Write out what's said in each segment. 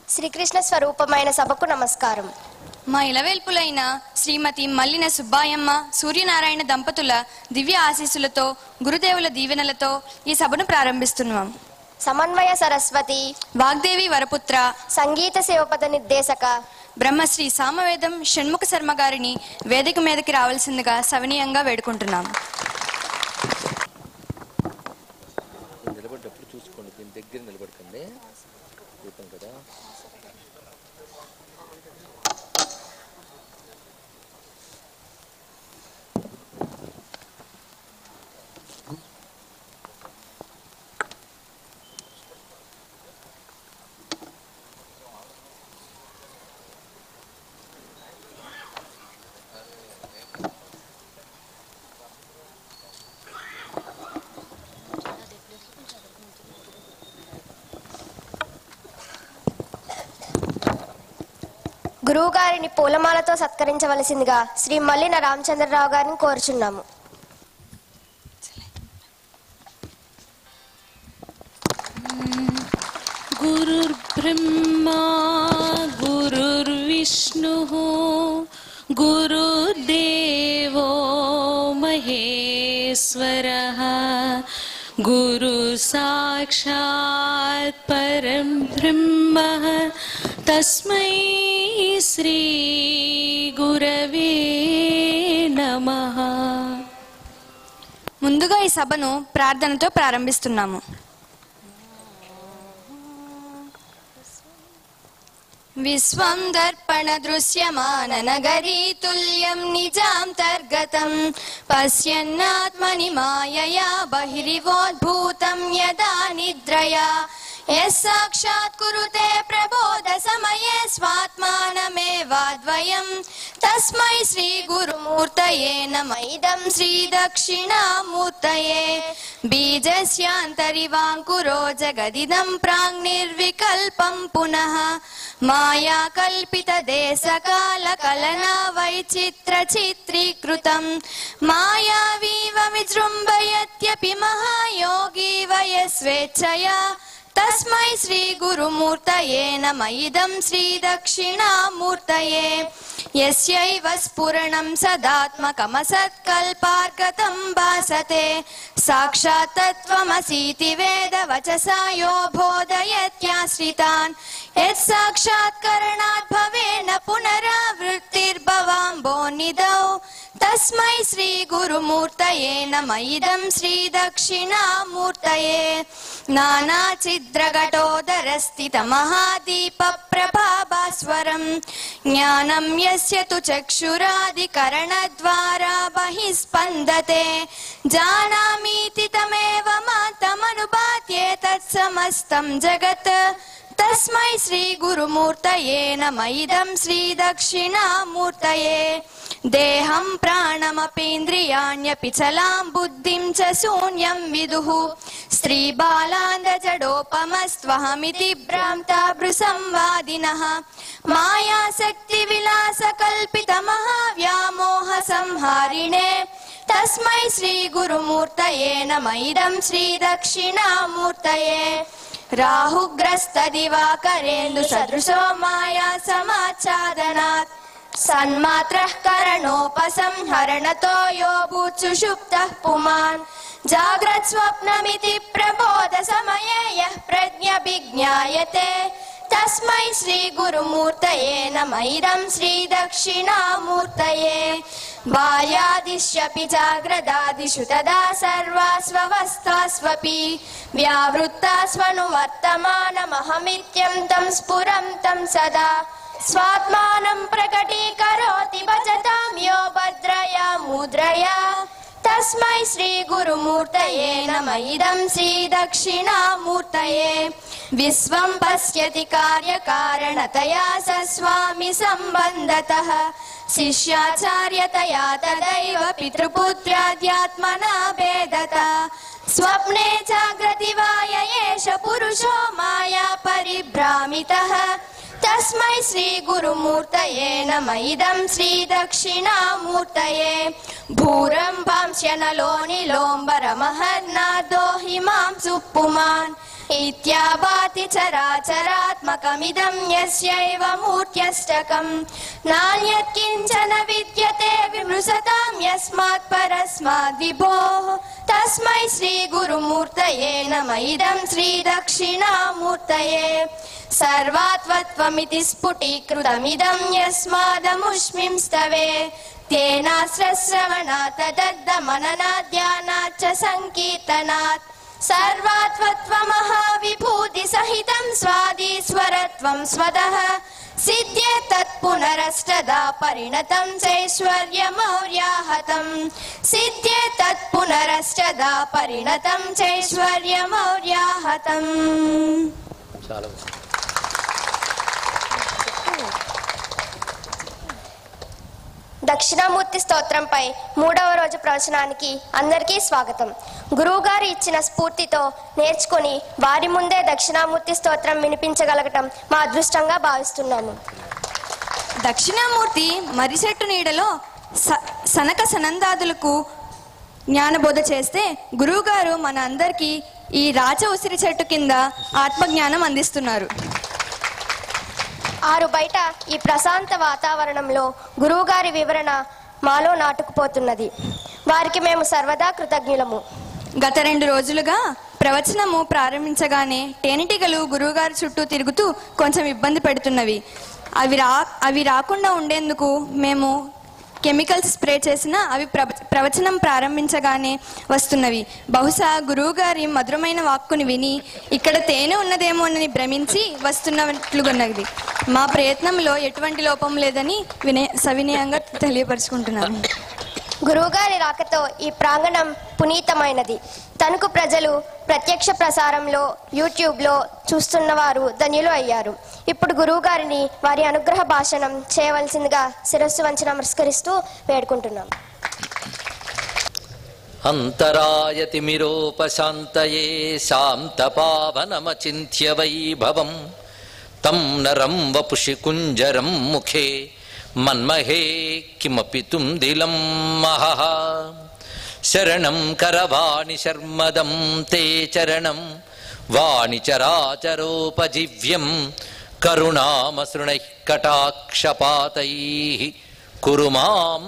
శ్రీకృష్ణ స్వరూపమైన సభకు నమస్కారం మా ఇలవేల్పులైన శ్రీమతి మల్లిన సుబ్బాయమ్మ సూర్యనారాయణ దంపతుల దివ్య ఆశీస్సులతో గురుదేవుల దీవెనలతో ఈ సభను ప్రారంభిస్తున్నాం సమన్వయ సరస్వతి వాగ్దేవి వరపుత్ర సంగీత శివపద నిర్దేశక బ్రహ్మశ్రీ సామవేదం షణ్ముఖ శర్మ గారిని వేదిక మీదకి రావాల్సిందిగా సవినీయంగా వేడుకుంటున్నాం నిలబడ్డప్పుడు చూసుకోండి దీని దగ్గర నిలబడకండి దీపం కదా గురువు గారిని పూలమాలతో సత్కరించవలసిందిగా శ్రీ మల్లిన రామచంద్రరావు గారిని కోరుచున్నాము गुरुर्ब्रह्मा गुरुर्विष्णुः गुरुदेवो महेश्वरः गुरुसाक्षात् परं ब्रह्मः तस्मै श्रीगुरवे नमः ముందుగా ఈ సభను ప్రార్థనతో ప్రారంభిస్తున్నాము విశ్వం దర్పణ దృశ్యమాన నగరీ తుల్యం నిజాంతర్గతం పశ్యన్నాత్మని మాయయా బహిరివోద్భూతం యదా నిద్రయా यः साक्षात् कुरुते प्रबोध समये स्वात्मानमेवाद्वयम् तस्मै श्रीगुरुमूर्तये नम इदं श्रीदक्षिणामूर्तये बीजस्यान्तरिवाङ्कुरो जगदिदं प्राङ्निर्विकल्पं पुनः माया कल्पितदेशकालकलना वैचित्रचित्रीकृतम् मायावीव विजृम्भयत्यपि महायोगी वयस्वेच्छया तस्मै श्रीगुरुमूर्तये नम इदं श्रीदक्षिणामूर्तये यस्यैव स्फुरणं सदात्मकमसत्कल्पार्गतं भासते साक्षात् तत्त्वमसीति वेदवचसा यो बोधयत्याश्रितान् यत् साक्षात्करणात् भवेन पुनरावृत्तिर्भवाम्बो निधौ तस्मै श्रीगुरुमूर्तये नम इदं श्रीदक्षिणामूर्तये नानाचिद्रघटोदरस्थितमहादीपप्रभाभास्वरम् ज्ञानं यस्य तु चक्षुरादिकरणद्वारा बहिः स्पन्दते जानामीति तमेव मातमनुपात्ये तत्समस्तं जगत् तस्मै श्रीगुरुमूर्तये नम इदं श्रीदक्षिणामूर्तये देहं प्राणमपीन्द्रियाण्यपि चलां बुद्धिं च शून्यं विदुः स्त्रीबालान्दजडोपमस्त्वहमिति भ्रान्ता भृसंवादिनः मायाशक्तिविलासकल्पितमहाव्यामोहसंहारिणे तस्मै श्रीगुरुमूर्तये नम इदं श्रीदक्षिणामूर्तये राहुग्रस्तदिवाकरेन्दु सदृशो माया समाच्छादनात् सन्मात्रः करणोपसंहरणतो यो भूत्सुषुप्तः पुमान् जाग्रत् स्वप्नमिति प्रबोध समये यः प्रज्ञभिज्ञायते तस्मै श्रीगुरुमूर्तये नम इदं श्रीदक्षिणामूर्तये बाल्यादिष्यपि जाग्रदादिषु तदा सर्वास्वस्थास्वपि व्यावृत्तास्वनुवर्तमानमहमित्यं तं स्फुरं तं सदा स्वात्मानं प्रकटीकरोति भजतां यो भद्रया मुद्रया तस्मै श्रीगुरुमूर्तये नम इदं श्रीदक्षिणामूर्तये विश्वं पश्यति कार्यकारणतया स स्वामि सम्बन्धतः शिष्याचार्यतया तदैव पितृपुत्राद्यात्मना भेदता स्वप्ने जाग्रति वाय एष पुरुषो माया परिभ्रामितः तस्मै श्रीगुरुमूर्तये नम इदं श्रीदक्षिणामूर्तये भूरम्भांश्यनलो निलोम्बरमहर्नादो हिमां सुप्पुमान् इत्याभाति चराचरात्मकमिदं यस्यैव मूर्त्यष्टकम् नान्यत् किञ्चन विद्यते विमृशतां यस्मात् परस्माद् विभोः तस्मै श्रीगुरुमूर्तये नम इदं श्रीदक्षिणामूर्तये सर्वात्वत्वमिति स्फुटीकृतमिदं यस्मादमुष्मिं स्तवे तेनाश्रश्रवणात् तदद्धमननाद्यानाच्च सङ्कीर्तनात् सर्वात्वत्वमहाविभूतिसहितं स्वादीश्वरत्वं स्वतः सिद्ध्ये तत्पुनरष्टदा परिणतं चैश्वर्यमौर्याहतम् सिद्ध्ये तत्पुनरष्टदा परिणतं चैश्वर्यमौर्याहतम् చాలా బాగుంది. దక్షిణామూర్తి స్తోత్రంపై మూడవ రోజు ప్రవచనానికి అందరికీ స్వాగతం గురువుగారు ఇచ్చిన స్ఫూర్తితో నేర్చుకుని వారి ముందే దక్షిణామూర్తి స్తోత్రం వినిపించగలగటం మా అదృష్టంగా భావిస్తున్నాము దక్షిణామూర్తి మర్రి చెట్టు నీడలో స- సనక సనందాదులకు జ్ఞానబోధ చేస్తే గురువుగారు మన అందరికీ ఈ రాచ ఉసిరి చెట్టు కింద ఆత్మజ్ఞానం అందిస్తున్నారు ఆరు బయట ఈ ప్రశాంత వాతావరణంలో గురువుగారి వివరణ మాలో నాటుకుపోతున్నది వారికి మేము సర్వదా కృతజ్ఞులము గత రెండు రోజులుగా ప్రవచనము ప్రారంభించగానే తేనెటీగలు గురువుగారి చుట్టూ తిరుగుతూ కొంచెం ఇబ్బంది పెడుతున్నవి అవి రా అవి రాకుండా ఉండేందుకు మేము కెమికల్స్ స్ప్రే చేసినా అవి ప్రవ- ప్రవచనం ప్రారంభించగానే వస్తున్నవి బహుశా గురువుగారి మధురమైన వాక్కుని విని ఇక్కడ తేనె ఉన్నదేమోనని భ్రమించి వస్తున్నట్లుగున్నది మా ప్రయత్నంలో ఎటువంటి లోపం లేదని వినయ సవినయంగా తెలియపరుచుకుంటున్నాను గురువుగారి రాకతో ఈ ప్రాంగణం పునీతమైనది తణుకు ప్రజలు ప్రత్యక్ష ప్రసారంలో యూట్యూబ్లో చూస్తున్న వారు ధన్యులు అయ్యారు ఇప్పుడు గురువుగారిని వారి అనుగ్రహ భాషణం చేయవలసిందిగా శిరస్సు వంచి నమస్కరిస్తూ వేడుకుంటున్నాం అంతరాయతిమిరోపశాంతయే శాంతపావనమచింత్య వైభవం తం నరం వపుషి కుంజరం ముఖే మన్మహే కిమపి తుందిలం మహః శరణం కరవాణి శర్మదం తే చరణం వాణి చరాచరోపజీవ్యం కరుణామసృణైః కటాక్షపాతైః కురు మాం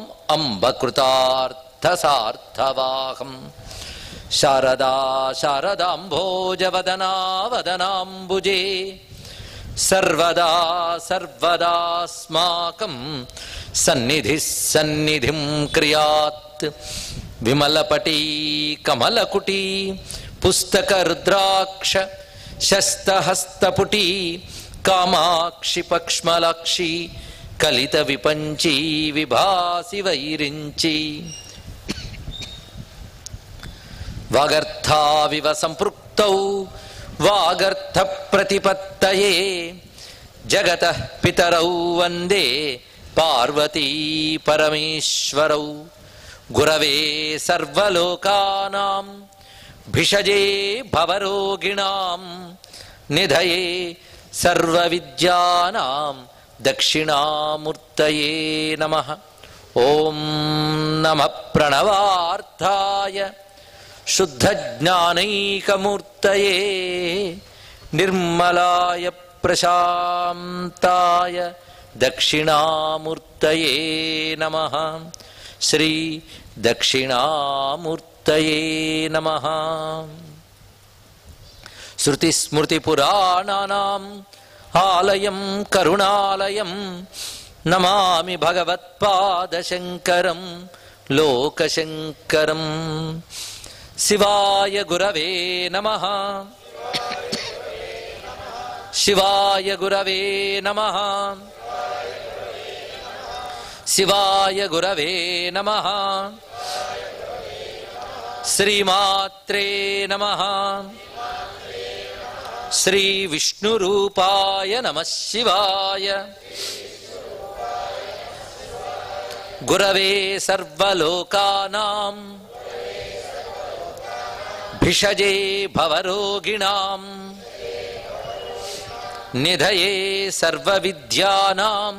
అంబకృతార్థసార్థవాహం శారదా శారదాంభోజవదనా వదనాంబుజే సర్వదా సర్వదాస్మాకం సన్నిధి సన్నిధిం క్రియాత్ విమలపటీ కమలకుటీ పుస్తకరుద్రాక్ష శస్తహస్తపుటీ కామాక్షి పక్ష్మలాక్షి కలిత విపంచీ విభాసి వైరించి వాగర్థావివ సంపృక్తౌ వాగర్థ ప్రతిపత్తయే జగత పితరౌ వందే పార్వతీ పరమేశ్వరౌ గురవే సర్వలోకానాం భిషజే భవరోగిణాం నిధయే సర్వవిద్యానాం దక్షిణామూర్తయే నమః ఓం నమ ప్రణవార్థాయ శుద్ధజ్ఞానైకమూర్తయే నిర్మలాయ ప్రశాంతాయ దక్షిణామూర్తయే నమ శ్రీ దక్షిణామూర్తయే నమ శృతిస్మృతిపురాణానాం ఆలయం కరుణాలయం నమామి భగవత్పాదశంకరం లోకశంకరం శివాయ గురవే నమ శివాయ గురవే నమ శివాయ గురవే నమ శ్రీమాత్రే నమ శ్రీ విష్ణురూపాయ నమ శివాయ గురవే సర్వలోకానాం భిషజే భవరోగిణాం నిధయే సర్వవిద్యానాం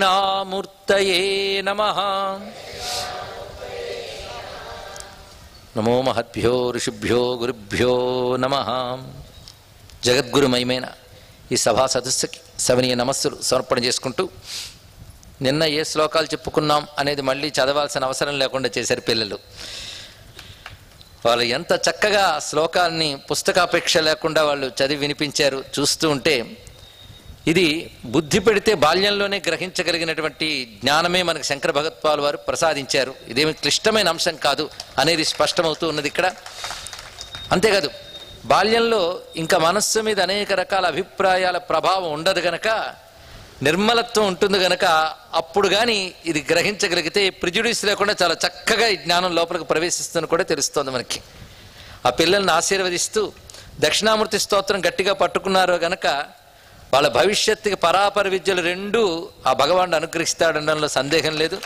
దక్షిణామూర్తయే నమ నమో మహద్భ్యో ఋషిభ్యో గురుభ్యో నమ జగద్గురుమయమైన ఈ సభా సదస్సుకి సవనీయ నమస్సులు సమర్పణ చేసుకుంటూ నిన్న ఏ శ్లోకాలు చెప్పుకున్నాం అనేది మళ్ళీ చదవాల్సిన అవసరం లేకుండా చేశారు పిల్లలు వాళ్ళు ఎంత చక్కగా శ్లోకాన్ని పుస్తకాపేక్ష లేకుండా వాళ్ళు చదివి వినిపించారు చూస్తూ ఉంటే ఇది బుద్ధి పెడితే బాల్యంలోనే గ్రహించగలిగినటువంటి జ్ఞానమే మనకు శంకర భగత్పాల్ వారు ప్రసాదించారు ఇదేమి క్లిష్టమైన అంశం కాదు అనేది స్పష్టమవుతూ ఉన్నది ఇక్కడ అంతేకాదు బాల్యంలో ఇంకా మనస్సు మీద అనేక రకాల అభిప్రాయాల ప్రభావం ఉండదు గనక నిర్మలత్వం ఉంటుంది గనక అప్పుడు కానీ ఇది గ్రహించగలిగితే ప్రిజుడిస్ లేకుండా చాలా చక్కగా ఈ జ్ఞానం లోపలికి ప్రవేశిస్తుందని కూడా తెలుస్తోంది మనకి ఆ పిల్లల్ని ఆశీర్వదిస్తూ దక్షిణామూర్తి స్తోత్రం గట్టిగా పట్టుకున్నారో గనక వాళ్ళ భవిష్యత్తుకి పరాపర విద్యలు రెండూ ఆ భగవానుడు అనుగ్రహిస్తాడనడంలో సందేహం లేదు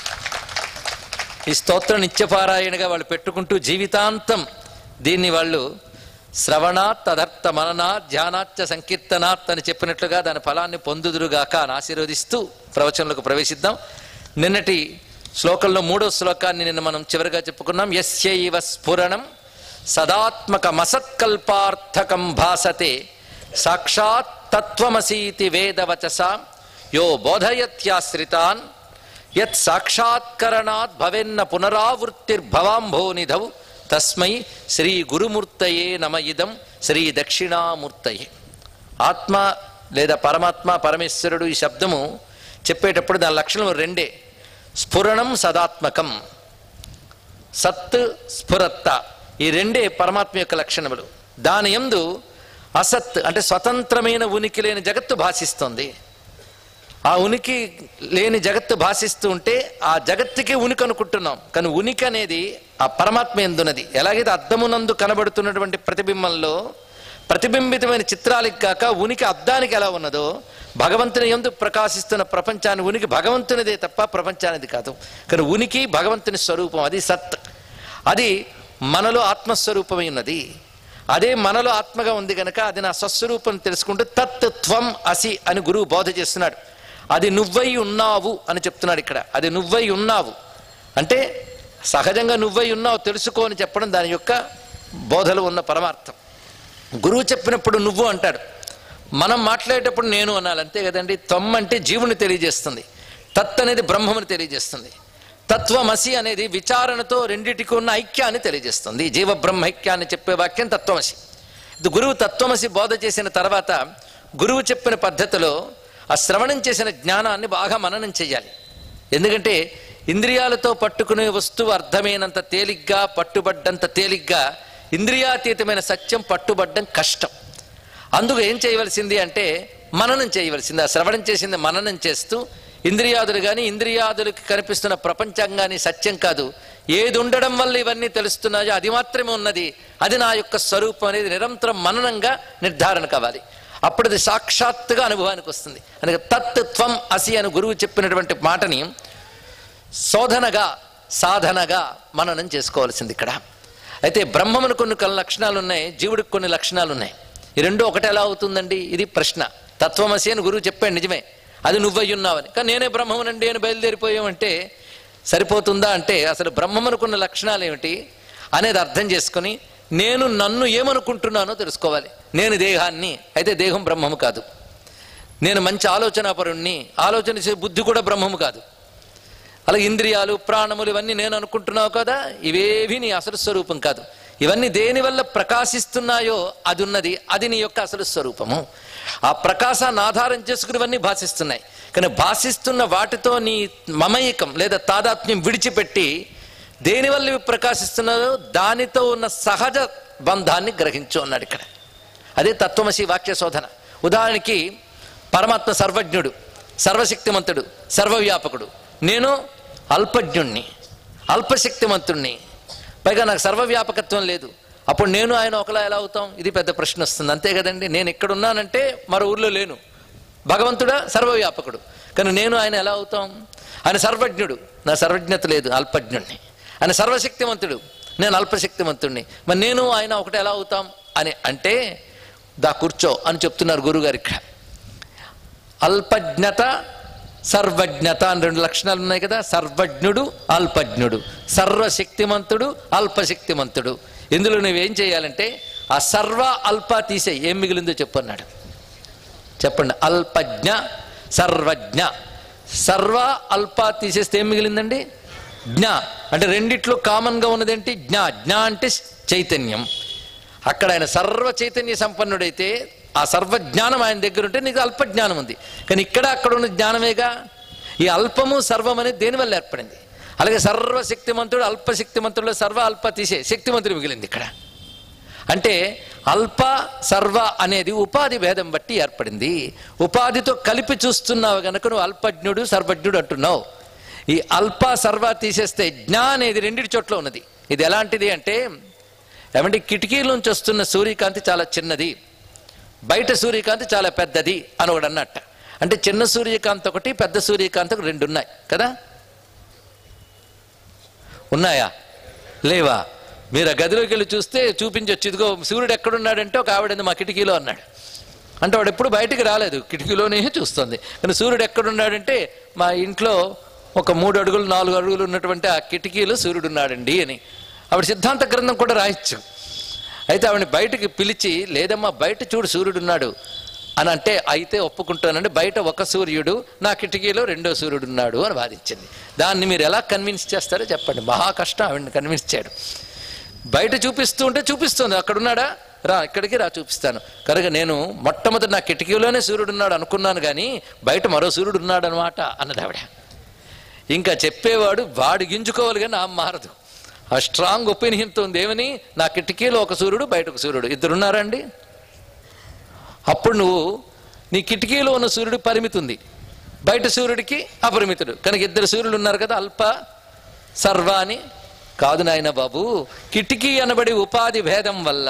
ఈ స్తోత్రం నిత్యపారాయణగా వాళ్ళు పెట్టుకుంటూ జీవితాంతం దీన్ని వాళ్ళు శ్రవణాత్ తదర్థ మననాత్ ధ్యానాచ్చ సంకీర్తనాత్ అని చెప్పినట్లుగా దాని ఫలాన్ని పొందుదురుగాక అని ఆశీర్వదిస్తూ ప్రవచనంలోకి ప్రవేశిద్దాం నిన్నటి శ్లోకంలో మూడో శ్లోకాన్ని నిన్న మనం చివరిగా చెప్పుకున్నాం యస్యైవ స్ఫురణం సదాత్మకమసత్కల్పార్థకం భాసతే సాక్షాత్ తత్వమసీతి వేదవచస యో బోధయత్యాశ్రితాన్ యత్ సాక్షాత్కరణాత్ భవెన్న పునరావృత్తిర్భవాంభోనిధౌ తస్మై శ్రీ గురుమూర్తయే నమ ఇదం శ్రీ దక్షిణామూర్తయే ఆత్మ లేదా పరమాత్మ పరమేశ్వరుడు ఈ శబ్దము చెప్పేటప్పుడు దాని లక్షణం రెండే స్ఫురణం సదాత్మకం సత్ స్ఫురత్త ఈ రెండే పరమాత్మ యొక్క లక్షణములు దాని యందు అసత్ అంటే స్వతంత్రమైన ఉనికి లేని జగత్తు భాషిస్తుంది ఆ ఉనికి లేని జగత్తు భాషిస్తూ ఉంటే ఆ జగత్తుకే ఉనికి అనుకుంటున్నాం కానీ ఉనికి అనేది ఆ పరమాత్మ ఎందున్నది ఎలాగైతే అద్దమునందు కనబడుతున్నటువంటి ప్రతిబింబంలో ప్రతిబింబితమైన చిత్రాలకు కాక ఉనికి అద్దానికి ఎలా ఉన్నదో భగవంతుని ఎందు ప్రకాశిస్తున్న ప్రపంచాన్ని ఉనికి భగవంతునిదే తప్ప ప్రపంచానిది కాదు కానీ ఉనికి భగవంతుని స్వరూపం అది సత్ అది మనలో ఆత్మస్వరూపమై ఉన్నది అదే మనలో ఆత్మగా ఉంది గనక అది నా స్వస్వరూపం తెలుసుకుంటూ తత్ త్వం అసి అని గురువు బోధ చేస్తున్నాడు అది నువ్వై ఉన్నావు అని చెప్తున్నాడు ఇక్కడ అది నువ్వై ఉన్నావు అంటే సహజంగా నువ్వై ఉన్నావు తెలుసుకో అని చెప్పడం దాని యొక్క బోధలో ఉన్న పరమార్థం గురువు చెప్పినప్పుడు నువ్వు అంటాడు మనం మాట్లాడేటప్పుడు నేను అనాలి అంతే కదండి త్వం అంటే జీవుని తెలియజేస్తుంది తత్ అనేది బ్రహ్మముని తెలియజేస్తుంది తత్వమసి అనేది విచారణతో రెండిటికి ఉన్న ఐక్యాన్ని తెలియజేస్తుంది జీవ బ్రహ్మైక్యాన్ని చెప్పే వాక్యం తత్వమసి ఇది గురువు తత్వమసి బోధ చేసిన తర్వాత గురువు చెప్పిన పద్ధతిలో ఆ శ్రవణం చేసిన జ్ఞానాన్ని బాగా మననం చెయ్యాలి ఎందుకంటే ఇంద్రియాలతో పట్టుకునే వస్తువు అర్థమైనంత తేలిగ్గా పట్టుబడ్డంత తేలిగ్గా ఇంద్రియాతీతమైన సత్యం పట్టుబడ్డం కష్టం అందుకు ఏం చేయవలసింది అంటే మననం చేయవలసింది ఆ శ్రవణం చేసింది మననం చేస్తూ ఇంద్రియాదులు కానీ ఇంద్రియాదులకి కనిపిస్తున్న ప్రపంచంగాని సత్యం కాదు ఏది ఉండడం వల్ల ఇవన్నీ తెలుస్తున్నాయో అది మాత్రమే ఉన్నది అది నా యొక్క స్వరూపం అనేది నిరంతరం మననంగా నిర్ధారణ కావాలి అప్పుడు అది సాక్షాత్తుగా అనుభవానికి వస్తుంది అందుకే తత్ త్వం అసి అని గురువు చెప్పినటువంటి మాటని శోధనగా సాధనగా మననం చేసుకోవాల్సింది ఇక్కడ అయితే బ్రహ్మమును కొన్ని కొన్ని లక్షణాలు ఉన్నాయి జీవుడికి కొన్ని లక్షణాలు ఉన్నాయి ఈ రెండు ఒకటి ఎలా అవుతుందండి ఇది ప్రశ్న తత్వమసి అని గురువు చెప్పాడు నిజమే అది నువ్వై ఉన్నావని కానీ నేనే బ్రహ్మమునండి అని బయలుదేరిపోయామంటే సరిపోతుందా అంటే అసలు బ్రహ్మమునుకున్న లక్షణాలు ఏమిటి అనేది అర్థం చేసుకొని నేను నన్ను ఏమనుకుంటున్నానో తెలుసుకోవాలి నేను దేహాన్ని అయితే దేహం బ్రహ్మము కాదు నేను మంచి ఆలోచనాపరుణ్ణి ఆలోచన చేసే బుద్ధి కూడా బ్రహ్మము కాదు అలాగే ఇంద్రియాలు ప్రాణములు ఇవన్నీ నేను అనుకుంటున్నావు కదా ఇవేవి నీ అసలు స్వరూపం కాదు ఇవన్నీ దేని వల్ల ప్రకాశిస్తున్నాయో అది ఉన్నది అది నీ యొక్క అసలు స్వరూపము ఆ ప్రకాశాన్ని ఆధారం చేసుకుని ఇవన్నీ భాషిస్తున్నాయి కానీ భాషిస్తున్న వాటితో నీ మమయికం లేదా తాదాత్మ్యం విడిచిపెట్టి దేనివల్ల ఇవి ప్రకాశిస్తున్నాయో దానితో ఉన్న సహజ బంధాన్ని గ్రహించు అన్నాడు ఇక్కడ అదే తత్వమసి వాక్య శోధన ఉదాహరణకి పరమాత్మ సర్వజ్ఞుడు సర్వశక్తిమంతుడు సర్వవ్యాపకుడు నేను అల్పజ్ఞుణ్ణి అల్పశక్తిమంతుణ్ణి పైగా నాకు సర్వవ్యాపకత్వం లేదు అప్పుడు నేను ఆయన ఒకలా ఎలా అవుతాం ఇది పెద్ద ప్రశ్న వస్తుంది అంతే కదండి నేను ఎక్కడున్నానంటే మరో ఊర్లో లేను భగవంతుడా సర్వవ్యాపకుడు కానీ నేను ఆయన ఎలా అవుతాం ఆయన సర్వజ్ఞుడు నా సర్వజ్ఞత లేదు అల్పజ్ఞుణ్ణి ఆయన సర్వశక్తిమంతుడు నేను అల్పశక్తిమంతుణ్ణి మరి నేను ఆయన ఒకటి ఎలా అవుతాం అని అంటే దా కూర్చో అని చెప్తున్నారు గురుగారు ఇక్కడ అల్పజ్ఞత సర్వజ్ఞత అని రెండు లక్షణాలు ఉన్నాయి కదా సర్వజ్ఞుడు అల్పజ్ఞుడు సర్వశక్తిమంతుడు అల్పశక్తిమంతుడు ఇందులో నువ్వేం చేయాలంటే ఆ సర్వ అల్ప తీసే ఏం మిగిలిందో చెప్పన్నాడు చెప్పండి అల్పజ్ఞ సర్వజ్ఞ సర్వ అల్ప తీసేస్తే ఏం మిగిలిందండి జ్ఞ అంటే రెండిట్లో కామన్గా ఉన్నదేంటి జ్ఞ జ్ఞ అంటే చైతన్యం అక్కడ ఆయన సర్వ చైతన్య సంపన్నుడైతే ఆ సర్వజ్ఞానం ఆయన దగ్గర ఉంటే నీకు అల్పజ్ఞానం ఉంది కానీ ఇక్కడ అక్కడ ఉన్న జ్ఞానమేగా ఈ అల్పము సర్వం అనేది దేనివల్ల ఏర్పడింది అలాగే సర్వశక్తిమంతుడు అల్పశక్తిమంతుడు సర్వ అల్ప తీసే శక్తిమంతుడు మిగిలింది ఇక్కడ అంటే అల్ప సర్వ అనేది ఉపాధి భేదం బట్టి ఏర్పడింది ఉపాధితో కలిపి చూస్తున్నావు గనక నువ్వు అల్పజ్ఞుడు సర్వజ్ఞుడు అంటున్నావు ఈ అల్ప సర్వ తీసేస్తే జ్ఞా అనేది రెండిటి చోట్ల ఉన్నది ఇది ఎలాంటిది అంటే ఏమంటే కిటికీల నుంచి వస్తున్న సూర్యకాంతి చాలా చిన్నది బయట సూర్యకాంతి చాలా పెద్దది అని ఒకడు అన్నట్ట అంటే చిన్న సూర్యకాంతి ఒకటి పెద్ద సూర్యకాంతి ఒకటి రెండు ఉన్నాయి కదా ఉన్నాయా లేవా మీరు ఆ గదిలోకి వెళ్ళి చూస్తే చూపించొచ్చు ఇదిగో సూర్యుడు ఎక్కడున్నాడంటే ఒక ఆవిడ మా కిటికీలో అన్నాడు అంటే వాడు ఎప్పుడు బయటికి రాలేదు కిటికీలోనే చూస్తుంది కానీ సూర్యుడు ఎక్కడున్నాడంటే మా ఇంట్లో ఒక మూడు అడుగులు నాలుగు అడుగులు ఉన్నటువంటి ఆ కిటికీలో సూర్యుడు ఉన్నాడండి అని ఆవిడ సిద్ధాంత గ్రంథం కూడా రాయొచ్చు అయితే ఆవిడని బయటికి పిలిచి లేదమ్మా బయట చూడు సూర్యుడు ఉన్నాడు అని అంటే అయితే ఒప్పుకుంటానండి బయట ఒక సూర్యుడు నా కిటికీలో రెండో సూర్యుడు ఉన్నాడు అని వాదించింది దాన్ని మీరు ఎలా కన్విన్స్ చేస్తారో చెప్పండి మహా కష్టం ఆవిడని కన్విన్స్ చేయడం బయట చూపిస్తూ ఉంటే చూపిస్తుంది అక్కడ ఉన్నాడా రా ఇక్కడికి రా చూపిస్తాను కనుక నేను మొట్టమొదటి నా కిటికీలోనే సూర్యుడు ఉన్నాడు అనుకున్నాను కానీ బయట మరో సూర్యుడు ఉన్నాడు అనమాట అన్నది ఆవిడ ఇంకా చెప్పేవాడు వాడు గింజుకోవాలి కానీ ఆ మారదు ఆ స్ట్రాంగ్ ఒపీనియన్తో ఉంది ఏమని నా కిటికీలో ఒక సూర్యుడు బయట ఒక సూర్యుడు ఇద్దరు ఉన్నారండి అప్పుడు నువ్వు నీ కిటికీలో ఉన్న సూర్యుడు పరిమితి ఉంది బయట సూర్యుడికి అపరిమితుడు కనుక ఇద్దరు సూర్యులు ఉన్నారు కదా అల్ప సర్వ అని కాదు నాయన బాబు కిటికీ అనబడి ఉపాధి భేదం వల్ల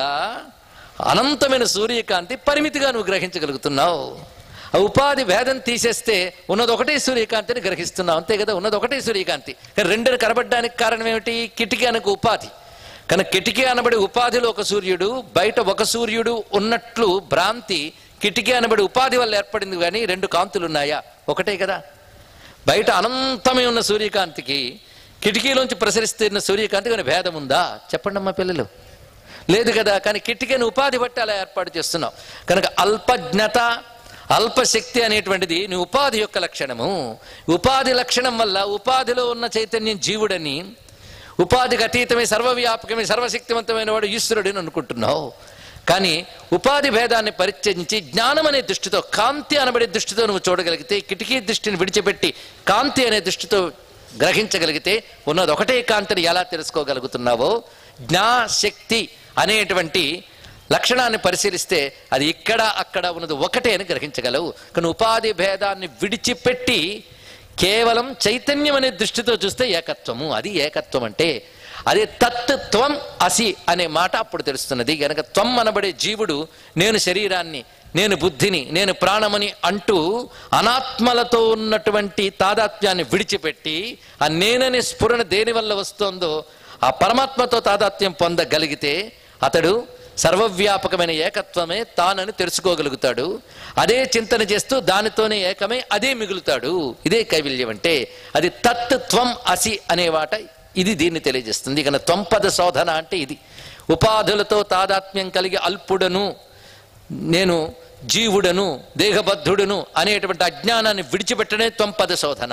అనంతమైన సూర్యకాంతి పరిమితిగా నువ్వు గ్రహించగలుగుతున్నావు ఆ ఉపాధి భేదం తీసేస్తే ఉన్నది ఒకటే సూర్యకాంతిని గ్రహిస్తున్నావు అంతే కదా ఉన్నది ఒకటే సూర్యకాంతి కానీ రెండుని కనబడడానికి కారణం ఏమిటి కిటికీ అనకు ఉపాధి కనుక కిటికీ అనబడి ఉపాధిలో ఒక సూర్యుడు బయట ఒక సూర్యుడు ఉన్నట్లు భ్రాంతి కిటికీ అనబడి ఉపాధి వల్ల ఏర్పడింది కానీ రెండు కాంతులు ఉన్నాయా ఒకటే కదా బయట అనంతమే ఉన్న సూర్యకాంతికి కిటికీలోంచి ప్రసరిస్తున్న సూర్యకాంతి కానీ భేదం ఉందా చెప్పండి అమ్మా పిల్లలు లేదు కదా కానీ కిటికీని ఉపాధి బట్టి అలా ఏర్పాటు చేస్తున్నావు కనుక అల్పజ్ఞత అల్పశక్తి అనేటువంటిది నీ ఉపాధి యొక్క లక్షణము ఉపాధి లక్షణం వల్ల ఉపాధిలో ఉన్న చైతన్యం జీవుడని ఉపాధికి అతీతమే సర్వవ్యాపకమే సర్వశక్తివంతమైన వాడు ఈశ్వరుడని అనుకుంటున్నావు కానీ ఉపాధి భేదాన్ని పరిత్యజించి జ్ఞానం అనే దృష్టితో కాంతి అనబడే దృష్టితో నువ్వు చూడగలిగితే కిటికీ దృష్టిని విడిచిపెట్టి కాంతి అనే దృష్టితో గ్రహించగలిగితే ఉన్నది ఒకటే కాంతిని ఎలా తెలుసుకోగలుగుతున్నావో జ్ఞాశక్తి అనేటువంటి లక్షణాన్ని పరిశీలిస్తే అది ఇక్కడ అక్కడ ఉన్నది ఒకటే అని గ్రహించగలవు కానీ ఉపాధి భేదాన్ని విడిచిపెట్టి కేవలం చైతన్యం అనే దృష్టితో చూస్తే ఏకత్వము అది ఏకత్వం అంటే అదే తత్ త్వం అసి అనే మాట అప్పుడు తెలుస్తున్నది గనక త్వం అనబడే జీవుడు నేను శరీరాన్ని నేను బుద్ధిని నేను ప్రాణమని అంటూ అనాత్మలతో ఉన్నటువంటి తాదాత్మ్యాన్ని విడిచిపెట్టి ఆ నేననే స్ఫురణ దేని వల్ల వస్తోందో ఆ పరమాత్మతో తాదాత్మ్యం పొందగలిగితే అతడు సర్వవ్యాపకమైన ఏకత్వమే తానని తెలుసుకోగలుగుతాడు అదే చింతన చేస్తూ దానితోనే ఏకమై అదే మిగులుతాడు ఇదే కైవల్యం అంటే అది తత్ త్వం అసి అనే వాట ఇది దీన్ని తెలియజేస్తుంది ఇక త్వంపద శోధన అంటే ఇది ఉపాధులతో తాదాత్మ్యం కలిగి అల్పుడను నేను జీవుడను దేహబద్ధుడను అనేటువంటి అజ్ఞానాన్ని విడిచిపెట్టనే త్వంపద శోధన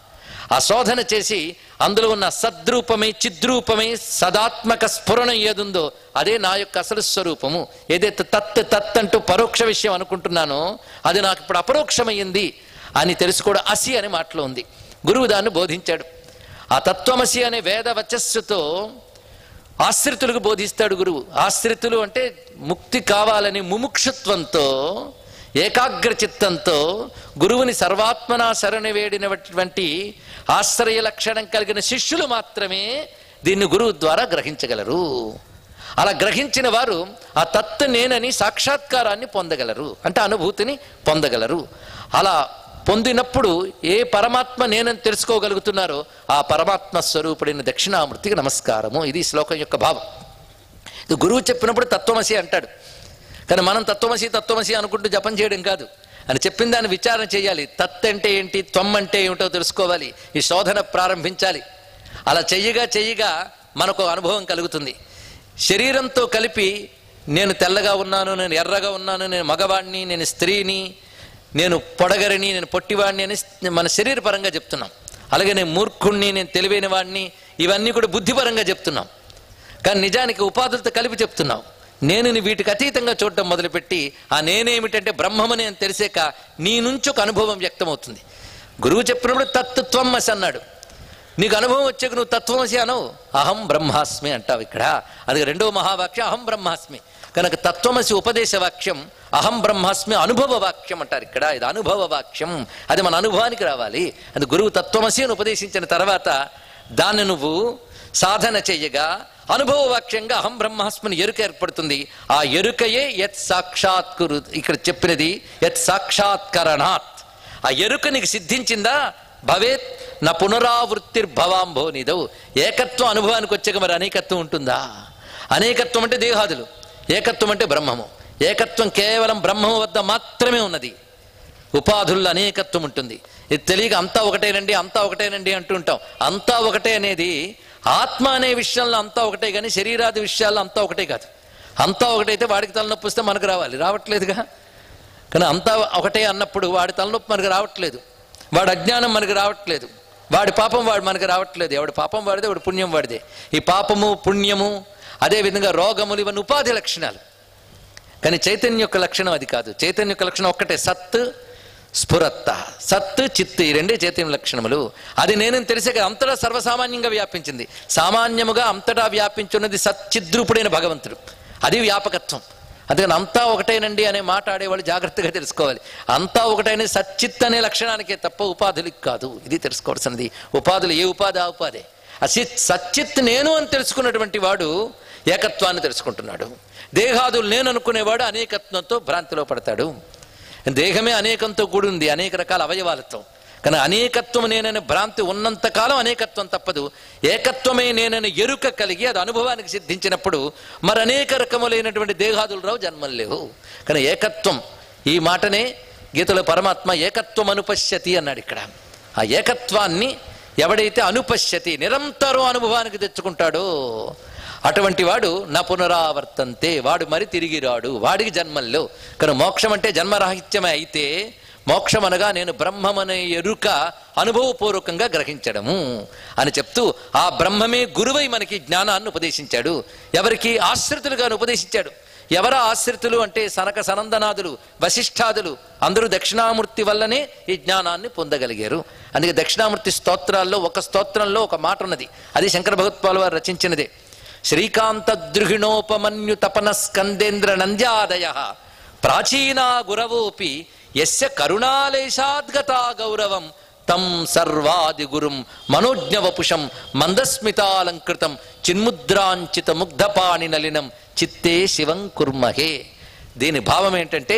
ఆ శోధన చేసి అందులో ఉన్న సద్రూపమై చిద్రూపమై సదాత్మక స్ఫురణ ఏదుందో అదే నా యొక్క అసలు స్వరూపము ఏదైతే తత్ తత్ అంటూ పరోక్ష విషయం అనుకుంటున్నానో అది నాకు ఇప్పుడు అపరోక్షమయ్యింది అని తెలుసుకోవడం అసి అనే మాటలో ఉంది గురువు దాన్ని బోధించాడు ఆ తత్వమసి అనే వేద వచస్సుతో ఆశ్రితులకు బోధిస్తాడు గురువు ఆశ్రితులు అంటే ముక్తి కావాలని ముముక్షుత్వంతో ఏకాగ్ర చిత్తంతో గురువుని సర్వాత్మనా శరణ వేడినటువంటి ఆశ్రయ లక్షణం కలిగిన శిష్యులు మాత్రమే దీన్ని గురువు ద్వారా గ్రహించగలరు అలా గ్రహించిన వారు ఆ తత్తు నేనని సాక్షాత్కారాన్ని పొందగలరు అంటే అనుభూతిని పొందగలరు అలా పొందినప్పుడు ఏ పరమాత్మ నేనని తెలుసుకోగలుగుతున్నారో ఆ పరమాత్మ స్వరూపుడైన దక్షిణామూర్తికి నమస్కారము ఇది ఈ శ్లోకం యొక్క భావం ఇది గురువు చెప్పినప్పుడు తత్వమసి అంటాడు కానీ మనం తత్వమసి తత్వమసి అనుకుంటూ జపం చేయడం కాదు అని చెప్పిన దాన్ని విచారణ చేయాలి తత్ అంటే ఏంటి త్వం అంటే ఏమిటో తెలుసుకోవాలి ఈ శోధన ప్రారంభించాలి అలా చెయ్యగా చెయ్యగా మనకు అనుభవం కలుగుతుంది శరీరంతో కలిపి నేను తెల్లగా ఉన్నాను నేను ఎర్రగా ఉన్నాను నేను మగవాడిని నేను స్త్రీని నేను పొడగరిని నేను పొట్టివాడిని అని మన శరీరపరంగా చెప్తున్నాం అలాగే నేను మూర్ఖుణ్ణి నేను తెలివైన వాడిని ఇవన్నీ కూడా బుద్ధిపరంగా చెప్తున్నాం కానీ నిజానికి ఉపాధులతో కలిపి చెప్తున్నాం నేను వీటికి అతీతంగా చూడటం మొదలుపెట్టి ఆ నేనేమిటంటే బ్రహ్మమని అని తెలిసాక నీ నుంచి ఒక అనుభవం వ్యక్తమవుతుంది గురువు చెప్పినప్పుడు తత్వం అసి అన్నాడు నీకు అనుభవం వచ్చాక నువ్వు తత్వమసి అనవు అహం బ్రహ్మాస్మి అంటావు ఇక్కడ అది రెండవ మహావాక్యం అహం బ్రహ్మాస్మి కనుక తత్వమసి ఉపదేశ వాక్యం అహం బ్రహ్మాస్మి అనుభవ వాక్యం అంటారు ఇక్కడ ఇది అనుభవ వాక్యం అది మన అనుభవానికి రావాలి అది గురువు తత్వమసి అని ఉపదేశించిన తర్వాత దాన్ని నువ్వు సాధన చెయ్యగా అనుభవ వాక్యంగా అహం బ్రహ్మాస్మిని ఎరుక ఏర్పడుతుంది ఆ ఎరుకయే యత్ సాక్షాత్కురు ఇక్కడ చెప్పినది యత్ సాక్షాత్కరణాత్ ఆ ఎరుక నీకు సిద్ధించిందా భవేత్ నా పునరావృత్తిర్భవాంభో నిదవు ఏకత్వం అనుభవానికి వచ్చాక మరి అనేకత్వం ఉంటుందా అనేకత్వం అంటే దేహాదులు ఏకత్వం అంటే బ్రహ్మము ఏకత్వం కేవలం బ్రహ్మము వద్ద మాత్రమే ఉన్నది ఉపాధుల్లో అనేకత్వం ఉంటుంది ఇది తెలియక అంతా ఒకటేనండి అంతా ఒకటేనండి అంటూ ఉంటాం అంతా ఒకటే అనేది ఆత్మ అనే విషయంలో అంతా ఒకటే కానీ శరీరాది విషయాల్లో అంతా ఒకటే కాదు అంతా ఒకటైతే వాడికి తలనొప్పి వస్తే మనకు రావాలి రావట్లేదుగా కానీ అంతా ఒకటే అన్నప్పుడు వాడి తలనొప్పి మనకు రావట్లేదు వాడి అజ్ఞానం మనకు రావట్లేదు వాడి పాపం వాడు మనకు రావట్లేదు ఎవడి పాపం వాడిదే వాడి పుణ్యం వాడిదే ఈ పాపము పుణ్యము అదేవిధంగా రోగములు ఇవన్నీ ఉపాధి లక్షణాలు కానీ చైతన్య యొక్క లక్షణం అది కాదు చైతన్య యొక్క లక్షణం ఒక్కటే సత్ స్ఫురత్త సత్ చిత్ ఈ రెండే చైతన్య లక్షణములు అది నేనని తెలిసే కదా అంతటా సర్వసామాన్యంగా వ్యాపించింది సామాన్యముగా అంతటా వ్యాపించున్నది సచ్చిద్రూపుడైన భగవంతుడు అది వ్యాపకత్వం అందుకని అంతా ఒకటేనండి అనే మాట ఆడేవాళ్ళు జాగ్రత్తగా తెలుసుకోవాలి అంతా ఒకటైన సచ్చిత్ అనే లక్షణానికే తప్ప ఉపాధులకి కాదు ఇది తెలుసుకోవాల్సింది ఉపాధులు ఏ ఉపాధి ఆ ఉపాధి అసిత్ సచ్చిత్ నేను అని తెలుసుకున్నటువంటి వాడు ఏకత్వాన్ని తెలుసుకుంటున్నాడు దేహాదులు నేను అనుకునేవాడు అనేకత్వంతో భ్రాంతిలో పడతాడు దేహమే అనేకంతో కూడి ఉంది అనేక రకాల అవయవాలతో కానీ అనేకత్వం నేననే భ్రాంతి ఉన్నంత కాలం అనేకత్వం తప్పదు ఏకత్వమే నేనని ఎరుక కలిగి అది అనుభవానికి సిద్ధించినప్పుడు మరి అనేక రకములైనటువంటి దేహాదులు రావు జన్మలు లేవు కానీ ఏకత్వం ఈ మాటనే గీతలో పరమాత్మ ఏకత్వం అనుపశ్యతి అన్నాడు ఇక్కడ ఆ ఏకత్వాన్ని ఎవడైతే అనుపశ్యతి నిరంతరం అనుభవానికి తెచ్చుకుంటాడో అటువంటి వాడు నా పునరావర్తంతే వాడు మరి తిరిగి రాడు వాడికి జన్మల్లో కానీ మోక్షం అంటే జన్మరాహిత్యమే అయితే మోక్షం అనగా నేను బ్రహ్మమనే ఎరుక అనుభవపూర్వకంగా గ్రహించడము అని చెప్తూ ఆ బ్రహ్మమే గురువై మనకి జ్ఞానాన్ని ఉపదేశించాడు ఎవరికి ఆశ్రితులుగా ఉపదేశించాడు ఎవర ఆశ్రితులు అంటే సనక సనందనాదులు వశిష్ఠాదులు అందరూ దక్షిణామూర్తి వల్లనే ఈ జ్ఞానాన్ని పొందగలిగారు అందుకే దక్షిణామూర్తి స్తోత్రాల్లో ఒక స్తోత్రంలో ఒక మాట ఉన్నది అది శంకర భగవత్పాల్ వారు రచించినదే శ్రీకాంత దృహిణోపమన్యు తపన స్కందేంద్ర నంద్యాదయ ప్రాచీనా గురవోపి యస్య కరుణాలేశాద్గతా గౌరవం తం సర్వాది గురుం మనోజ్ఞవపుషం మందస్మితాలంకృతం చిన్ముద్రాంచిత ముగ్ధపాణి నలినం చిత్తే శివం కుర్మహే దీని భావం ఏంటంటే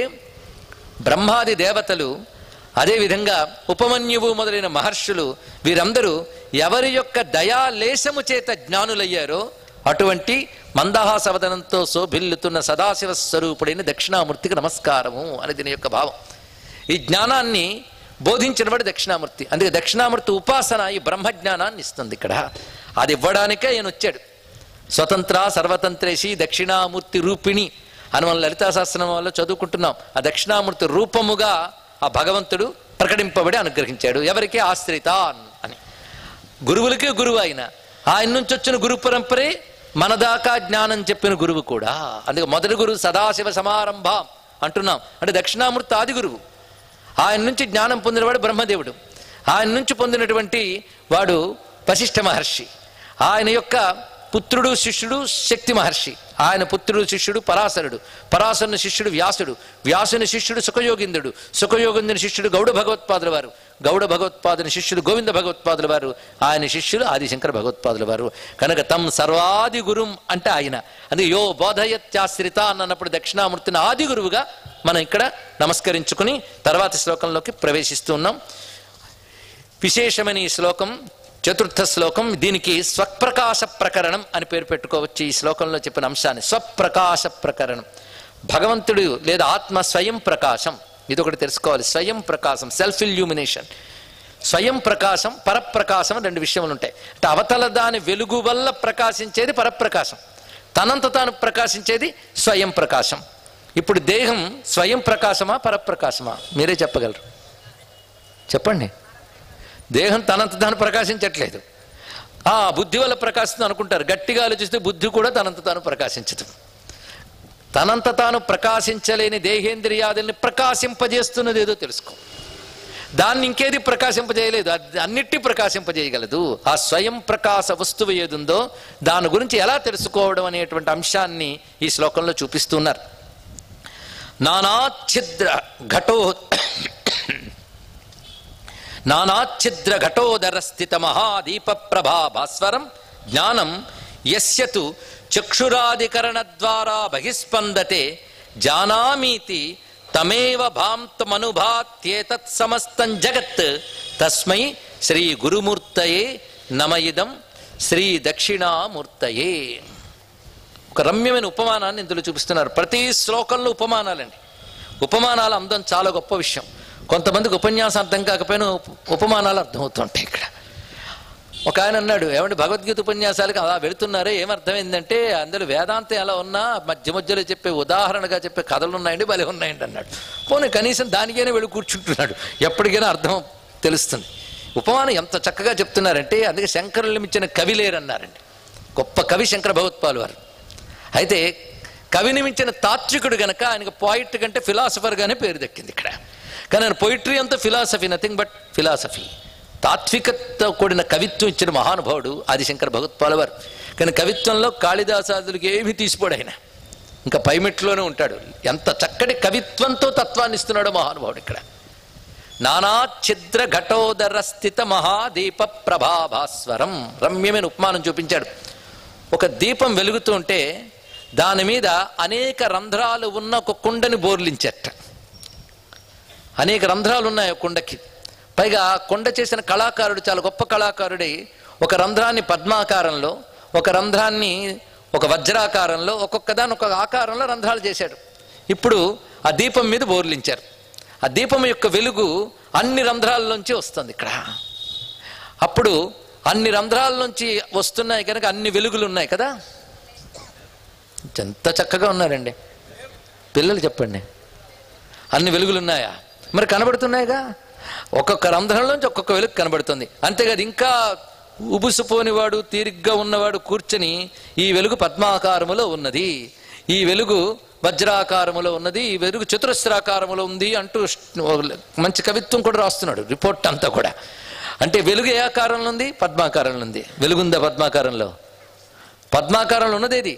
బ్రహ్మాది దేవతలు అదేవిధంగా ఉపమన్యువు మొదలైన మహర్షులు వీరందరూ ఎవరి యొక్క దయాలేశము చేత జ్ఞానులయ్యారో అటువంటి మందహాసవదనంతో శోభిల్లుతున్న సదాశివ స్వరూపుడైన దక్షిణామూర్తికి నమస్కారము అని దీని యొక్క భావం ఈ జ్ఞానాన్ని బోధించినవాడు దక్షిణామూర్తి అందుకే దక్షిణామూర్తి ఉపాసన ఈ బ్రహ్మజ్ఞానాన్ని ఇస్తుంది ఇక్కడ అది ఇవ్వడానికే ఆయన వచ్చాడు స్వతంత్ర సర్వతంత్రేషి దక్షిణామూర్తి రూపిణి అని మనం లలితా శాస్త్రం వల్ల చదువుకుంటున్నాం ఆ దక్షిణామూర్తి రూపముగా ఆ భగవంతుడు ప్రకటింపబడి అనుగ్రహించాడు ఎవరికి ఆశ్రితాన్ అని గురువులకే గురువు ఆయన ఆయన నుంచి వచ్చిన గురు పరంపరే మన దాకా జ్ఞానం చెప్పిన గురువు కూడా అందుకే మొదటి గురువు సదాశివ సమారంభం అంటున్నాం అంటే దక్షిణామూర్తి ఆది గురువు ఆయన నుంచి జ్ఞానం పొందినవాడు బ్రహ్మదేవుడు ఆయన నుంచి పొందినటువంటి వాడు వశిష్ఠ మహర్షి ఆయన యొక్క పుత్రుడు శిష్యుడు శక్తి మహర్షి ఆయన పుత్రుడు శిష్యుడు పరాశరుడు పరాశరుని శిష్యుడు వ్యాసుడు వ్యాసుని శిష్యుడు సుఖయోగింద్రుడు సుఖయోగింద్రుని శిష్యుడు గౌడ భగవత్పాదుల వారు గౌడ భగవత్పాదుని శిష్యుడు గోవింద భగవత్పాదుల వారు ఆయన శిష్యులు ఆదిశంకర భగవత్పాదుల వారు కనుక తమ్ సర్వాది గురుం అంటే ఆయన అందుకే యో బోధయత్యాశ్రిత అన్నప్పుడు దక్షిణామూర్తిని ఆది గురువుగా మనం ఇక్కడ నమస్కరించుకుని తర్వాతి శ్లోకంలోకి ప్రవేశిస్తూ ఉన్నాం విశేషమైన ఈ శ్లోకం చతుర్థ శ్లోకం దీనికి స్వప్రకాశ ప్రకరణం అని పేరు పెట్టుకోవచ్చు ఈ శ్లోకంలో చెప్పిన అంశాన్ని స్వప్రకాశ ప్రకరణం భగవంతుడు లేదా ఆత్మ స్వయం ప్రకాశం ఇది ఒకటి తెలుసుకోవాలి స్వయం ప్రకాశం సెల్ఫ్ ఇల్యూమినేషన్ స్వయం ప్రకాశం పరప్రకాశం అని రెండు విషయములు ఉంటాయి అంటే అవతల దాని వెలుగు వల్ల ప్రకాశించేది పరప్రకాశం తనంత తాను ప్రకాశించేది స్వయం ప్రకాశం ఇప్పుడు దేహం స్వయం ప్రకాశమా పరప్రకాశమా మీరే చెప్పగలరు చెప్పండి దేహం తనంత తాను ప్రకాశించట్లేదు ఆ బుద్ధి వల్ల ప్రకాశిస్తుంది అనుకుంటారు గట్టిగా ఆలోచిస్తే బుద్ధి కూడా తనంత తాను ప్రకాశించదు తనంత తాను ప్రకాశించలేని దేహేంద్రియాదుల్ని ప్రకాశింపజేస్తున్నది ఏదో తెలుసుకో దాన్ని ఇంకేది ప్రకాశింపజేయలేదు అది అన్నిటి ప్రకాశింపజేయగలదు ఆ స్వయం ప్రకాశ వస్తువు ఏదుందో దాని గురించి ఎలా తెలుసుకోవడం అనేటువంటి అంశాన్ని ఈ శ్లోకంలో చూపిస్తున్నారు నానాఛిద్ర ఘటో నానాఛిద్ర ఘటోదర స్థిత మహాదీప ప్రభా భాస్వరం జ్ఞానం యస్యతు చక్షురాదికరణ ద్వారా బహిస్పందతే జానామీతి తమేవ భాంతమనుభాత్యేతత్ సమస్తం జగత్ తస్మై శ్రీ గురుమూర్తయే నమయిదం శ్రీ దక్షిణామూర్తయే ఒక రమ్యమైన ఉపమానాన్ని ఇందులో చూపిస్తున్నారు ప్రతి శ్లోకంలో ఉపమానాలండి ఉపమానాలు అందం చాలా గొప్ప విషయం కొంతమందికి ఉపన్యాసం అర్థం కాకపోయినా ఉప- ఉపమానాలు అర్థమవుతుంటాయి ఇక్కడ ఒక ఆయన అన్నాడు ఏమంటే భగవద్గీత ఉపన్యాసాలకు అలా వెళుతున్నారే ఏమర్థమైందంటే అందులో వేదాంతం ఎలా ఉన్నా మధ్య మధ్యలో చెప్పే ఉదాహరణగా చెప్పే కథలు ఉన్నాయండి భలే ఉన్నాయండి అన్నాడు పోనీ కనీసం దానికైనా వెళ్ళి కూర్చుంటున్నాడు ఎప్పటికైనా అర్థం తెలుస్తుంది ఉపమానం ఎంత చక్కగా చెప్తున్నారంటే అందుకే శంకరులు మించిన కవి లేరన్నారండి గొప్ప కవి శంకర భగవత్పాల్ వారు అయితే కవిని మించిన తాత్వికుడు గనక ఆయనకు పోయిట్ కంటే ఫిలాసఫర్ గానే పేరు దక్కింది ఇక్కడ కానీ ఆయన పోయిటరీ అంతా ఫిలాసఫీ నథింగ్ బట్ ఫిలాసఫీ తాత్వికతో కూడిన కవిత్వం ఇచ్చిన మహానుభావుడు ఆదిశంకర భగవత్పాల వారు కానీ కవిత్వంలో కాళిదాసాదులకి ఏమీ తీసిపోడు ఆయన ఇంకా పైమెట్లోనే ఉంటాడు ఎంత చక్కటి కవిత్వంతో తత్వాన్ని ఇస్తున్నాడు మహానుభావుడు ఇక్కడ నానా ఛిద్ర ఘటోదర స్థిత మహాదీప ప్రభాభాస్వరం రమ్యమైన ఉపమానం చూపించాడు ఒక దీపం వెలుగుతూ ఉంటే దాని మీద అనేక రంధ్రాలు ఉన్న ఒక కుండని బోర్లించట అనేక రంధ్రాలు ఉన్నాయి ఆ కుండకి పైగా ఆ కుండ చేసిన కళాకారుడు చాలా గొప్ప కళాకారుడై ఒక రంధ్రాన్ని పద్మాకారంలో ఒక రంధ్రాన్ని ఒక వజ్రాకారంలో ఒక్కొక్క దాని ఒక ఆకారంలో రంధ్రాలు చేశాడు ఇప్పుడు ఆ దీపం మీద బోర్లించారు ఆ దీపం యొక్క వెలుగు అన్ని రంధ్రాల్లోంచి వస్తుంది ఇక్కడ అప్పుడు అన్ని రంధ్రాల నుంచి వస్తున్నాయి కనుక అన్ని వెలుగులు ఉన్నాయి కదా ఎంత చక్కగా ఉన్నారండి పిల్లలు చెప్పండి అన్ని వెలుగులు ఉన్నాయా మరి కనబడుతున్నాయిగా ఒక్కొక్క రంధ్రంలోంచి ఒక్కొక్క వెలుగు కనబడుతుంది అంతేకాదు ఇంకా ఉబుసుపోనివాడు తీరిగ్గా ఉన్నవాడు కూర్చొని ఈ వెలుగు పద్మాకారములో ఉన్నది ఈ వెలుగు వజ్రాకారములో ఉన్నది ఈ వెలుగు చతురస్రాకారములో ఉంది అంటూ మంచి కవిత్వం కూడా రాస్తున్నాడు రిపోర్ట్ అంతా కూడా అంటే వెలుగు ఏ ఆకారంలో ఉంది పద్మాకారంలో ఉంది వెలుగుందా పద్మాకారంలో పద్మాకారంలో ఉన్నదేది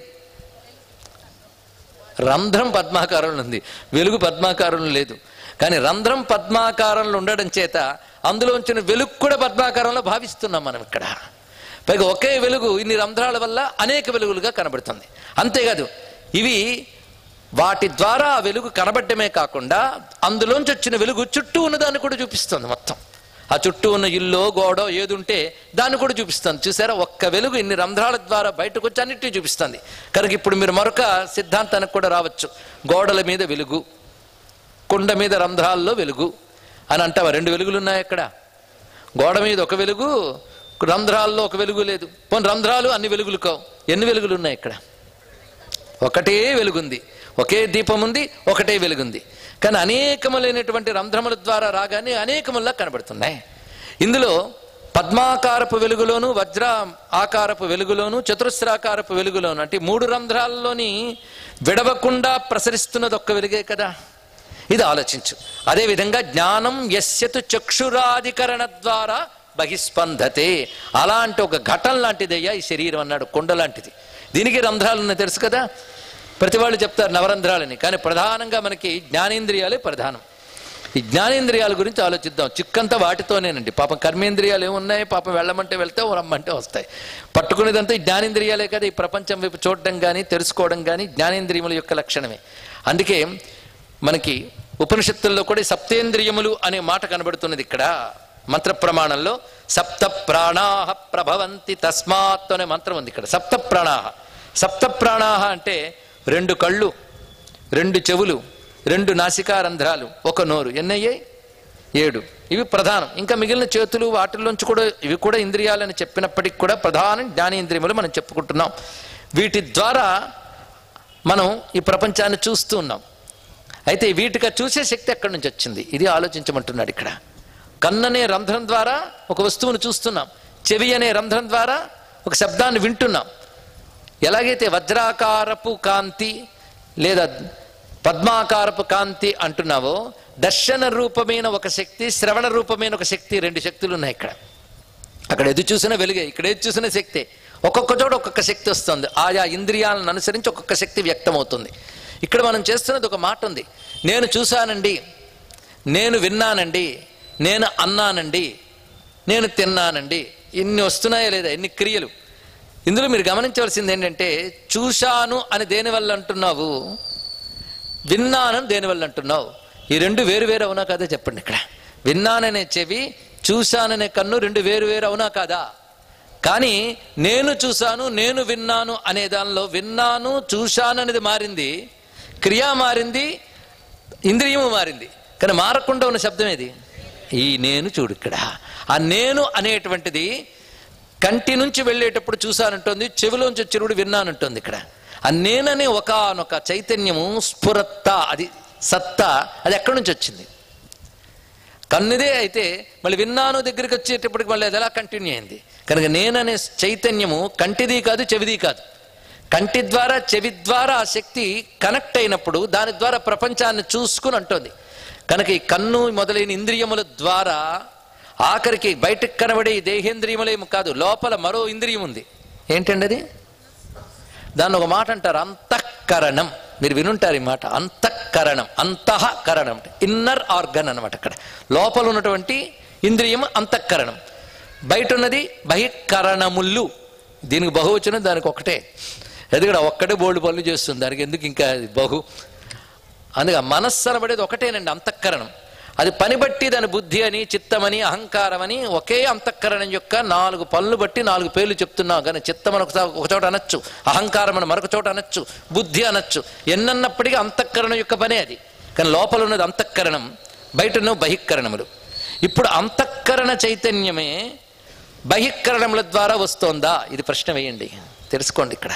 రంధ్రం పద్మాకారంలో ఉంది వెలుగు పద్మాకారంలో లేదు కానీ రంధ్రం పద్మాకారంలో ఉండడం చేత అందులో ఉంచిన వెలుగు కూడా పద్మాకారంలో భావిస్తున్నాం మనం ఇక్కడ పైగా ఒకే వెలుగు ఇన్ని రంధ్రాల వల్ల అనేక వెలుగులుగా కనబడుతుంది అంతేకాదు ఇవి వాటి ద్వారా ఆ వెలుగు కనబడటమే కాకుండా అందులోంచి వచ్చిన వెలుగు చుట్టూ ఉన్నదాన్ని కూడా చూపిస్తుంది మొత్తం ఆ చుట్టూ ఉన్న ఇల్లు గోడో ఏది ఉంటే దాన్ని కూడా చూపిస్తుంది చూసారా ఒక్క వెలుగు ఇన్ని రంధ్రాల ద్వారా బయటకు వచ్చి అన్నిటిని చూపిస్తుంది కనుక ఇప్పుడు మీరు మరొక సిద్ధాంతానికి కూడా రావచ్చు గోడల మీద వెలుగు కుండ మీద రంధ్రాల్లో వెలుగు అని అంటావా రెండు వెలుగులు ఉన్నాయి అక్కడ గోడ మీద ఒక వెలుగు రంధ్రాల్లో ఒక వెలుగు లేదు పోనీ రంధ్రాలు అన్ని వెలుగులు కావు ఎన్ని వెలుగులు ఉన్నాయి ఇక్కడ ఒకటే వెలుగుంది ఒకే దీపం ఉంది ఒకటే వెలుగుంది కానీ అనేకములైనటువంటి రంధ్రముల ద్వారా రాగానే అనేకముల్లా కనబడుతున్నాయి ఇందులో పద్మాకారపు వెలుగులోను వజ్ర ఆకారపు వెలుగులోను చతురస్రాకారపు వెలుగులోను అంటే ఈ మూడు రంధ్రాల్లోని విడవకుండా ప్రసరిస్తున్నది ఒక్క వెలుగే కదా ఇది ఆలోచించు అదేవిధంగా జ్ఞానం యస్యతు చక్షురాధికరణ ద్వారా బహిస్పందతే అలాంటి ఒక ఘటం లాంటిదయ్యా ఈ శరీరం అన్నాడు కొండ లాంటిది దీనికి రంధ్రాలు ఉన్నాయి తెలుసు కదా ప్రతి వాళ్ళు చెప్తారు నవరంధ్రాలని కానీ ప్రధానంగా మనకి జ్ఞానేంద్రియాలే ప్రధానం ఈ జ్ఞానేంద్రియాల గురించి ఆలోచిద్దాం చిక్కంతా వాటితోనేనండి పాపం కర్మేంద్రియాలు ఏమున్నాయి పాపం వెళ్ళమంటే వెళ్తే రమ్మంటే వస్తాయి పట్టుకునేదంతా ఈ జ్ఞానేంద్రియాలే కదా ఈ ప్రపంచం వైపు చూడడం కానీ తెలుసుకోవడం కానీ జ్ఞానేంద్రియముల యొక్క లక్షణమే అందుకే మనకి ఉపనిషత్తుల్లో కూడా ఈ సప్తేంద్రియములు అనే మాట కనబడుతున్నది ఇక్కడ మంత్ర ప్రమాణంలో సప్త ప్రాణాహ ప్రభవంతి తస్మాత్ అనే మంత్రం ఉంది ఇక్కడ సప్త ప్రాణాహ సప్త ప్రాణాహ అంటే రెండు కళ్ళు రెండు చెవులు రెండు నాసికా రంధ్రాలు ఒక నోరు ఎన్నయ్యాయి ఏడు ఇవి ప్రధానం ఇంకా మిగిలిన చేతులు వాటిల్లోంచి కూడా ఇవి కూడా ఇంద్రియాలని చెప్పినప్పటికి కూడా ప్రధానం జ్ఞానేంద్రియములు మనం చెప్పుకుంటున్నాం వీటి ద్వారా మనం ఈ ప్రపంచాన్ని చూస్తూ ఉన్నాం అయితే వీటిగా చూసే శక్తి ఎక్కడి నుంచి వచ్చింది ఇది ఆలోచించమంటున్నాడు ఇక్కడ కన్ననే రంధ్రం ద్వారా ఒక వస్తువును చూస్తున్నాం చెవి అనే రంధ్రం ద్వారా ఒక శబ్దాన్ని వింటున్నాం ఎలాగైతే వజ్రాకారపు కాంతి లేదా పద్మాకారపు కాంతి అంటున్నావో దర్శన రూపమైన ఒక శక్తి శ్రవణ రూపమైన ఒక శక్తి రెండు శక్తులు ఉన్నాయి ఇక్కడ అక్కడ ఎదు చూసిన వెలుగే ఇక్కడ ఎదు చూసిన శక్తే ఒక్కొక్క చోట ఒక్కొక్క శక్తి వస్తుంది ఆయా ఇంద్రియాలను అనుసరించి ఒక్కొక్క శక్తి వ్యక్తమవుతుంది ఇక్కడ మనం చేస్తున్నది ఒక మాట ఉంది నేను చూశానండి నేను విన్నానండి నేను అన్నానండి నేను తిన్నానండి ఇన్ని వస్తున్నాయా లేదా ఎన్ని క్రియలు ఇందులో మీరు గమనించవలసింది ఏంటంటే చూశాను అని దేనివల్ల అంటున్నావు విన్నానని దేనివల్ల అంటున్నావు ఈ రెండు వేరు వేరు అవునా కాదా చెప్పండి ఇక్కడ విన్నాననే చెవి చూశాననే కన్ను రెండు వేరు వేరు అవునా కాదా కానీ నేను చూశాను నేను విన్నాను అనే దానిలో విన్నాను చూశాను అనేది మారింది క్రియ మారింది ఇంద్రియము మారింది కానీ మారకుండా ఉన్న శబ్దం ఏది ఈ నేను చూడు ఇక్కడ ఆ నేను అనేటువంటిది కంటి నుంచి వెళ్ళేటప్పుడు చూశానంటుంది చెవిలోంచి చెరువుడు విన్నానంటుంది ఇక్కడ ఆ నేననే ఒకనొక చైతన్యము స్ఫురత్త అది సత్తా అది ఎక్కడి నుంచి వచ్చింది కన్నుదే అయితే మళ్ళీ విన్నాను దగ్గరికి వచ్చేటప్పటికి మళ్ళీ అది ఎలా కంటిన్యూ అయింది కనుక నేననే చైతన్యము కంటిది కాదు చెవిది కాదు కంటి ద్వారా చెవి ద్వారా ఆ శక్తి కనెక్ట్ అయినప్పుడు దాని ద్వారా ప్రపంచాన్ని చూసుకుని అంటోంది కనుక ఈ కన్ను మొదలైన ఇంద్రియముల ద్వారా ఆఖరికి బయటకు కనబడే ఈ దేహేంద్రియములేము కాదు లోపల మరో ఇంద్రియం ఉంది ఏంటండి అది దాన్ని ఒక మాట అంటారు అంతఃకరణం మీరు వినుంటారు ఈ మాట అంతఃకరణం అంతఃకరణం అంటే ఇన్నర్ ఆర్గన్ అనమాట అక్కడ లోపల ఉన్నటువంటి ఇంద్రియం అంతఃకరణం బయట ఉన్నది బహిఃకరణములు దీనికి బహువచనం దానికి ఒకటే ఎందుకంటే ఒక్కటే బోల్డ్ పనులు చేస్తుంది దానికి ఎందుకు ఇంకా అది బహు అందుకే మనస్సు అనబడేది ఒకటేనండి అంతఃకరణం అది పని బట్టి దాని బుద్ధి అని చిత్తమని అహంకారం అని ఒకే అంతఃకరణం యొక్క నాలుగు పనులు బట్టి నాలుగు పేర్లు చెప్తున్నాం కానీ చిత్తం అని ఒకసా- ఒక చోట అనొచ్చు అహంకారం అని మరొక చోట అనొచ్చు బుద్ధి అనొచ్చు ఎన్నన్నప్పటికీ అంతఃకరణం యొక్క పనే అది కానీ లోపల ఉన్నది అంతఃకరణం బయట ఉన్నవి బహిష్కరణములు ఇప్పుడు అంతఃకరణ చైతన్యమే బహిష్కరణముల ద్వారా వస్తోందా ఇది ప్రశ్న వేయండి తెలుసుకోండి ఇక్కడ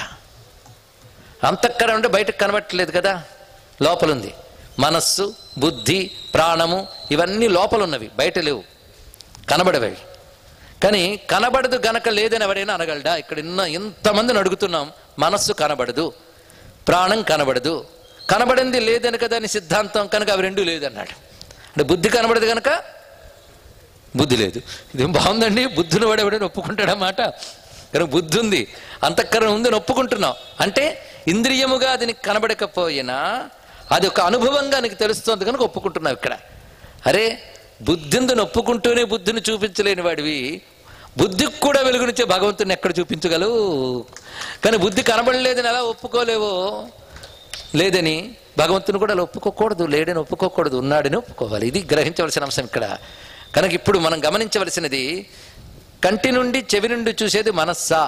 అంతఃకరణ అంటే బయటకు కనబట్టలేదు కదా లోపలుంది మనస్సు బుద్ధి ప్రాణము ఇవన్నీ లోపల ఉన్నవి బయట లేవు కనబడవి కానీ కనబడదు గనక లేదని ఎవరైనా అనగలడా ఇక్కడ ఉన్న ఎంతమందిని అడుగుతున్నాం మనస్సు కనబడదు ప్రాణం కనబడదు కనబడింది లేదని కదా అని సిద్ధాంతం కనుక అవి రెండు లేదన్నాడు అంటే బుద్ధి కనబడదు కనుక బుద్ధి లేదు ఇదేం బాగుందండి బుద్ధిని వాడు ఎవడైనా ఒప్పుకుంటాడన్నమాట కానీ బుద్ధి ఉంది అంతఃకరణ ఉంది అని ఒప్పుకుంటున్నాం అంటే ఇంద్రియముగా అది నీకు కనబడకపోయినా అది ఒక అనుభవంగా నీకు తెలుస్తుంది కనుక ఒప్పుకుంటున్నావు ఇక్కడ అరే బుద్ధిందుని ఒప్పుకుంటూనే బుద్ధిని చూపించలేని వాడివి బుద్ధికి కూడా వెలుగునిచ్చే భగవంతుని ఎక్కడ చూపించగలవు కానీ బుద్ధి కనబడలేదని ఎలా ఒప్పుకోలేవో లేదని భగవంతుని కూడా అలా ఒప్పుకోకూడదు లేడని ఒప్పుకోకూడదు ఉన్నాడని ఒప్పుకోవాలి ఇది గ్రహించవలసిన అంశం ఇక్కడ కనుక ఇప్పుడు మనం గమనించవలసినది కంటి నుండి చెవి నుండి చూసేది మనస్సా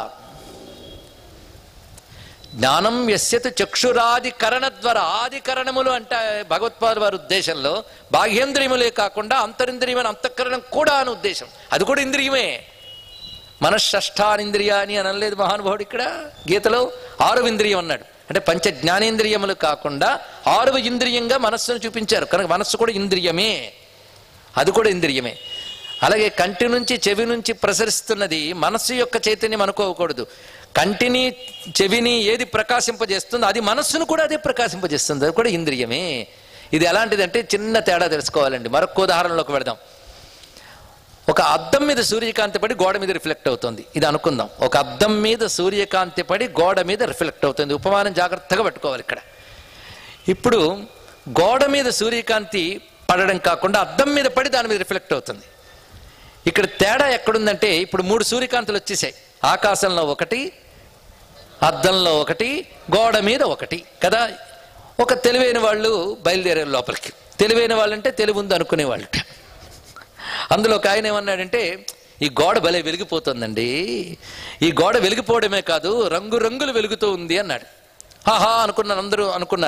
జ్ఞానం యస్యత్ చక్షురాది కరణ ద్వారా ఆది కరణములు అంటే భగవత్పాద వారి ఉద్దేశంలో బాహ్యేంద్రియములే కాకుండా అంతరింద్రియమైన అంతఃకరణం కూడా అని ఉద్దేశం అది కూడా ఇంద్రియమే మనశ్ష్టానింద్రియాని అని అనలేదు మహానుభావుడు ఇక్కడ గీతలో ఆరు ఇంద్రియం అన్నాడు అంటే పంచ జ్ఞానేంద్రియములు కాకుండా ఆరవ ఇంద్రియంగా మనస్సును చూపించారు కనుక మనస్సు కూడా ఇంద్రియమే అది కూడా ఇంద్రియమే అలాగే కంటి నుంచి చెవి నుంచి ప్రసరిస్తున్నది మనస్సు యొక్క చైతన్యం అనుకోకూడదు కంటిని చెవిని ఏది ప్రకాశింపజేస్తుందో అది మనస్సును కూడా అదే ప్రకాశింపజేస్తుంది అది కూడా ఇంద్రియమే ఇది ఎలాంటిదంటే చిన్న తేడా తెలుసుకోవాలండి మరొక ఉదాహరణలోకి పెడదాం ఒక అద్దం మీద సూర్యకాంతి పడి గోడ మీద రిఫ్లెక్ట్ అవుతుంది ఇది అనుకుందాం ఒక అద్దం మీద సూర్యకాంతి పడి గోడ మీద రిఫ్లెక్ట్ అవుతుంది ఉపమానం జాగ్రత్తగా పట్టుకోవాలి ఇక్కడ ఇప్పుడు గోడ మీద సూర్యకాంతి పడడం కాకుండా అద్దం మీద పడి దాని మీద రిఫ్లెక్ట్ అవుతుంది ఇక్కడ తేడా ఎక్కడుందంటే ఇప్పుడు మూడు సూర్యకాంతులు వచ్చేసాయి ఆకాశంలో ఒకటి అద్దంలో ఒకటి గోడ మీద ఒకటి కదా ఒక తెలివైన వాళ్ళు బయలుదేరారు లోపలికి తెలివైన వాళ్ళంటే తెలివి ఉంది అనుకునే వాళ్ళు అందులో ఒక ఆయన ఏమన్నాడంటే ఈ గోడ భలే వెలిగిపోతుందండి ఈ గోడ వెలిగిపోవడమే కాదు రంగు రంగులు వెలుగుతూ ఉంది అన్నాడు ఆహా అనుకున్నారు అందరూ అనుకున్నారు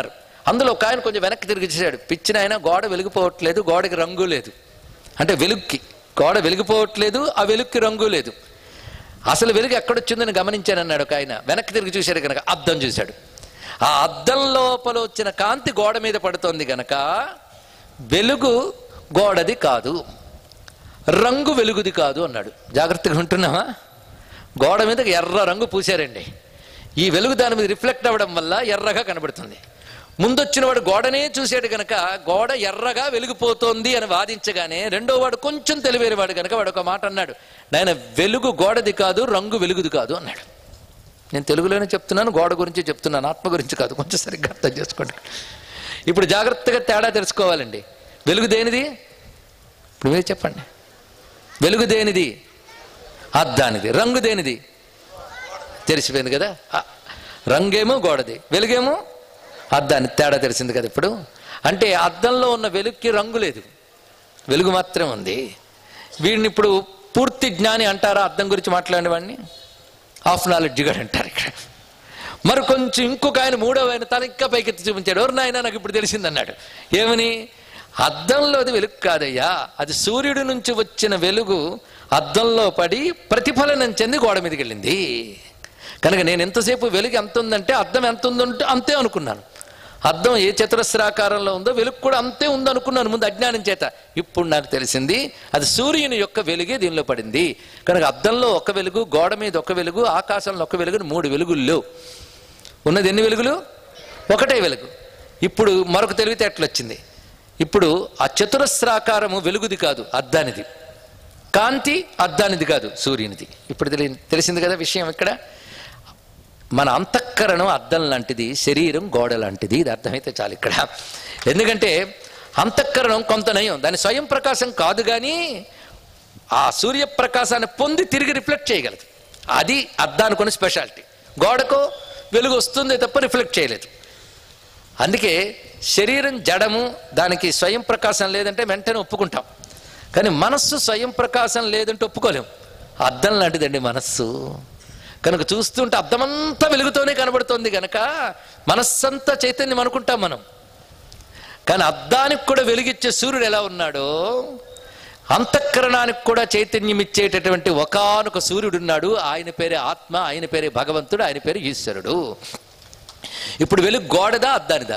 అందులో ఒక ఆయన కొంచెం వెనక్కి తిరిగి చూశాడు పిచ్చిన ఆయన గోడ వెలిగిపోవట్లేదు గోడకి రంగు లేదు అంటే వెలుగుకి గోడ వెలిగిపోవట్లేదు ఆ వెలుగుకి రంగు లేదు అసలు వెలుగు ఎక్కడొచ్చిందని గమనించానన్నాడు ఒక ఆయన వెనక్కి తిరిగి చూశాడు కనుక అద్దం చూశాడు ఆ అద్దం లోపల వచ్చిన కాంతి గోడ మీద పడుతోంది గనక వెలుగు గోడది కాదు రంగు వెలుగుది కాదు అన్నాడు జాగ్రత్తగా ఉంటున్నావా గోడ మీద ఎర్ర రంగు పూశారండి ఈ వెలుగు దాని మీద రిఫ్లెక్ట్ అవ్వడం వల్ల ఎర్రగా కనబడుతుంది ముందొచ్చిన వాడు గోడనే చూశాడు గనక గోడ ఎర్రగా వెలిగిపోతోంది అని వాదించగానే రెండో వాడు కొంచెం తెలివేరు వాడు గనక వాడు ఒక మాట అన్నాడు నాయన వెలుగు గోడది కాదు రంగు వెలుగుది కాదు అన్నాడు నేను తెలుగులోనే చెప్తున్నాను గోడ గురించి చెప్తున్నాను ఆత్మ గురించి కాదు కొంచెం సరిగ్గా అర్థం చేసుకోండి ఇప్పుడు జాగ్రత్తగా తేడా తెలుసుకోవాలండి వెలుగు దేనిది ఇప్పుడు మీరు చెప్పండి వెలుగు దేనిది అద్దానిది రంగు దేనిది తెలిసిపోయింది కదా ఆ, రంగేమో గోడది వెలుగేమో అద్దాని తేడా తెలిసింది కదా ఇప్పుడు అంటే అద్దంలో ఉన్న వెలుగుకి రంగు లేదు వెలుగు మాత్రం ఉంది వీడిని ఇప్పుడు పూర్తి జ్ఞాని అంటారా అద్దం గురించి మాట్లాడిన వాడిని హాఫ్ నాలెడ్జ్ గాడు అంటారు ఇక్కడ మరి కొంచెం ఇంకొక ఆయన మూడవ ఆయన తన ఇంకా పైకెత్తి చూపించాడు ఎవరు నాయన నాకు ఇప్పుడు తెలిసిందన్నాడు ఏమని అద్దంలోది వెలుగు కాదయ్యా అది సూర్యుడి నుంచి వచ్చిన వెలుగు అద్దంలో పడి ప్రతిఫలనం చెంది గోడ మీదకి వెళ్ళింది కనుక నేను ఎంతసేపు వెలుగు ఎంత ఉందంటే అద్దం ఎంత ఉందంటే అంతే అనుకున్నాను అద్దం ఏ చతురస్రాకారంలో ఉందో వెలుగు కూడా అంతే ఉందనుకున్నాను ముందు అజ్ఞానం చేత ఇప్పుడు నాకు తెలిసింది అది సూర్యుని యొక్క వెలుగే దీనిలో పడింది కనుక అద్దంలో ఒక వెలుగు గోడ మీద ఒక వెలుగు ఆకాశంలో ఒక వెలుగు మూడు వెలుగుల్లో ఉన్నది ఎన్ని వెలుగులు ఒకటే వెలుగు ఇప్పుడు మరొక తెలివితేటలు వచ్చింది ఇప్పుడు ఆ చతురస్రాకారము వెలుగుది కాదు అద్దానిది కాంతి అద్దానిది కాదు సూర్యునిది ఇప్పుడు తెలి తెలిసింది కదా విషయం ఇక్కడ మన అంతఃకరణం అద్దం లాంటిది శరీరం గోడ లాంటిది ఇది అర్థమైతే చాలు ఇక్కడ ఎందుకంటే అంతఃకరణం కొంత నయం దాని స్వయం ప్రకాశం కాదు కానీ ఆ సూర్యప్రకాశాన్ని పొంది తిరిగి రిఫ్లెక్ట్ చేయగలదు అది అద్దానుకున్న స్పెషాలిటీ గోడకు వెలుగు వస్తుంది తప్ప రిఫ్లెక్ట్ చేయలేదు అందుకే శరీరం జడము దానికి స్వయం ప్రకాశం లేదంటే వెంటనే ఒప్పుకుంటాం కానీ మనస్సు స్వయం ప్రకాశం లేదంటే ఒప్పుకోలేం అద్దం లాంటిదండి మనస్సు కనుక చూస్తుంటే అద్దమంతా వెలుగుతోనే కనబడుతోంది కనుక మనస్సంతా చైతన్యం అనుకుంటాం మనం కానీ అద్దానికి కూడా వెలుగిచ్చే సూర్యుడు ఎలా ఉన్నాడో అంతఃకరణానికి కూడా చైతన్యం ఇచ్చేటటువంటి ఒకానొక సూర్యుడు ఉన్నాడు ఆయన పేరే ఆత్మ ఆయన పేరే భగవంతుడు ఆయన పేరు ఈశ్వరుడు ఇప్పుడు వెలుగు గోడదా అద్దానిదా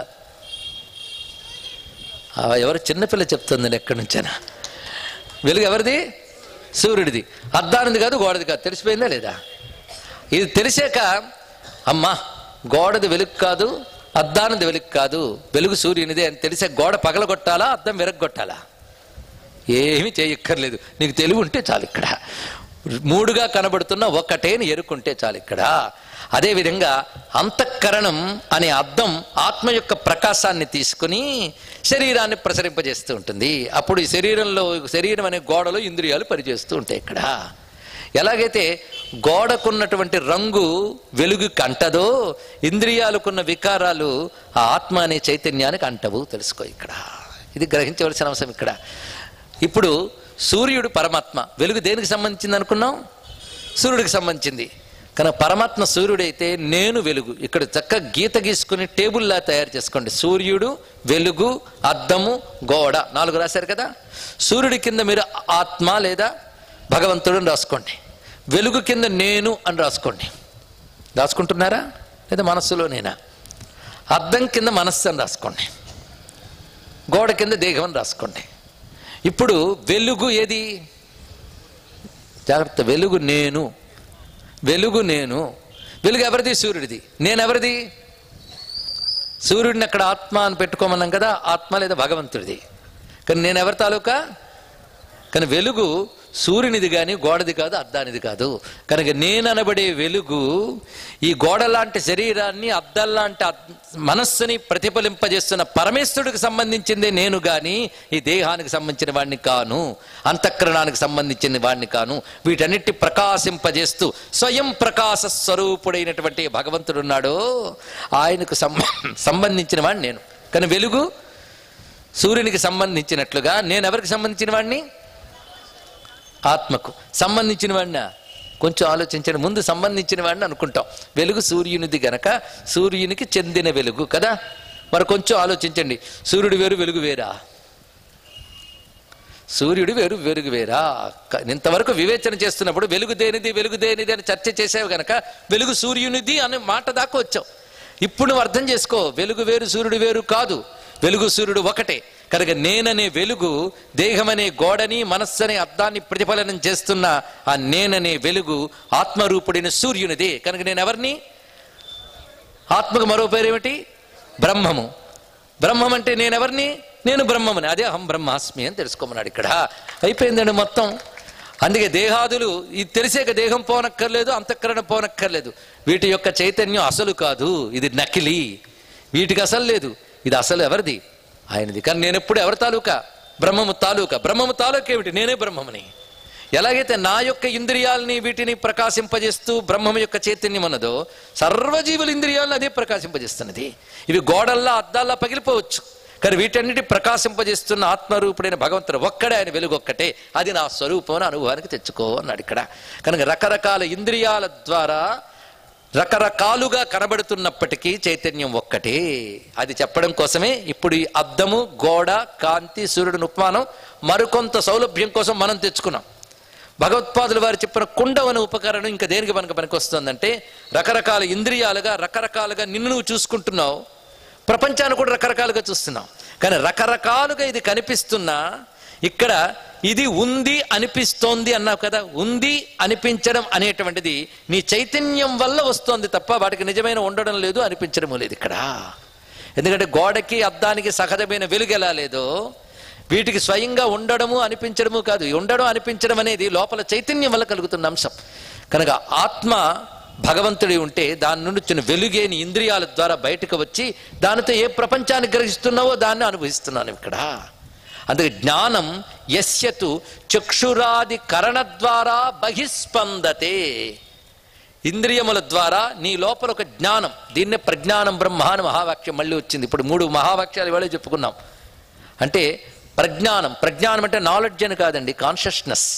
ఆ, ఎవరు చిన్నపిల్ల చెప్తుందండి ఎక్కడి నుంచైనా వెలుగు ఎవరిది సూర్యుడిది అద్దానిది కాదు గోడది కాదు తెలిసిపోయిందా లేదా ఇది తెలిసాక అమ్మా గోడది వెలుగు కాదు అద్దానిది వెలుగు కాదు వెలుగు సూర్యునిదే అని తెలిసే గోడ పగలగొట్టాలా అద్దం విరగొట్టాలా ఏమీ చేయక్కర్లేదు నీకు తెలివి ఉంటే చాలు ఇక్కడ మూడుగా కనబడుతున్న ఒక్కటేని ఎరుకుంటే చాలు ఇక్కడ అదేవిధంగా అంతఃకరణం అనే అద్దం ఆత్మ యొక్క ప్రకాశాన్ని తీసుకుని శరీరాన్ని ప్రసరింపజేస్తూ ఉంటుంది అప్పుడు ఈ శరీరంలో శరీరం అనే గోడలో ఇంద్రియాలు పనిచేస్తూ ఉంటాయి ఇక్కడ ఎలాగైతే గోడకున్నటువంటి రంగు వెలుగుకి అంటదో ఇంద్రియాలకున్న వికారాలు ఆ ఆత్మ అనే చైతన్యానికి అంటవు తెలుసుకో ఇక్కడ ఇది గ్రహించవలసిన అంశం ఇక్కడ ఇప్పుడు సూర్యుడు పరమాత్మ వెలుగు దేనికి సంబంధించింది అనుకున్నాం సూర్యుడికి సంబంధించింది కానీ పరమాత్మ సూర్యుడైతే నేను వెలుగు ఇక్కడ చక్క గీత గీసుకుని టేబుల్లా తయారు చేసుకోండి సూర్యుడు వెలుగు అద్దము గోడ నాలుగు రాశారు కదా సూర్యుడి కింద మీరు ఆత్మ లేదా భగవంతుడు అని రాసుకోండి వెలుగు కింద నేను అని రాసుకోండి రాసుకుంటున్నారా లేదా మనస్సులోనేనా అద్దం కింద మనస్సు అని రాసుకోండి గోడ కింద దేహం అని రాసుకోండి ఇప్పుడు వెలుగు ఏది జాగ్రత్త వెలుగు నేను వెలుగు నేను వెలుగు ఎవరిది సూర్యుడిది నేను ఎవరిది సూర్యుడిని అక్కడ ఆత్మ అని పెట్టుకోమన్నాం కదా ఆత్మ లేదా భగవంతుడిది కానీ నేను ఎవరి తాలూకా కానీ వెలుగు సూర్యునిది కానీ గోడది కాదు అద్దానిది కాదు కనుక నేను అనబడే వెలుగు ఈ గోడ లాంటి శరీరాన్ని అద్దంలాంటి అద్- మనస్సుని ప్రతిఫలింపజేస్తున్న పరమేశ్వరుడికి సంబంధించిందే నేను గాని ఈ దేహానికి సంబంధించిన వాడిని కాను అంతఃకరణానికి సంబంధించిన వాడిని కాను వీటన్నిటి ప్రకాశింపజేస్తూ స్వయం ప్రకాశ స్వరూపుడైనటువంటి భగవంతుడు ఉన్నాడో ఆయనకు సంబ- సంబంధించిన వాడిని నేను కానీ వెలుగు సూర్యునికి సంబంధించినట్లుగా నేను ఎవరికి సంబంధించిన వాడిని ఆత్మకు సంబంధించిన వాడినా కొంచెం ఆలోచించండి ముందు సంబంధించిన వాడిని అనుకుంటాం వెలుగు సూర్యునిది గనక సూర్యునికి చెందిన వెలుగు కదా మరి కొంచెం ఆలోచించండి సూర్యుడు వేరు వెలుగు వేరా సూర్యుడు వేరు వెలుగు వేరా క- ఇంతవరకు వివేచన చేస్తున్నప్పుడు వెలుగు దేనిది వెలుగు దేనిది అని చర్చ చేసావు గనక వెలుగు సూర్యునిది అనే మాట దాకా వచ్చావు ఇప్పుడు నువ్వు అర్థం చేసుకో వెలుగు వేరు సూర్యుడు వేరు కాదు వెలుగు సూర్యుడు ఒకటే కనుక నేననే వెలుగు దేహమనే గోడని మనస్సనే అద్దాన్ని ప్రతిఫలనం చేస్తున్న ఆ నేననే వెలుగు ఆత్మరూపుడైన సూర్యునిదే కనుక నేను ఎవరిని ఆత్మకు మరో పేరేమిటి బ్రహ్మము బ్రహ్మం అంటే నేనెవరిని నేను బ్రహ్మముని అదే అహం బ్రహ్మాస్మి అని తెలుసుకోమన్నాడు ఇక్కడ అయిపోయిందండి మొత్తం అందుకే దేహాదులు ఇది తెలిసేక దేహం పోనక్కర్లేదు అంతఃకరణ పోనక్కర్లేదు వీటి యొక్క చైతన్యం అసలు కాదు ఇది నకిలీ వీటికి అసలు లేదు ఇది అసలు ఎవరిది ఆయనది కానీ నేను ఎప్పుడు ఎవరి తాలూకా బ్రహ్మము తాలూకా బ్రహ్మము తాలూకా ఏమిటి నేనే బ్రహ్మముని ఎలాగైతే నా యొక్క ఇంద్రియాలని వీటిని ప్రకాశింపజేస్తూ బ్రహ్మం యొక్క చైతన్యం ఉన్నదో సర్వజీవుల ఇంద్రియాలను అదే ప్రకాశింపజేస్తున్నది ఇవి గోడల్లా అద్దాల్లా పగిలిపోవచ్చు కానీ వీటన్నిటి ప్రకాశింపజేస్తున్న ఆత్మరూపుడైన భగవంతుడు ఒక్కడే ఆయన వెలుగు ఒక్కటే అది నా స్వరూపం అని అనుభవానికి తెచ్చుకో అన్నాడు ఇక్కడ కనుక రకరకాల ఇంద్రియాల ద్వారా రకరకాలుగా కనబడుతున్నప్పటికీ చైతన్యం ఒక్కటే అది చెప్పడం కోసమే ఇప్పుడు ఈ అద్దము గోడ కాంతి సూర్యుడిని ఉపమానం మరికొంత సౌలభ్యం కోసం మనం తెచ్చుకున్నాం భగవత్పాదులు వారు చెప్పిన కుండం అనే ఉపకరణం ఇంకా దేనికి మనకు పనికొస్తుందంటే రకరకాల ఇంద్రియాలుగా రకరకాలుగా నిన్ను నువ్వు చూసుకుంటున్నావు ప్రపంచాన్ని కూడా రకరకాలుగా చూస్తున్నావు కానీ రకరకాలుగా ఇది కనిపిస్తున్నా ఇక్కడ ఇది ఉంది అనిపిస్తోంది అన్నావు కదా ఉంది అనిపించడం అనేటువంటిది నీ చైతన్యం వల్ల వస్తోంది తప్ప వాటికి నిజమైన ఉండడం లేదు అనిపించడం లేదు ఇక్కడ ఎందుకంటే గోడకి అద్దానికి సహజమైన వెలుగు ఎలా లేదో వీటికి స్వయంగా ఉండడము అనిపించడము కాదు ఈ ఉండడం అనిపించడం అనేది లోపల చైతన్యం వల్ల కలుగుతున్న అంశం కనుక ఆత్మ భగవంతుడి ఉంటే దాని నుండి వచ్చిన వెలుగేని ఇంద్రియాల ద్వారా బయటకు వచ్చి దానితో ఏ ప్రపంచాన్ని గ్రహిస్తున్నావో దాన్ని అనుభవిస్తున్నాను ఇక్కడ అందుకే జ్ఞానం యస్యతు చక్షురాది కరణ ద్వారా బహిస్పందతే ఇంద్రియముల ద్వారా నీ లోపల ఒక జ్ఞానం దీన్నే ప్రజ్ఞానం బ్రహ్మ అని మహావాక్యం మళ్ళీ వచ్చింది ఇప్పుడు మూడు మహావాక్యాలు వేళ చెప్పుకున్నాం అంటే ప్రజ్ఞానం ప్రజ్ఞానం అంటే నాలెడ్జ్ అని కాదండి కాన్షియస్నెస్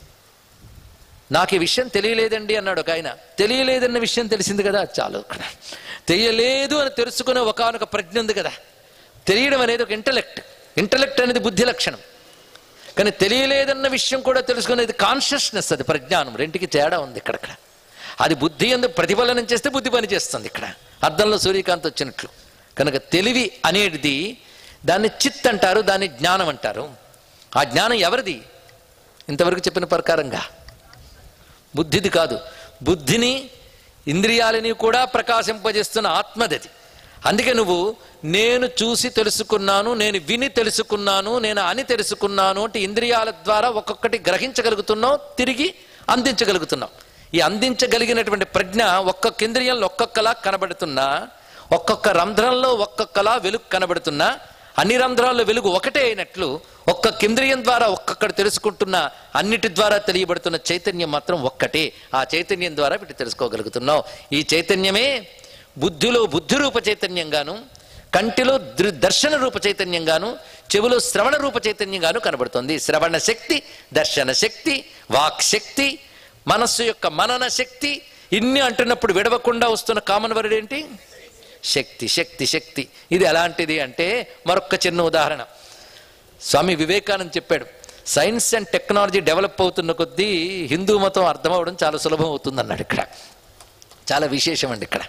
నాకు ఈ విషయం తెలియలేదండి అన్నాడు ఒక ఆయన తెలియలేదన్న విషయం తెలిసింది కదా చాలు తెలియలేదు అని తెలుసుకునే ఒకనొక ప్రజ్ఞ ఉంది కదా తెలియడం అనేది ఒక ఇంటలెక్ట్ ఇంటలెక్ట్ అనేది బుద్ధి లక్షణం కానీ తెలియలేదన్న విషయం కూడా తెలుసుకునేది కాన్షియస్నెస్ అది ప్రజ్ఞానం రెంటికి తేడా ఉంది ఇక్కడక్కడ అది బుద్ధి ఎందు ప్రతిఫలనం చేస్తే బుద్ధి పని చేస్తుంది ఇక్కడ అర్థంలో సూర్యకాంత్ వచ్చినట్లు కనుక తెలివి అనేది దాన్ని చిత్ అంటారు దాన్ని జ్ఞానం అంటారు ఆ జ్ఞానం ఎవరిది ఇంతవరకు చెప్పిన ప్రకారంగా బుద్ధిది కాదు బుద్ధిని ఇంద్రియాలని కూడా ప్రకాశింపజేస్తున్న ఆత్మదది అందుకే నువ్వు నేను చూసి తెలుసుకున్నాను నేను విని తెలుసుకున్నాను నేను అని తెలుసుకున్నాను అంటే ఇంద్రియాల ద్వారా ఒక్కొక్కటి గ్రహించగలుగుతున్నావు తిరిగి అందించగలుగుతున్నావు ఈ అందించగలిగినటువంటి ప్రజ్ఞ ఒక్కొక్క ఇంద్రియంలో ఒక్కొక్కలా కనబడుతున్నా ఒక్కొక్క రంధ్రంలో ఒక్కొక్కలా వెలుగు కనబడుతున్నా అన్ని రంధ్రాల్లో వెలుగు ఒకటే అయినట్లు ఒక్కొక్క ఇంద్రియం ద్వారా ఒక్కొక్కటి తెలుసుకుంటున్న అన్నిటి ద్వారా తెలియబడుతున్న చైతన్యం మాత్రం ఒక్కటే ఆ చైతన్యం ద్వారా వీటి తెలుసుకోగలుగుతున్నావు ఈ చైతన్యమే బుద్ధిలో బుద్ధి రూప చైతన్యంగాను కంటిలో దృ- దర్శన రూప చైతన్యంగాను చెవిలో శ్రవణ రూప చైతన్యంగాను కనబడుతుంది శ్రవణ శక్తి దర్శన శక్తి వాక్ శక్తి మనస్సు యొక్క మనన శక్తి ఇన్ని అంటున్నప్పుడు విడవకుండా వస్తున్న కామన్ వర్డ్ ఏంటి శక్తి శక్తి శక్తి ఇది ఎలాంటిది అంటే మరొక చిన్న ఉదాహరణ స్వామి వివేకానంద చెప్పాడు సైన్స్ అండ్ టెక్నాలజీ డెవలప్ అవుతున్న కొద్దీ హిందూ మతం అర్థమవడం చాలా సులభం అవుతుంది అన్నాడు ఇక్కడ చాలా విశేషం అండి ఇక్కడ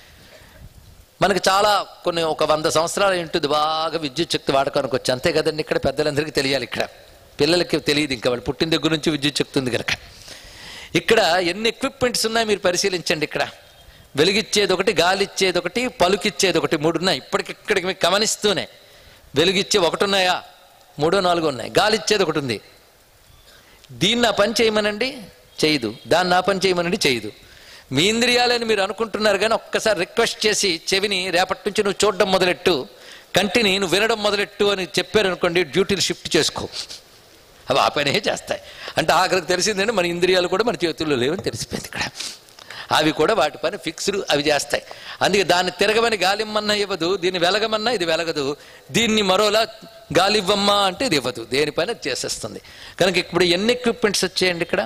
మనకు చాలా కొన్ని ఒక వంద సంవత్సరాలు ఉంటుంది బాగా విద్యుత్ శక్తి వాడకానికి వచ్చి అంతే కదండి ఇక్కడ పెద్దలందరికీ తెలియాలి ఇక్కడ పిల్లలకి తెలియదు ఇంకా వాళ్ళు పుట్టిన దగ్గర నుంచి విద్యుత్ శక్తి ఉంది కనుక ఇక్కడ ఎన్ని ఎక్విప్మెంట్స్ ఉన్నాయో మీరు పరిశీలించండి ఇక్కడ వెలుగిచ్చేది ఒకటి గాలి ఇచ్చేది ఒకటి పలుకిచ్చేది ఒకటి మూడు ఉన్నాయి ఇప్పటికిక్కడికి మీకు గమనిస్తూనే వెలుగిచ్చే ఒకటి ఉన్నాయా మూడో నాలుగో ఉన్నాయి గాలి ఇచ్చేది ఒకటి ఉంది దీన్ని ఆ పని చేయమనండి చేయదు దాన్ని ఆ పని చేయమనండి చేయదు మీ ఇంద్రియాలని మీరు అనుకుంటున్నారు కానీ ఒక్కసారి రిక్వెస్ట్ చేసి చెవిని రేపటి నుంచి నువ్వు చూడడం మొదలెట్టు కంటిని నువ్వు వినడం మొదలెట్టు అని చెప్పారనుకోండి డ్యూటీలు షిఫ్ట్ చేసుకో అవి ఆ పనే చేస్తాయి అంటే ఆఖరికి తెలిసిందంటే మన ఇంద్రియాలు కూడా మన చేతుల్లో లేవని తెలిసిపోయింది ఇక్కడ అవి కూడా వాటి పని ఫిక్స్డ్ అవి చేస్తాయి అందుకే దాన్ని తిరగమని గాలిమ్మన్నా ఇవ్వదు దీన్ని వెలగమన్నా ఇది వెలగదు దీన్ని మరోలా గాలి ఇవ్వమ్మా అంటే ఇది ఇవ్వదు దేని పని అది చేసేస్తుంది కనుక ఇప్పుడు ఎన్ని ఎక్విప్మెంట్స్ వచ్చాయండి ఇక్కడ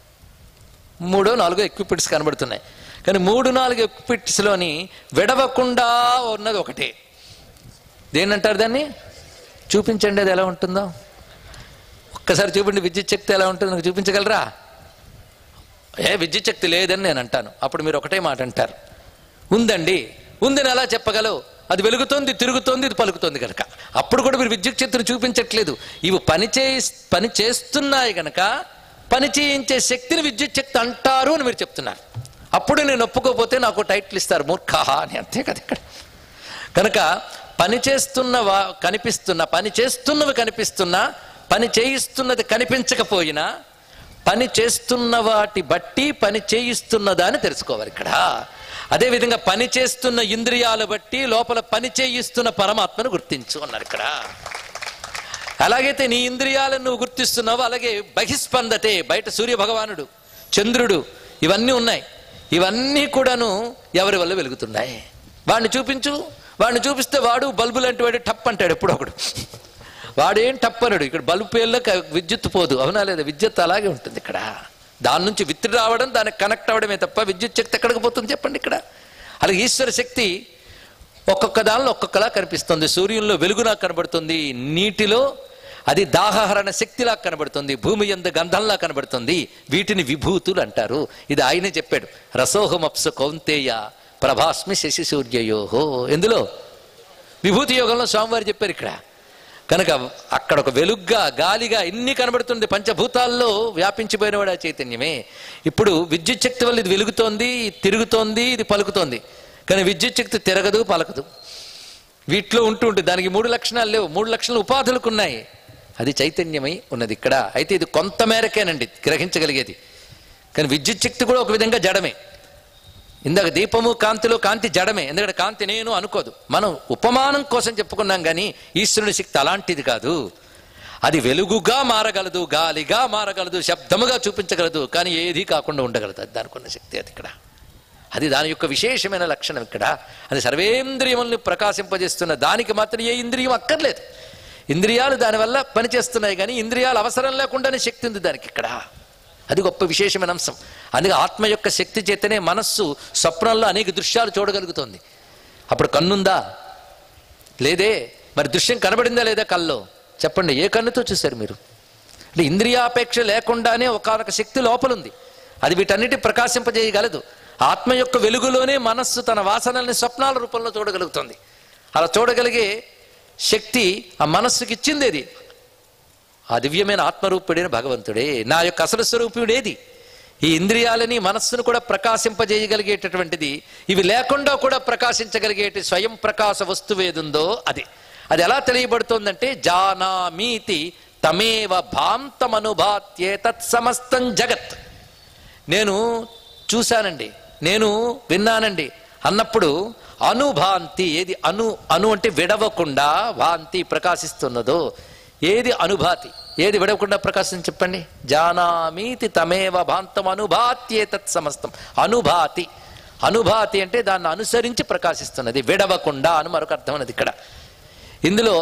మూడో నాలుగో ఎక్విప్మెంట్స్ కనబడుతున్నాయి కానీ మూడు నాలుగు ఎక్విప్మెంట్స్లోని విడవకుండా ఉన్నది ఒకటే దేన్నంటారు దాన్ని చూపించండి అది ఎలా ఉంటుందో ఒక్కసారి చూపిండి విద్యుత్ శక్తి ఎలా ఉంటుందో నాకు చూపించగలరా ఏ విద్యుత్ శక్తి లేదని నేను అంటాను అప్పుడు మీరు ఒకటే మాట అంటారు ఉందండి ఉందని ఎలా చెప్పగలవు అది వెలుగుతోంది తిరుగుతోంది ఇది పలుకుతోంది కనుక అప్పుడు కూడా మీరు విద్యుత్ శక్తిని చూపించట్లేదు ఇవి పని చే పని చేస్తున్నాయి కనుక పని చేయించే శక్తిని విద్యుత్ శక్తి అంటారు అని మీరు చెప్తున్నారు అప్పుడు నేను ఒప్పుకోకపోతే నాకు టైటిల్ ఇస్తారు మూర్ఖ అని అంతే కదా ఇక్కడ కనుక పని చేస్తున్న వా- కనిపిస్తున్న పని చేస్తున్నవి కనిపిస్తున్నా పని చేయిస్తున్నది కనిపించకపోయినా పని చేస్తున్న వాటి బట్టి పని చేయిస్తున్నదా అని తెలుసుకోవాలి ఇక్కడ అదేవిధంగా పని చేస్తున్న ఇంద్రియాలు బట్టి లోపల పని చేయిస్తున్న పరమాత్మను గుర్తించు అన్నారు ఇక్కడ అలాగైతే నీ ఇంద్రియాలను నువ్వు గుర్తిస్తున్నావు అలాగే బహిస్పందతే బయట సూర్య భగవానుడు చంద్రుడు ఇవన్నీ ఉన్నాయి ఇవన్నీ కూడాను ఎవరి వల్ల వెలుగుతున్నాయి వాడిని చూపించు వాడిని చూపిస్తే వాడు బల్బు లాంటి వాడు టప్ అంటాడు ఎప్పుడు ఒకడు వాడేం టప్ అనడు ఇక్కడ బల్బు పేర్లో క- విద్యుత్ పోదు అవునా లేదా విద్యుత్ అలాగే ఉంటుంది ఇక్కడ దాని నుంచి విత్తి రావడం దానికి కనెక్ట్ అవ్వడమే తప్ప విద్యుత్ శక్తి ఎక్కడికి పోతుంది చెప్పండి ఇక్కడ అలాగే ఈశ్వర శక్తి ఒక్కొక్క దానిలో ఒక్కొక్కలా కనిపిస్తుంది సూర్యుల్లో వెలుగులా కనబడుతుంది నీటిలో అది దాహహరణ శక్తిలా కనబడుతుంది భూమి ఎందు గంధంలా కనబడుతుంది వీటిని విభూతులు అంటారు ఇది ఆయనే చెప్పాడు రసోహమప్స కౌంతేయ ప్రభాస్మి శశి సూర్యయోహో ఎందులో విభూతి యోగంలో స్వామివారు చెప్పారు ఇక్కడ కనుక అక్కడ ఒక వెలుగ్గా గాలిగా ఇన్ని కనబడుతుంది పంచభూతాల్లో వ్యాపించిపోయినవాడు ఆ చైతన్యమే ఇప్పుడు విద్యుత్ శక్తి వల్ల ఇది వెలుగుతోంది ఇది తిరుగుతోంది ఇది పలుకుతోంది కానీ విద్యుత్ శక్తి తిరగదు పలకదు వీటిలో ఉంటూ ఉంటుంది దానికి మూడు లక్షణాలు లేవు మూడు లక్షణాలు ఉపాధులకు ఉన్నాయి అది చైతన్యమై ఉన్నది ఇక్కడ అయితే ఇది కొంత మేరకేనండి గ్రహించగలిగేది కానీ విద్యుత్ శక్తి కూడా ఒక విధంగా జడమే ఇందాక దీపము కాంతిలో కాంతి జడమే ఎందుకంటే కాంతి నేను అనుకోదు మనం ఉపమానం కోసం చెప్పుకున్నాం కానీ ఈశ్వరుని శక్తి అలాంటిది కాదు అది వెలుగుగా మారగలదు గాలిగా మారగలదు శబ్దముగా చూపించగలదు కానీ ఏది కాకుండా ఉండగలదు అది దానికి ఉన్న శక్తి అది ఇక్కడ అది దాని యొక్క విశేషమైన లక్షణం ఇక్కడ అది సర్వేంద్రియముల్ని ప్రకాశింపజేస్తున్న దానికి మాత్రం ఏ ఇంద్రియం అక్కర్లేదు ఇంద్రియాలు దానివల్ల పనిచేస్తున్నాయి కానీ ఇంద్రియాలు అవసరం లేకుండానే శక్తి ఉంది దానికి ఇక్కడ అది గొప్ప విశేషమైన అంశం అందుకే ఆత్మ యొక్క శక్తి చేతనే మనస్సు స్వప్నంలో అనేక దృశ్యాలు చూడగలుగుతోంది అప్పుడు కన్నుందా లేదే మరి దృశ్యం కనబడిందా లేదా కల్లో చెప్పండి ఏ కన్నుతో చూశారు మీరు అంటే ఇంద్రియాపేక్ష లేకుండానే ఒకనొక శక్తి లోపలుంది అది వీటన్నిటి ప్రకాశింపజేయగలదు ఆత్మ యొక్క వెలుగులోనే మనస్సు తన వాసనల్ని స్వప్నాల రూపంలో చూడగలుగుతుంది అలా చూడగలిగే శక్తి ఆ మనస్సుకి ఇచ్చింది అది ఆ దివ్యమైన ఆత్మరూపుడైన భగవంతుడే నా యొక్క అసలు స్వరూపుడేది ఈ ఇంద్రియాలని మనస్సును కూడా ప్రకాశింపజేయగలిగేటటువంటిది ఇవి లేకుండా కూడా ప్రకాశించగలిగేటి స్వయం ప్రకాశ వస్తువు ఏదుందో అది అది ఎలా తెలియబడుతోందంటే జానామీతి తమేవ భాంతమనుభాత్యే తత్సమస్తం జగత్ నేను చూశానండి నేను విన్నానండి అన్నప్పుడు అనుభాంతి ఏది అను అను అంటే విడవకుండా భాంతి ప్రకాశిస్తున్నదో ఏది అనుభాతి ఏది విడవకుండా ప్రకాశం చెప్పండి జానామీతి తమేవ భాంతం అనుభాత్యే తత్ సమస్తం అనుభాతి అనుభాతి అంటే దాన్ని అనుసరించి ప్రకాశిస్తున్నది విడవకుండా అని మరొక అర్థం అన్నది ఇక్కడ ఇందులో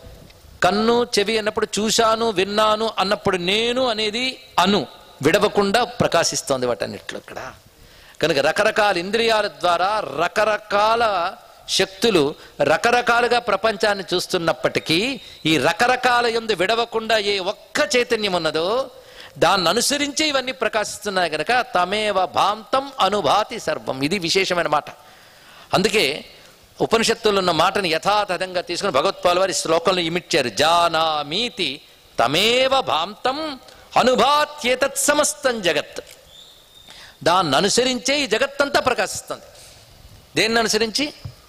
కన్ను చెవి అన్నప్పుడు చూశాను విన్నాను అన్నప్పుడు నేను అనేది అను విడవకుండా ప్రకాశిస్తోంది వాటన్నిట్లో ఇక్కడ కనుక రకరకాల ఇంద్రియాల ద్వారా రకరకాల శక్తులు రకరకాలుగా ప్రపంచాన్ని చూస్తున్నప్పటికీ ఈ రకరకాల ఎందు విడవకుండా ఏ ఒక్క చైతన్యం ఉన్నదో దాన్ని అనుసరించి ఇవన్నీ ప్రకాశిస్తున్నాయి కనుక తమేవ భాంతం అనుభాతి సర్వం ఇది విశేషమైన మాట అందుకే ఉపనిషత్తుల్లో ఉన్న మాటని యథాతథంగా తీసుకుని భగవత్పాల్ వారి శ్లోకంలో ఇమిడ్చారు జానామీతి తమేవ భాంతం అనుభాత్యేతత్ సమస్తం జగత్ దాన్ని అనుసరించే ఈ జగత్తంతా ప్రకాశిస్తుంది దేన్ని అనుసరించి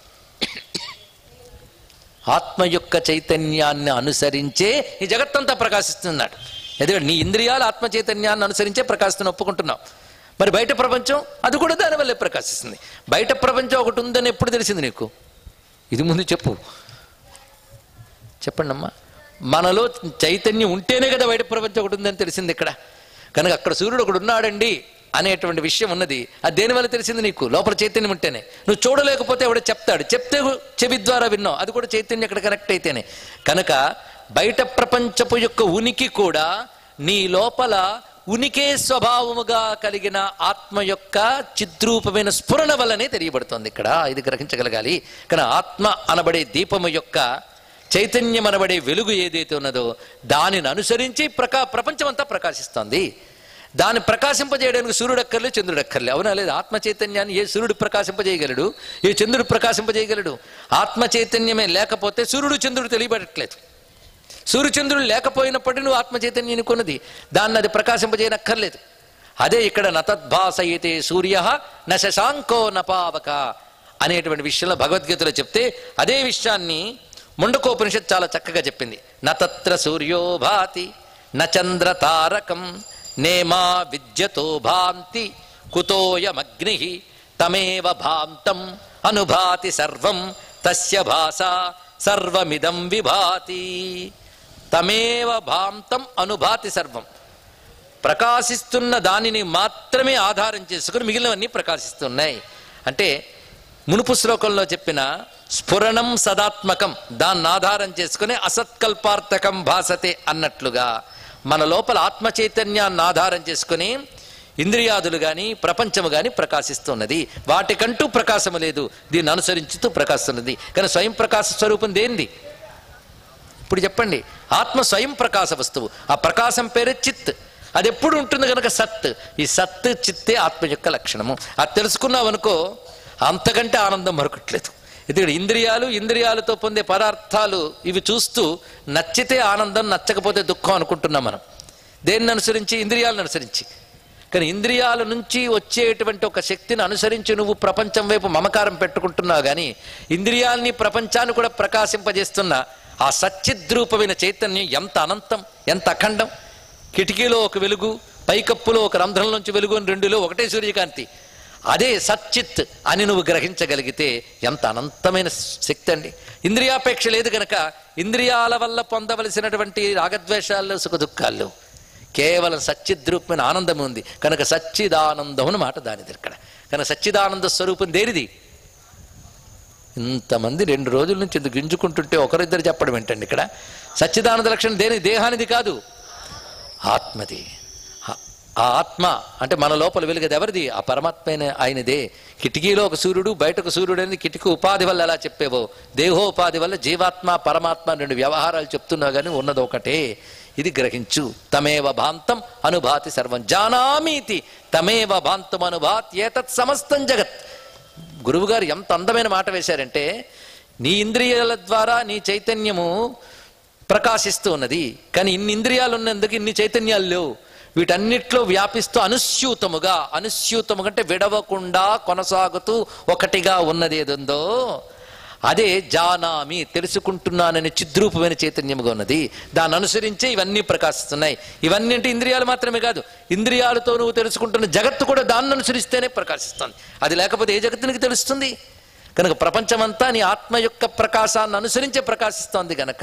ఆత్మ యొక్క చైతన్యాన్ని అనుసరించే ఈ జగత్తంతా ప్రకాశిస్తున్నాడు ఎందుకంటే నీ ఇంద్రియాలు ఆత్మ చైతన్యాన్ని అనుసరించే ప్రకాశిస్తున్న ఒప్పుకుంటున్నావు మరి బయట ప్రపంచం అది కూడా దానివల్లే ప్రకాశిస్తుంది బయట ప్రపంచం ఒకటి ఉందని ఎప్పుడు తెలిసింది నీకు ఇది ముందు చెప్పు చెప్పండి అమ్మా మనలో చైతన్యం ఉంటేనే కదా బయట ప్రపంచం ఒకటి ఉందని తెలిసింది ఇక్కడ కనుక అక్కడ సూర్యుడు ఒకడు ఉన్నాడండి అనేటువంటి విషయం ఉన్నది అది దేనివల్ల తెలిసింది నీకు లోపల చైతన్యం ఉంటేనే నువ్వు చూడలేకపోతే ఎవడో చెప్తాడు చెప్తే చెవి ద్వారా విన్నావు అది కూడా చైతన్యం అక్కడ కనెక్ట్ అయితేనే కనుక బయట ప్రపంచపు యొక్క ఉనికి కూడా నీ లోపల ఉనికే స్వభావముగా కలిగిన ఆత్మ యొక్క చిద్రూపమైన స్ఫురణ వల్లనే తెలియబడుతోంది ఇక్కడ ఇది గ్రహించగలగాలి కానీ ఆత్మ అనబడే దీపము యొక్క చైతన్యం అనబడే వెలుగు ఏదైతే ఉన్నదో దానిని అనుసరించి ప్రకా ప్రపంచమంతా ప్రకాశిస్తోంది దాన్ని ప్రకాశింపజేయడానికి సూర్యుడు అక్కర్లే చంద్రుడు అక్కర్లే అవునా లేదు ఆత్మ చైతన్యాన్ని ఏ సూర్యుడు ప్రకాశింపజేయగలడు ఏ చంద్రుడు ప్రకాశింపజేయగలడు ఆత్మ చైతన్యమే లేకపోతే సూర్యుడు చంద్రుడు తెలియబడట్లేదు సూర్యచంద్రుడు లేకపోయినప్పటికీ నువ్వు ఆత్మ చైతన్యాన్ని కొన్నది దాన్ని అది ప్రకాశింపజేయనక్కర్లేదు అదే ఇక్కడ నతద్భాసయితే సూర్య న శశాంకో నపావక అనేటువంటి విషయంలో భగవద్గీతలో చెప్తే అదే విషయాన్ని ముండకోపనిషత్ చాలా చక్కగా చెప్పింది నతత్ర సూర్యో భాతి న చంద్ర తారకం నేమా విద్యతో భాంతి కుతోయమగ్ని తమేవ భాంతం అనుభాతి సర్వం తస్య భాష సర్వమిదం విభాతి తమేవ భాంతం అనుభాతి సర్వం ప్రకాశిస్తున్న దానిని మాత్రమే ఆధారం చేసుకుని మిగిలినవన్నీ ప్రకాశిస్తున్నాయి అంటే మునుపు శ్లోకంలో చెప్పిన స్ఫురణం సదాత్మకం దాన్ని ఆధారం చేసుకుని అసత్కల్పార్థకం భాసతే అన్నట్లుగా మన లోపల ఆత్మ చైతన్యాన్ని ఆధారం చేసుకుని ఇంద్రియాదులు గాని ప్రపంచము గాని ప్రకాశిస్తున్నది వాటికంటూ ప్రకాశము లేదు దీన్ని అనుసరించుతూ ప్రకాశిస్తున్నది కానీ స్వయం ప్రకాశ స్వరూపం దేంది ఇప్పుడు చెప్పండి ఆత్మ స్వయం ప్రకాశ వస్తువు ఆ ప్రకాశం పేరే చిత్ అది ఎప్పుడు ఉంటుంది కనుక సత్ ఈ సత్ చిత్తే ఆత్మ యొక్క లక్షణము అది తెలుసుకున్నావు అనుకో అంతకంటే ఆనందం మరొకట్లేదు ఎందుకంటే ఇంద్రియాలు ఇంద్రియాలతో పొందే పదార్థాలు ఇవి చూస్తూ నచ్చితే ఆనందం నచ్చకపోతే దుఃఖం అనుకుంటున్నాం మనం దేన్ని అనుసరించి ఇంద్రియాలను అనుసరించి కానీ ఇంద్రియాల నుంచి వచ్చేటువంటి ఒక శక్తిని అనుసరించి నువ్వు ప్రపంచం వైపు మమకారం పెట్టుకుంటున్నావు కానీ ఇంద్రియాల్ని ప్రపంచాన్ని కూడా ప్రకాశింపజేస్తున్న ఆ సచ్చిద్రూపమైన చైతన్యం ఎంత అనంతం ఎంత అఖండం కిటికీలో ఒక వెలుగు పైకప్పులో ఒక రంధ్రంలోంచి వెలుగు అని రెండులో ఒకటే సూర్యకాంతి అదే సచ్చిత్ అని నువ్వు గ్రహించగలిగితే ఎంత అనంతమైన శక్తి అండి ఇంద్రియాపేక్ష లేదు గనక ఇంద్రియాల వల్ల పొందవలసినటువంటి రాగద్వేషాల్లో సుఖ దుఃఖాల్లో కేవలం సచ్చిద్రూపమైన ఆనందం ఉంది కనుక సచ్చిదానందం అని మాట దానిది ఇక్కడ కనుక సచ్చిదానంద స్వరూపం దేనిది ఇంతమంది రెండు రోజుల నుంచి ఇంత గింజుకుంటుంటే ఒకరిద్దరు చెప్పడం ఏంటండి ఇక్కడ సచ్చిదానంద లక్షణం దేని దేహానిది కాదు ఆత్మది ఆ- ఆ ఆత్మ అంటే మన లోపల వెలుగది ఎవరిది ఆ పరమాత్మైన ఆయనదే కిటికీలో ఒక సూర్యుడు బయట ఒక సూర్యుడు అనేది కిటికీ ఉపాధి వల్ల ఎలా చెప్పేవో దేహోపాధి వల్ల జీవాత్మ పరమాత్మ రెండు వ్యవహారాలు చెప్తున్నావు కానీ ఉన్నది ఒకటే ఇది గ్రహించు తమేవ భాంతం అనుభాతి సర్వం జానామీతి తమేవ భాంతం అనుభాత్ ఏతత్ సమస్తం జగత్ గురువుగారు ఎంత అందమైన మాట వేశారంటే నీ ఇంద్రియాల ద్వారా నీ చైతన్యము ప్రకాశిస్తూ ఉన్నది కానీ ఇన్ని ఇంద్రియాలు ఉన్నందుకు ఇన్ని చైతన్యాలు లేవు వీటన్నిట్లో వ్యాపిస్తూ అనుస్యూతముగా అనుస్యూతముగా అంటే విడవకుండా కొనసాగుతూ ఒకటిగా ఉన్నది ఏదుందో అదే జానామి తెలుసుకుంటున్నానని చిద్రూపమైన చైతన్యముగా ఉన్నది దాన్ని అనుసరించే ఇవన్నీ ప్రకాశిస్తున్నాయి ఇవన్నీ అంటే ఇంద్రియాలు మాత్రమే కాదు ఇంద్రియాలతో నువ్వు తెలుసుకుంటున్న జగత్తు కూడా దాన్ని అనుసరిస్తేనే ప్రకాశిస్తుంది అది లేకపోతే ఏ జగత్తునికి తెలుస్తుంది కనుక ప్రపంచమంతా నీ ఆత్మ యొక్క ప్రకాశాన్ని అనుసరించే ప్రకాశిస్తోంది గనక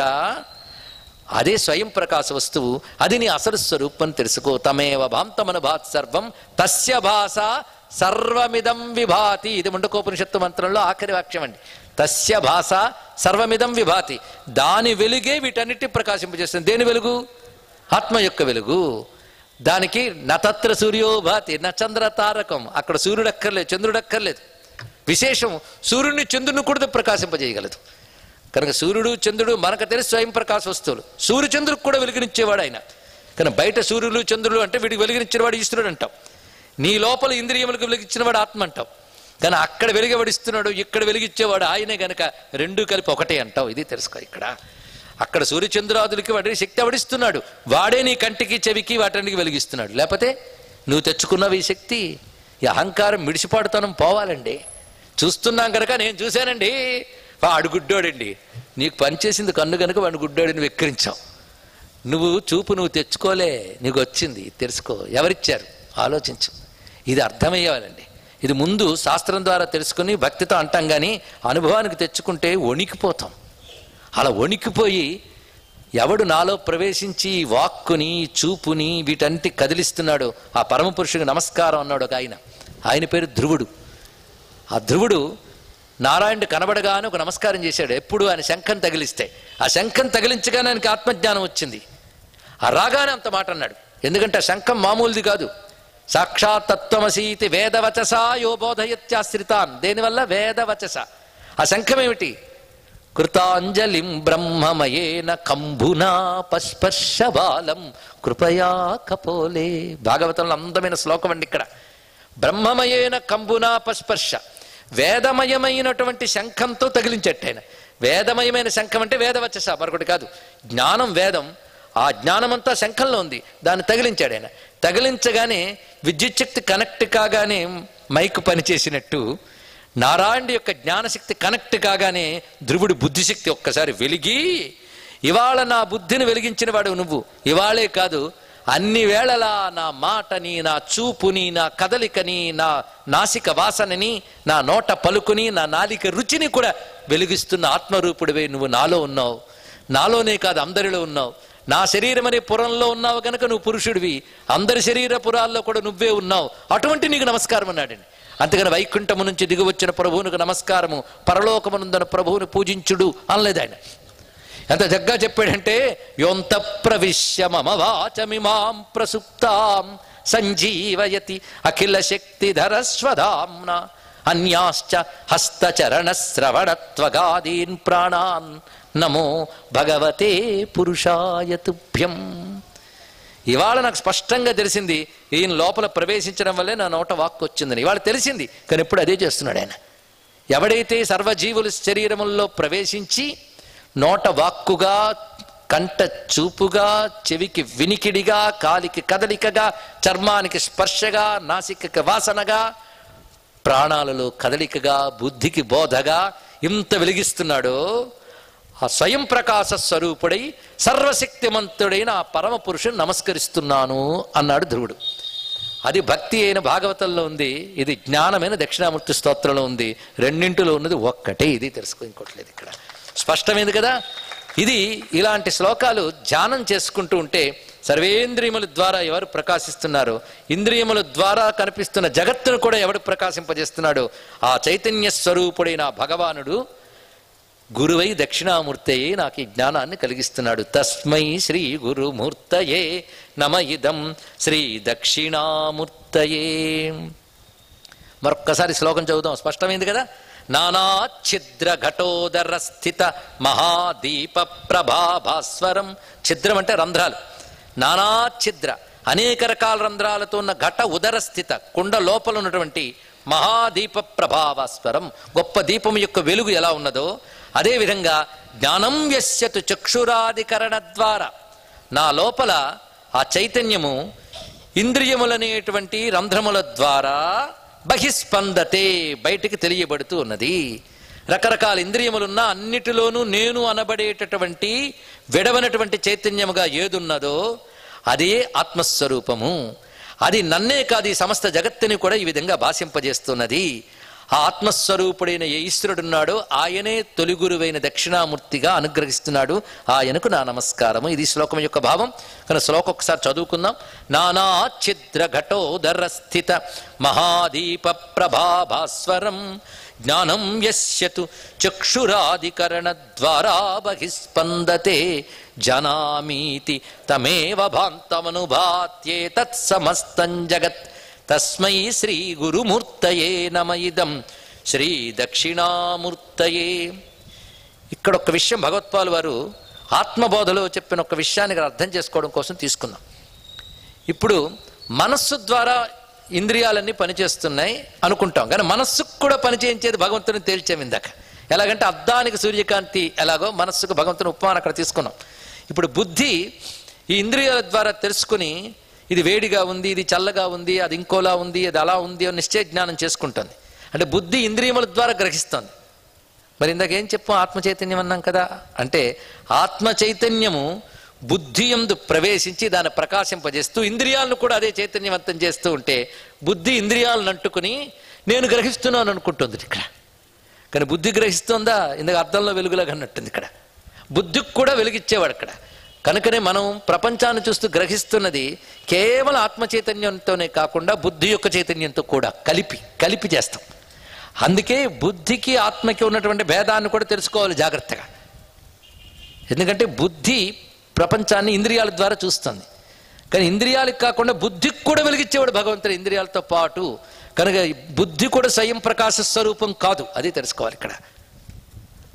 అదే స్వయం ప్రకాశ వస్తువు అది నీ అసలు స్వరూపం తెలుసుకో తమేవ భాంతమను భాత్ సర్వం తస్య భాష సర్వమిదం విభాతి ఇది ముండకోపనిషత్తు మంత్రంలో ఆఖరి వాక్యం అండి తస్య భాష సర్వమిదం విభాతి దాని వెలుగే వీటన్నిటి ప్రకాశింపజేస్తుంది దేని వెలుగు ఆత్మ యొక్క వెలుగు దానికి నతత్ర సూర్యో భాతి న చంద్ర తారకం అక్కడ సూర్యుడు అక్కర్లేదు చంద్రుడు అక్కర్లేదు విశేషం సూర్యుడిని చంద్రుని కూడా ప్రకాశింపజేయగలదు కనుక సూర్యుడు చంద్రుడు మనకు తెలిసి స్వయం ప్రకాశ వస్తువులు సూర్య చంద్రుడికి కూడా వెలుగునిచ్చేవాడు ఆయన కానీ బయట సూర్యులు చంద్రులు అంటే వీడికి వెలుగునిచ్చినవాడు ఈశ్వరుడు అంటాం నీ లోపల ఇంద్రియములకు వెలిగించినవాడు ఆత్మ అంటావు కానీ అక్కడ వెలుగబడిస్తున్నాడు ఇక్కడ వెలిగించేవాడు ఆయనే గనక రెండు కలిపి ఒకటే అంటావు ఇది తెలుసుకో ఇక్కడ అక్కడ సూర్యచంద్రాదులకి వాడిని శక్తి అవడిస్తున్నాడు వాడే నీ కంటికి చెవికి వాటన్నిటికి వెలిగిస్తున్నాడు లేకపోతే నువ్వు తెచ్చుకున్నవి ఈ శక్తి ఈ అహంకారం మిడిసిపాడుతనం పోవాలండి చూస్తున్నాం కనుక నేను చూశానండి వాడు గుడ్డోడండి నీకు పనిచేసింది కన్ను కనుక వాడిని గుడ్డోడిని వెక్కిరించావు నువ్వు చూపు నువ్వు తెచ్చుకోలే నీకు వచ్చింది తెలుసుకో ఎవరిచ్చారు ఆలోచించు ఇది అర్థమయ్యేవాలండి ఇది ముందు శాస్త్రం ద్వారా తెలుసుకుని భక్తితో అంటాం కానీ అనుభవానికి తెచ్చుకుంటే వణికిపోతాం అలా వణికిపోయి ఎవడు నాలో ప్రవేశించి ఈ వాక్కుని ఈ చూపుని వీటంటి కదిలిస్తున్నాడో ఆ పరమపురుషుడికి నమస్కారం అన్నాడు ఒక ఆయన ఆయన పేరు ధ్రువుడు ఆ ధ్రువుడు నారాయణుడు కనబడగానే ఒక నమస్కారం చేశాడు ఎప్పుడు ఆయన శంఖం తగిలిస్తే ఆ శంఖం తగిలించగానే ఆయనకి ఆత్మజ్ఞానం వచ్చింది ఆ రాగానే అంత మాట అన్నాడు ఎందుకంటే ఆ శంఖం మామూలుది కాదు సాక్షాత్ తత్వమసీతి వేదవచసా యో బోధయత్యాశ్రితాన్ దేనివల్ల వేదవచస ఆ శంఖం ఏమిటి కృతాంజలిం బ్రహ్మమయేన కంభునా పస్పర్శబాలం కృపయా కపోలే భాగవతంలో అందమైన శ్లోకం అండి ఇక్కడ బ్రహ్మమయేన కంబునా పస్పర్శ వేదమయమైనటువంటి శంఖంతో తగిలించట్టాయన వేదమయమైన శంఖం అంటే వేదవచ్చస మరొకటి కాదు జ్ఞానం వేదం ఆ జ్ఞానమంతా శంఖంలో ఉంది దాన్ని తగిలించాడు ఆయన తగిలించగానే విద్యుచ్ఛక్తి కనెక్ట్ కాగానే మైక్ పనిచేసినట్టు నారాయణుడి యొక్క జ్ఞానశక్తి కనెక్ట్ కాగానే ధ్రువుడి బుద్ధిశక్తి ఒక్కసారి వెలిగి ఇవాళ నా బుద్ధిని వెలిగించిన వాడు నువ్వు ఇవాళే కాదు అన్ని వేళలా నా మాటని నా చూపుని నా కదలికని నా నాసిక వాసనని నా నోట పలుకుని నా నాలిక రుచిని కూడా వెలిగిస్తున్న ఆత్మరూపుడివే నువ్వు నాలో ఉన్నావు నాలోనే కాదు అందరిలో ఉన్నావు నా శరీరం అనే పురంలో ఉన్నావు గనక నువ్వు పురుషుడివి అందరి శరీర పురాల్లో కూడా నువ్వే ఉన్నావు అటువంటి నీకు నమస్కారం అన్నాడండి అంతేగాని వైకుంఠము నుంచి దిగువచ్చిన ప్రభువునికి నమస్కారము పరలోకమునందన ప్రభువుని పూజించుడు అనలేదు ఆయన ఎంత జగ్గా చెప్పాడంటే యోంత ప్రవిశ్య మమ వాచమిమాం ప్రసుప్తాం సంజీవయతి అఖిల శక్తిధరస్వధాంన అన్యాశ్చ హస్తచరణ శ్రవణత్వగాదీన్ ప్రాణాన్ నమో భగవతే పురుషాయ తుభ్యం ఇవాళ నాకు స్పష్టంగా తెలిసింది ఈయన లోపల ప్రవేశించడం వల్లే నా నోట వాక్కు వచ్చిందని ఇవాళ తెలిసింది కానీ ఇప్పుడు అదే చేస్తున్నాడు ఆయన ఎవడైతే సర్వజీవుల శరీరముల్లో ప్రవేశించి నోట వాక్కుగా కంట చూపుగా చెవికి వినికిడిగా కాలికి కదలికగా చర్మానికి స్పర్శగా నాసికకి వాసనగా ప్రాణాలలో కదలికగా బుద్ధికి బోధగా ఇంత వెలిగిస్తున్నాడో ఆ స్వయం ప్రకాశ స్వరూపుడై సర్వశక్తిమంతుడైన ఆ పరమ పురుషుని నమస్కరిస్తున్నాను అన్నాడు ధ్రువుడు అది భక్తి అయిన భాగవతంలో ఉంది ఇది జ్ఞానమైన దక్షిణామూర్తి స్తోత్రంలో ఉంది రెండింటిలో ఉన్నది ఒక్కటే ఇది తెలుసుకో ఇంకోట్లేదు ఇక్కడ స్పష్టమైంది కదా ఇది ఇలాంటి శ్లోకాలు ధ్యానం చేసుకుంటూ ఉంటే సర్వేంద్రియముల ద్వారా ఎవరు ప్రకాశిస్తున్నారో ఇంద్రియముల ద్వారా కనిపిస్తున్న జగత్తును కూడా ఎవడు ప్రకాశింపజేస్తున్నాడో ఆ చైతన్య స్వరూపుడైన ఆ భగవానుడు గురువై దక్షిణామూర్తయే నాకు ఈ జ్ఞానాన్ని కలిగిస్తున్నాడు తస్మై శ్రీ గురుమూర్తయే నమ ఇదం శ్రీ దక్షిణామూర్తయే మరొక్కసారి శ్లోకం చదువుదాం స్పష్టమైంది కదా నానాఛిద్ర ఘటోదర స్థిత మహాదీప ప్రభాభాస్వరం ఛిద్రం అంటే రంధ్రాలు నానాఛిద్ర అనేక రకాల రంధ్రాలతో ఉన్న ఘట ఉదర స్థిత కుండ లోపల ఉన్నటువంటి మహాదీప ప్రభావాస్వరం గొప్ప దీపం యొక్క వెలుగు ఎలా ఉన్నదో అదేవిధంగా జ్ఞానం యస్యతు చక్షురాధికరణ ద్వారా నా లోపల ఆ చైతన్యము ఇంద్రియములనేటువంటి రంధ్రముల ద్వారా బహిస్పందతే బయటికి తెలియబడుతూ ఉన్నది రకరకాల ఇంద్రియములున్నా అన్నిటిలోనూ నేను అనబడేటటువంటి విడవనటువంటి చైతన్యముగా ఏదున్నదో అదే ఆత్మస్వరూపము అది నన్నే కాదు ఈ సమస్త జగత్తుని కూడా ఈ విధంగా భాషింపజేస్తున్నది ఆ ఆత్మస్వరూపుడైన ఏ ఈశ్వరుడున్నాడో ఆయనే తొలి గురువైన దక్షిణామూర్తిగా అనుగ్రహిస్తున్నాడు ఆయనకు నా నమస్కారము ఇది శ్లోకం యొక్క భావం కానీ శ్లోకం ఒకసారి చదువుకుందాం నానా ఛిద్ర ఘటోదర స్థిత మహాదీప ప్రభాభాస్వరం జ్ఞానం యస్యతు చక్షురాధికరణ ద్వారా బహిస్పందతే జనామీతి తమేవ భాంతమనుభాత్యే తత్సమస్తం జగత్ తస్మై శ్రీ గురుమూర్తయే నమ ఇదం శ్రీ దక్షిణామూర్తయే ఇక్కడ ఒక విషయం భగవత్పాల్ వారు ఆత్మబోధలో చెప్పిన ఒక విషయాన్ని ఇక్కడ అర్థం చేసుకోవడం కోసం తీసుకుందాం ఇప్పుడు మనస్సు ద్వారా ఇంద్రియాలన్నీ పనిచేస్తున్నాయి అనుకుంటాం కానీ మనస్సుకు కూడా పనిచేయించేది భగవంతుని తేల్చాం ఇందాక ఎలాగంటే అద్దానికి సూర్యకాంతి ఎలాగో మనస్సుకు భగవంతుని ఉపమానం అక్కడ తీసుకున్నాం ఇప్పుడు బుద్ధి ఈ ఇంద్రియాల ద్వారా తెలుసుకుని ఇది వేడిగా ఉంది ఇది చల్లగా ఉంది అది ఇంకోలా ఉంది అది అలా ఉంది అని నిశ్చయ జ్ఞానం చేసుకుంటుంది అంటే బుద్ధి ఇంద్రియముల ద్వారా గ్రహిస్తుంది మరి ఇందాక ఏం చెప్పాం ఆత్మ చైతన్యం అన్నాం కదా అంటే ఆత్మ చైతన్యము బుద్ధి ఎందు ప్రవేశించి దాన్ని ప్రకాశింపజేస్తూ ఇంద్రియాలను కూడా అదే చైతన్యవంతం చేస్తూ ఉంటే బుద్ధి ఇంద్రియాలను అంటుకుని నేను గ్రహిస్తున్నాను అనుకుంటుంది ఇక్కడ కానీ బుద్ధి గ్రహిస్తుందా ఇందాక అర్థంలో వెలుగులాగా అన్నట్టుంది ఇక్కడ బుద్ధికి కూడా వెలుగిచ్చేవాడు అక్కడ కనుకనే మనం ప్రపంచాన్ని చూస్తూ గ్రహిస్తున్నది కేవలం ఆత్మ చైతన్యంతోనే కాకుండా బుద్ధి యొక్క చైతన్యంతో కూడా కలిపి కలిపి చేస్తాం అందుకే బుద్ధికి ఆత్మకి ఉన్నటువంటి భేదాన్ని కూడా తెలుసుకోవాలి జాగ్రత్తగా ఎందుకంటే బుద్ధి ప్రపంచాన్ని ఇంద్రియాల ద్వారా చూస్తుంది కానీ ఇంద్రియాలకు కాకుండా బుద్ధికి కూడా వెలిగించేవాడు భగవంతుడు ఇంద్రియాలతో పాటు కనుక బుద్ధి కూడా స్వయం ప్రకాశ స్వరూపం కాదు అది తెలుసుకోవాలి ఇక్కడ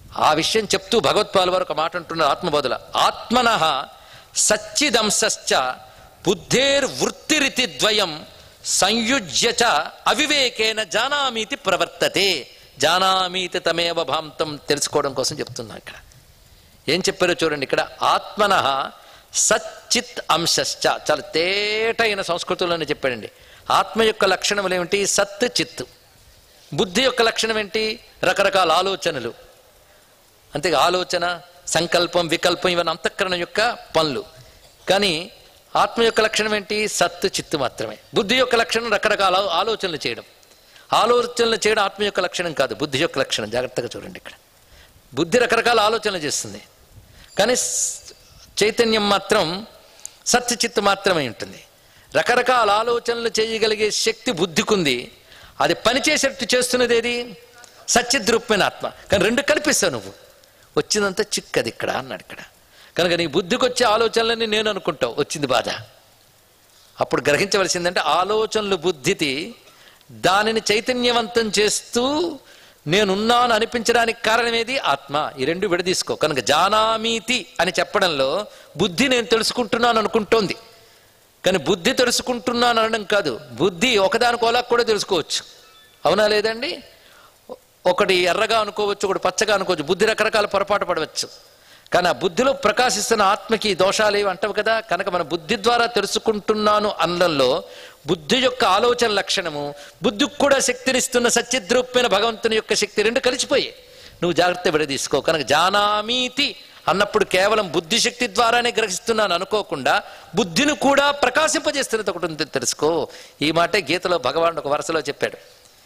ఆ విషయం చెప్తూ భగవత్పాల్ వారు ఒక మాట అంటున్నారు ఆత్మబోధల ఆత్మన సచ్చిదంశ్చ బుద్ధేర్వృత్తిరితి ద్వయం సంయుజ్య చ అవివేకేన జానామీతి ప్రవర్తతే జానామీతి తమేవ భాంతం తెలుసుకోవడం కోసం చెప్తున్నా ఇక్కడ ఏం చెప్పారో చూడండి ఇక్కడ ఆత్మన సచ్చిత్ అంశశ్చ చాలా తేటైన సంస్కృతంలోనే చెప్పాడండి ఆత్మ యొక్క లక్షణములు ఏమిటి సత్ చిత్ బుద్ధి యొక్క లక్షణం ఏంటి రకరకాల ఆలోచనలు అంతే ఆలోచన సంకల్పం వికల్పం ఇవన్నీ అంతఃకరణ యొక్క పనులు కానీ ఆత్మ యొక్క లక్షణం ఏంటి సత్తు చిత్తు మాత్రమే బుద్ధి యొక్క లక్షణం రకరకాల ఆలోచనలు చేయడం ఆలోచనలు చేయడం ఆత్మ యొక్క లక్షణం కాదు బుద్ధి యొక్క లక్షణం జాగ్రత్తగా చూడండి ఇక్కడ బుద్ధి రకరకాల ఆలోచనలు చేస్తుంది కానీ స్- చైతన్యం మాత్రం సత్య చిత్తు మాత్రమే ఉంటుంది రకరకాల ఆలోచనలు చేయగలిగే శక్తి బుద్ధికుంది అది పనిచేసేట్టు చేస్తున్నది ఏది సత్యద్రూపమైన ఆత్మ కానీ రెండు కల్పిస్తావు నువ్వు వచ్చినంత చిక్కది ఇక్కడ అన్నాడు ఇక్కడ కనుక నీ బుద్ధికి వచ్చే ఆలోచనలని నేను అనుకుంటావు వచ్చింది బాధ అప్పుడు గ్రహించవలసిందంటే ఆలోచనలు బుద్ధితి దానిని చైతన్యవంతం చేస్తూ నేనున్నాను అనిపించడానికి కారణమేది ఆత్మ ఈ రెండు విడదీసుకో కనుక జానామీతి అని చెప్పడంలో బుద్ధి నేను తెలుసుకుంటున్నాను అనుకుంటోంది కానీ బుద్ధి తెలుసుకుంటున్నాను అనడం కాదు బుద్ధి ఒకదానికోలా కూడా తెలుసుకోవచ్చు అవునా లేదండి ఒకటి ఎర్రగా అనుకోవచ్చు ఒకటి పచ్చగా అనుకోవచ్చు బుద్ధి రకరకాల పొరపాటు పడవచ్చు కానీ ఆ బుద్ధిలో ప్రకాశిస్తున్న ఆత్మకి దోషాలు ఏవి అంటావు కదా కనుక మన బుద్ధి ద్వారా తెలుసుకుంటున్నాను అనడంలో బుద్ధి యొక్క ఆలోచన లక్షణము బుద్ధికి కూడా శక్తినిస్తున్న సత్యద్రూపమైన భగవంతుని యొక్క శక్తి రెండు కలిసిపోయాయి నువ్వు జాగ్రత్త విడదీసుకో కనుక జానామీతి అన్నప్పుడు కేవలం బుద్ధి శక్తి ద్వారానే గ్రహిస్తున్నాను అనుకోకుండా బుద్ధిని కూడా ప్రకాశింపజేస్తున్నది ఒకటి ఉంది తెలుసుకో ఈ మాటే గీతలో భగవానుడు ఒక వరుసలో చెప్పాడు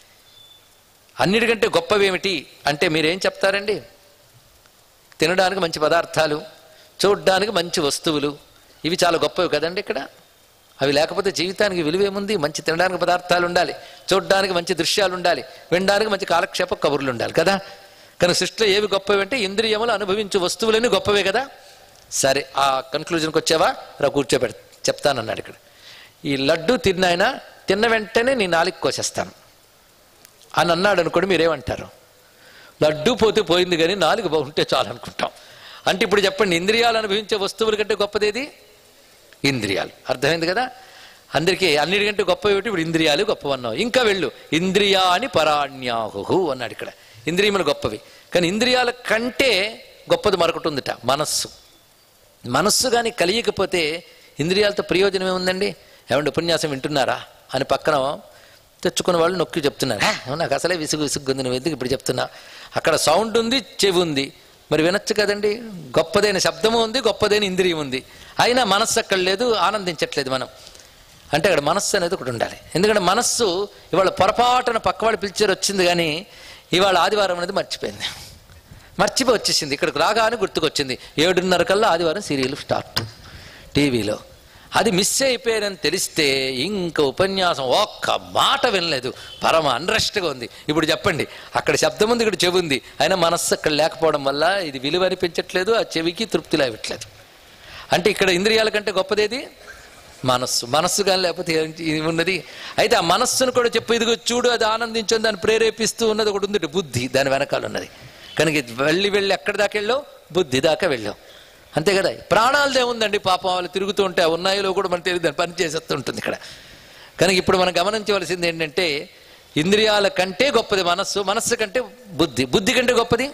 అన్నిటికంటే గొప్పవేమిటి అంటే మీరేం చెప్తారండి తినడానికి మంచి పదార్థాలు చూడడానికి మంచి వస్తువులు ఇవి చాలా గొప్పవి కదండి ఇక్కడ అవి లేకపోతే జీవితానికి విలువేముంది మంచి తినడానికి పదార్థాలు ఉండాలి చూడడానికి మంచి దృశ్యాలు ఉండాలి వినడానికి మంచి కాలక్షేప కబుర్లు ఉండాలి కదా కానీ సృష్టిలో ఏవి గొప్పవి అంటే ఇంద్రియములు అనుభవించే వస్తువులన్నీ గొప్పవే కదా సరే ఆ కన్క్లూజన్కి వచ్చావా రా కూర్చోబెడ చెప్తానన్నాడు ఇక్కడ ఈ లడ్డు తిన్నాయన తిన్న వెంటనే నీ నాలుగు కోసేస్తాను అని అన్నాడు అనుకోండి మీరేమంటారు లడ్డు పోతే పోయింది కానీ నాలుగు బాగుంటే చాలు అనుకుంటాం అంటే ఇప్పుడు చెప్పండి ఇంద్రియాలు అనుభవించే వస్తువుల కంటే గొప్పదేది ఇంద్రియాలు అర్థమైంది కదా అందరికీ అన్నిటికంటే గొప్ప ఏమిటి ఇప్పుడు ఇంద్రియాలు గొప్పవన్నావు ఇంకా వెళ్ళు ఇంద్రియాని పరాణ్యాహు అన్నాడు ఇక్కడ ఇంద్రియములు గొప్పవి కానీ ఇంద్రియాల కంటే గొప్పది మరొకటి ఉందిట మనస్సు మనస్సు కానీ కలియకపోతే ఇంద్రియాలతో ప్రయోజనం ఏముందండి ఏమంటే ఉపన్యాసం వింటున్నారా అని పక్కన తెచ్చుకున్న వాళ్ళు నొక్కి చెప్తున్నారు "హే, నాకు అసలే విసుగు విసుగ్గుంది నువ్వు ఎందుకు ఇప్పుడు చెప్తున్నా అక్కడ సౌండ్ ఉంది చెవి ఉంది మరి వినొచ్చు కదండి గొప్పదైన శబ్దము ఉంది గొప్పదైన ఇంద్రియం ఉంది అయినా మనస్సు అక్కడ లేదు ఆనందించట్లేదు మనం అంటే అక్కడ మనస్సు అనేది ఒకటి ఉండాలి ఎందుకంటే మనస్సు ఇవాళ పొరపాటున పక్కవాడు పిలిచారు వచ్చింది కానీ ఇవాళ ఆదివారం అనేది మర్చిపోయింది మర్చిపోయి వచ్చేసింది ఇక్కడికి రాగానే గుర్తుకొచ్చింది ఏడున్నర కల్లా ఆదివారం సీరియల్ స్టార్ట్ టీవీలో అది మిస్ అయిపోయారని తెలిస్తే ఇంక ఉపన్యాసం ఒక్క మాట వినలేదు పరమ అండ్రెస్ట్గా ఉంది ఇప్పుడు చెప్పండి అక్కడ శబ్దం ఉంది ఇక్కడ చెవి ఉంది అయినా మనస్సు అక్కడ లేకపోవడం వల్ల ఇది విలువ అనిపించట్లేదు ఆ చెవికి తృప్తి లేవట్లేదు అంటే ఇక్కడ ఇంద్రియాల కంటే గొప్పదేది మనస్సు మనస్సు కానీ లేకపోతే ఏంటి ఇది ఉన్నది అయితే ఆ మనస్సును కూడా చెప్పు ఇదిగో చూడు అది ఆనందించు దాన్ని ప్రేరేపిస్తూ ఉన్నది ఒకటి ఉంది బుద్ధి దాని వెనకాల ఉన్నది కనుక ఇది వెళ్ళి వెళ్ళి ఎక్కడి దాకా వెళ్ళావు బుద్ధి దాకా వెళ్ళావు అంతే కదా ప్రాణాలదే ఉందండి పాపం వాళ్ళు తిరుగుతూ ఉంటే ఆ ఉన్నాయిలో కూడా మనకు తెలియదు దాన్ని పని చేసేస్తూ ఉంటుంది ఇక్కడ కనుక ఇప్పుడు మనం గమనించవలసింది ఏంటంటే ఇంద్రియాల కంటే గొప్పది మనస్సు మనస్సు కంటే బుద్ధి బుద్ధి కంటే గొప్పది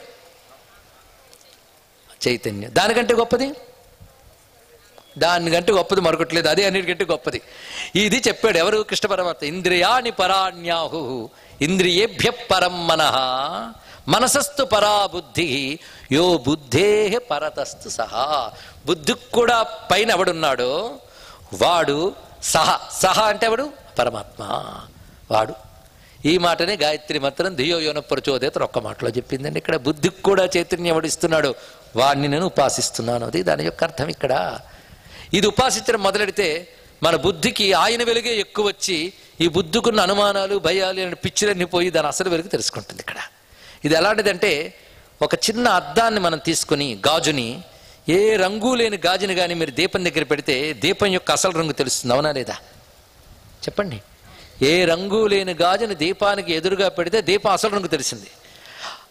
చైతన్యం దానికంటే గొప్పది దానికంటే గొప్పది మరొకట్లేదు అదే అన్నిటికంటే గొప్పది ఇది చెప్పాడు ఎవరు కృష్ణ పరమాత్మ ఇంద్రియాని పరాణ్యాహు ఇంద్రియేభ్య పరం మనః మనసస్తు పరా బుద్ధి యో బుద్ధే పరతస్తు సహా బుద్ధికి కూడా పైన ఎవడున్నాడో వాడు సహ సహ అంటే ఎవడు పరమాత్మ వాడు ఈ మాటనే గాయత్రి మంత్రం ధియో యోన ప్రచోదేత ఒక్క మాటలో చెప్పిందండి ఇక్కడ బుద్ధికి కూడా చైతన్యం ఎవడిస్తున్నాడు వాడిని నేను ఉపాసిస్తున్నాను అది దాని యొక్క అర్థం ఇక్కడ ఇది ఉపాసించడం మొదలెడితే మన బుద్ధికి ఆయన వెలుగే ఎక్కువ వచ్చి ఈ బుద్ధికున్న అనుమానాలు భయాలు అనే పిచ్చిలన్నీ పోయి దాని అసలు వెలుగు తెలుసుకుంటుంది ఇక్కడ ఇది ఎలాంటిదంటే ఒక చిన్న అద్దాన్ని మనం తీసుకుని గాజుని ఏ రంగు లేని గాజుని కానీ మీరు దీపం దగ్గర పెడితే దీపం యొక్క అసలు రంగు తెలుస్తుంది అవునా లేదా చెప్పండి ఏ రంగు లేని గాజుని దీపానికి ఎదురుగా పెడితే దీపం అసలు రంగు తెలిసింది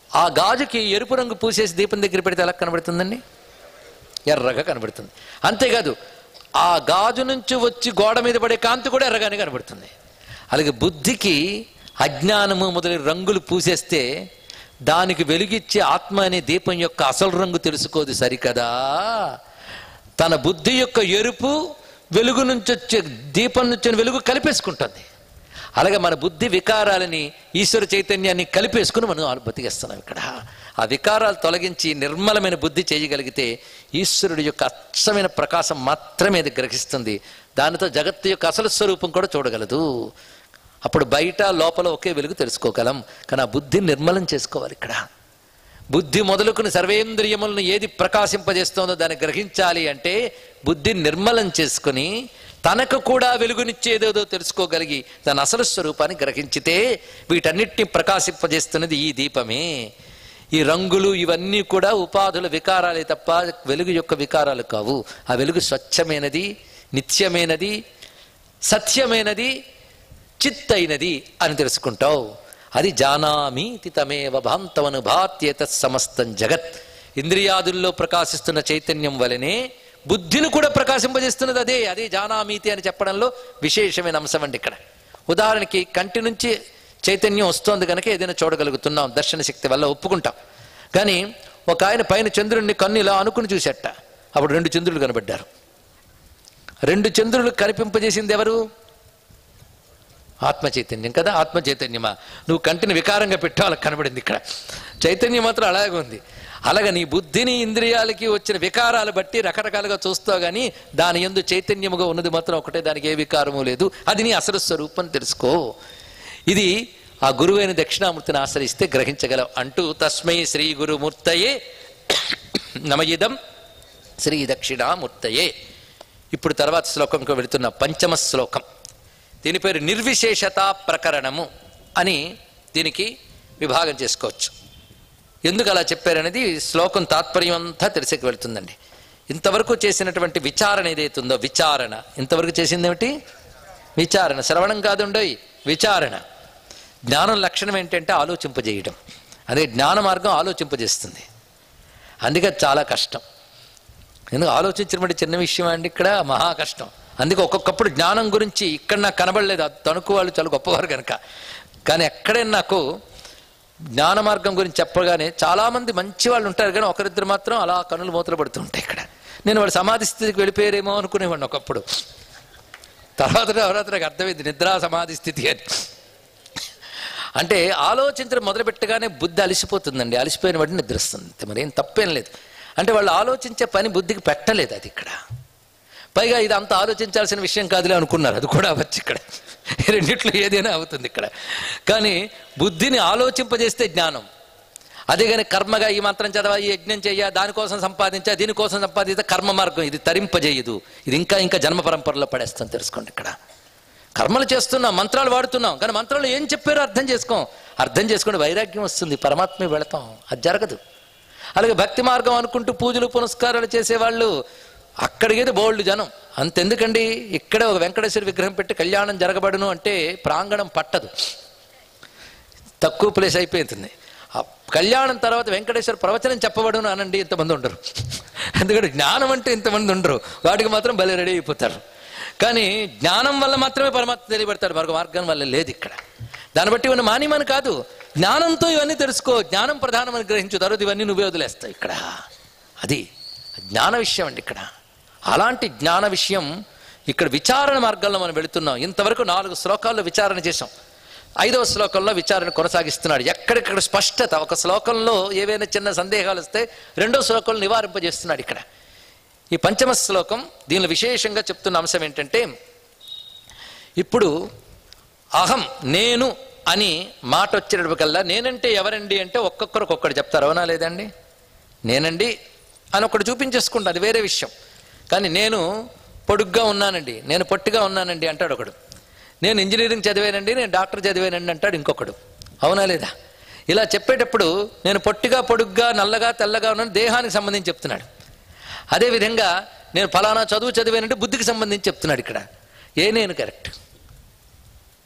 ఆ గాజుకి ఎరుపు రంగు పూసేసి దీపం దగ్గర పెడితే ఎలా కనబడుతుందండి ఎర్రగా కనబడుతుంది అంతేకాదు ఆ గాజు నుంచి వచ్చి గోడ మీద పడే కాంతి కూడా ఎర్రగానే కనబడుతుంది అలాగే బుద్ధికి అజ్ఞానము మొదలైన రంగులు పూసేస్తే దానికి వెలుగిచ్చే ఆత్మ అనే దీపం యొక్క అసలు రంగు తెలుసుకోదు సరికదా తన బుద్ధి యొక్క ఎరుపు వెలుగు నుంచి వచ్చే దీపం నుంచి వచ్చే వెలుగు కలిపేసుకుంటుంది అలాగే మన బుద్ధి వికారాలని ఈశ్వర చైతన్యాన్ని కలిపేసుకుని మనం బతికేస్తున్నాం ఇక్కడ ఆ వికారాలు తొలగించి నిర్మలమైన బుద్ధి చేయగలిగితే ఈశ్వరుడి యొక్క అచ్చమైన ప్రకాశం మాత్రమే అది గ్రహిస్తుంది దానితో జగత్తు యొక్క అసలు స్వరూపం కూడా చూడగలదు అప్పుడు బయట లోపల ఒకే వెలుగు తెలుసుకోగలం కానీ ఆ బుద్ధిని నిర్మలం చేసుకోవాలి ఇక్కడ బుద్ధి మొదలుకుని సర్వేంద్రియములను ఏది ప్రకాశింపజేస్తోందో దాన్ని గ్రహించాలి అంటే బుద్ధిని నిర్మలం చేసుకుని తనకు కూడా వెలుగునిచ్చేదేదో తెలుసుకోగలిగి తన అసలు స్వరూపాన్ని గ్రహించితే వీటన్నిటిని ప్రకాశింపజేస్తున్నది ఈ దీపమే ఈ రంగులు ఇవన్నీ కూడా ఉపాధుల వికారాలే తప్ప వెలుగు యొక్క వికారాలు కావు ఆ వెలుగు స్వచ్ఛమైనది నిత్యమైనది సత్యమైనది చిత్తైనది అని తెలుసుకుంటావు అది జానామీతి తమేవ భాంతమను భాత్యేత సమస్తం జగత్ ఇంద్రియాదుల్లో ప్రకాశిస్తున్న చైతన్యం వలనే బుద్ధిని కూడా ప్రకాశింపజేస్తున్నది అదే అదే జానామీతి అని చెప్పడంలో విశేషమైన అంశం అండి ఇక్కడ ఉదాహరణకి కంటి నుంచి చైతన్యం వస్తోంది కనుక ఏదైనా చూడగలుగుతున్నాం దర్శన శక్తి వల్ల ఒప్పుకుంటాం కానీ ఒక ఆయన పైన చంద్రుడిని కన్ను ఇలా అనుకుని చూసేట అప్పుడు రెండు చంద్రులు కనబడ్డారు రెండు చంద్రులు కనిపింపజేసింది ఎవరు ఆత్మ చైతన్యం కదా ఆత్మ చైతన్యమా నువ్వు కంటిని వికారంగా పెట్టావు అలా కనబడింది ఇక్కడ చైతన్యం మాత్రం అలాగే ఉంది అలాగే నీ బుద్ధిని ఇంద్రియాలకి వచ్చిన వికారాలు బట్టి రకరకాలుగా చూస్తావు కానీ దాని ఎందు చైతన్యముగా ఉన్నది మాత్రం ఒకటే దానికి ఏ వికారము లేదు అది నీ అసలు స్వరూపం తెలుసుకో ఇది ఆ గురువైన దక్షిణామూర్తిని ఆశ్రయిస్తే గ్రహించగలవు అంటూ తస్మై శ్రీ గురుమూర్తయే నమయిదం శ్రీ దక్షిణామూర్తయే ఇప్పుడు తర్వాత శ్లోకంకు వెళుతున్న పంచమ శ్లోకం దీని పేరు నిర్విశేషత ప్రకరణము అని దీనికి విభాగం చేసుకోవచ్చు ఎందుకు అలా చెప్పారనేది శ్లోకం తాత్పర్యం అంతా తెలిసేకి వెళుతుందండి ఇంతవరకు చేసినటువంటి విచారణ ఏదైతుందో విచారణ ఇంతవరకు చేసింది ఏమిటి విచారణ శ్రవణం కాదుండోయ్ విచారణ జ్ఞానం లక్షణం ఏంటంటే ఆలోచింపజేయడం అదే జ్ఞాన మార్గం ఆలోచింపజేస్తుంది అందుకే అది చాలా కష్టం ఎందుకు ఆలోచించడం చిన్న విషయం అండి ఇక్కడ మహా కష్టం అందుకే ఒక్కొక్కప్పుడు జ్ఞానం గురించి ఇక్కడ నాకు కనబడలేదు ఆ తణుకు వాళ్ళు చాలా గొప్పవారు కనుక కానీ ఎక్కడే నాకు జ్ఞాన మార్గం గురించి చెప్పగానే చాలామంది మంచి వాళ్ళు ఉంటారు కానీ ఒకరిద్దరు మాత్రం అలా కనులు మూతలు పడుతూ ఉంటాయి ఇక్కడ నేను వాడు సమాధి స్థితికి వెళ్ళిపోయారేమో అనుకునేవాడిని ఒకప్పుడు తర్వాత తర్వాత నాకు అర్థమైంది నిద్రా సమాధి స్థితి అని అంటే ఆలోచించడం మొదలుపెట్టగానే బుద్ధి అలసిపోతుందండి అలసిపోయిన వాడిని నిద్రిస్తుంది మరి ఏం తప్పేం లేదు అంటే వాళ్ళు ఆలోచించే పని బుద్ధికి పెట్టలేదు అది ఇక్కడ పైగా ఇది అంత ఆలోచించాల్సిన విషయం కాదులే అనుకున్నారు అది కూడా అవ్వచ్చు ఇక్కడ ఈ రెండిట్లో ఏదైనా అవుతుంది ఇక్కడ కానీ బుద్ధిని ఆలోచింపజేస్తే జ్ఞానం అదే కానీ కర్మగా ఈ మంత్రం చదవ ఈ యజ్ఞం చెయ్య దానికోసం సంపాదించా దీనికోసం సంపాదించా కర్మ మార్గం ఇది తరింపజేయదు ఇది ఇంకా ఇంకా జన్మ పరంపరలో పడేస్తాం తెలుసుకోండి ఇక్కడ కర్మలు చేస్తున్నాం మంత్రాలు వాడుతున్నాం కానీ మంత్రాలు ఏం చెప్పారో అర్థం చేసుకోం అర్థం చేసుకుంటే వైరాగ్యం వస్తుంది పరమాత్మే వెళతాం అది జరగదు అలాగే భక్తి మార్గం అనుకుంటూ పూజలు పునస్కారాలు చేసేవాళ్ళు అక్కడికైతే బోల్డ్ జనం అంతెందుకండి ఇక్కడే ఒక వెంకటేశ్వర విగ్రహం పెట్టి కళ్యాణం జరగబడును అంటే ప్రాంగణం పట్టదు తక్కువ ప్లేస్ అయిపోతుంది ఆ కళ్యాణం తర్వాత వెంకటేశ్వర ప్రవచనం చెప్పబడును అనండి ఇంతమంది ఉండరు ఎందుకంటే జ్ఞానం అంటే ఇంతమంది ఉండరు వాటికి మాత్రం భలే రెడీ అయిపోతారు కానీ జ్ఞానం వల్ల మాత్రమే పరమాత్మ తెలియబడతాడు మరొక మార్గం వల్ల లేదు ఇక్కడ దాన్ని బట్టి ఇవన్నీ మానిమని కాదు జ్ఞానంతో ఇవన్నీ తెలుసుకో జ్ఞానం ప్రధానమని గ్రహించు తర్వాత ఇవన్నీ నువ్వే వదిలేస్తావు ఇక్కడ అది జ్ఞాన విషయం అండి ఇక్కడ అలాంటి జ్ఞాన విషయం ఇక్కడ విచారణ మార్గంలో మనం వెళుతున్నాం ఇంతవరకు నాలుగు శ్లోకాల్లో విచారణ చేసాం ఐదవ శ్లోకంలో విచారణ కొనసాగిస్తున్నాడు ఎక్కడిక్కడ స్పష్టత ఒక శ్లోకంలో ఏవైనా చిన్న సందేహాలు వస్తే రెండో శ్లోకంలో నివారింపజేస్తున్నాడు ఇక్కడ ఈ పంచమ శ్లోకం దీనిలో విశేషంగా చెప్తున్న అంశం ఏంటంటే ఇప్పుడు అహం నేను అని మాట వచ్చేటప్పటికల్లా నేనంటే ఎవరండి అంటే ఒక్కొక్కరు ఒక్కొక్కటి చెప్తారు అవునా లేదండి నేనండి అని ఒకటి చూపించేసుకుంటా అది వేరే విషయం కానీ నేను పొడుగ్గా ఉన్నానండి నేను పొట్టిగా ఉన్నానండి అంటాడు ఒకడు నేను ఇంజనీరింగ్ చదివానండి నేను డాక్టర్ చదివానండి అంటాడు ఇంకొకడు అవునా లేదా ఇలా చెప్పేటప్పుడు నేను పొట్టిగా పొడుగ్గా నల్లగా తెల్లగా ఉన్నాను దేహానికి సంబంధించి చెప్తున్నాడు అదేవిధంగా నేను ఫలానా చదువు చదివానంటే బుద్ధికి సంబంధించి చెప్తున్నాడు ఇక్కడ ఏ నేను కరెక్ట్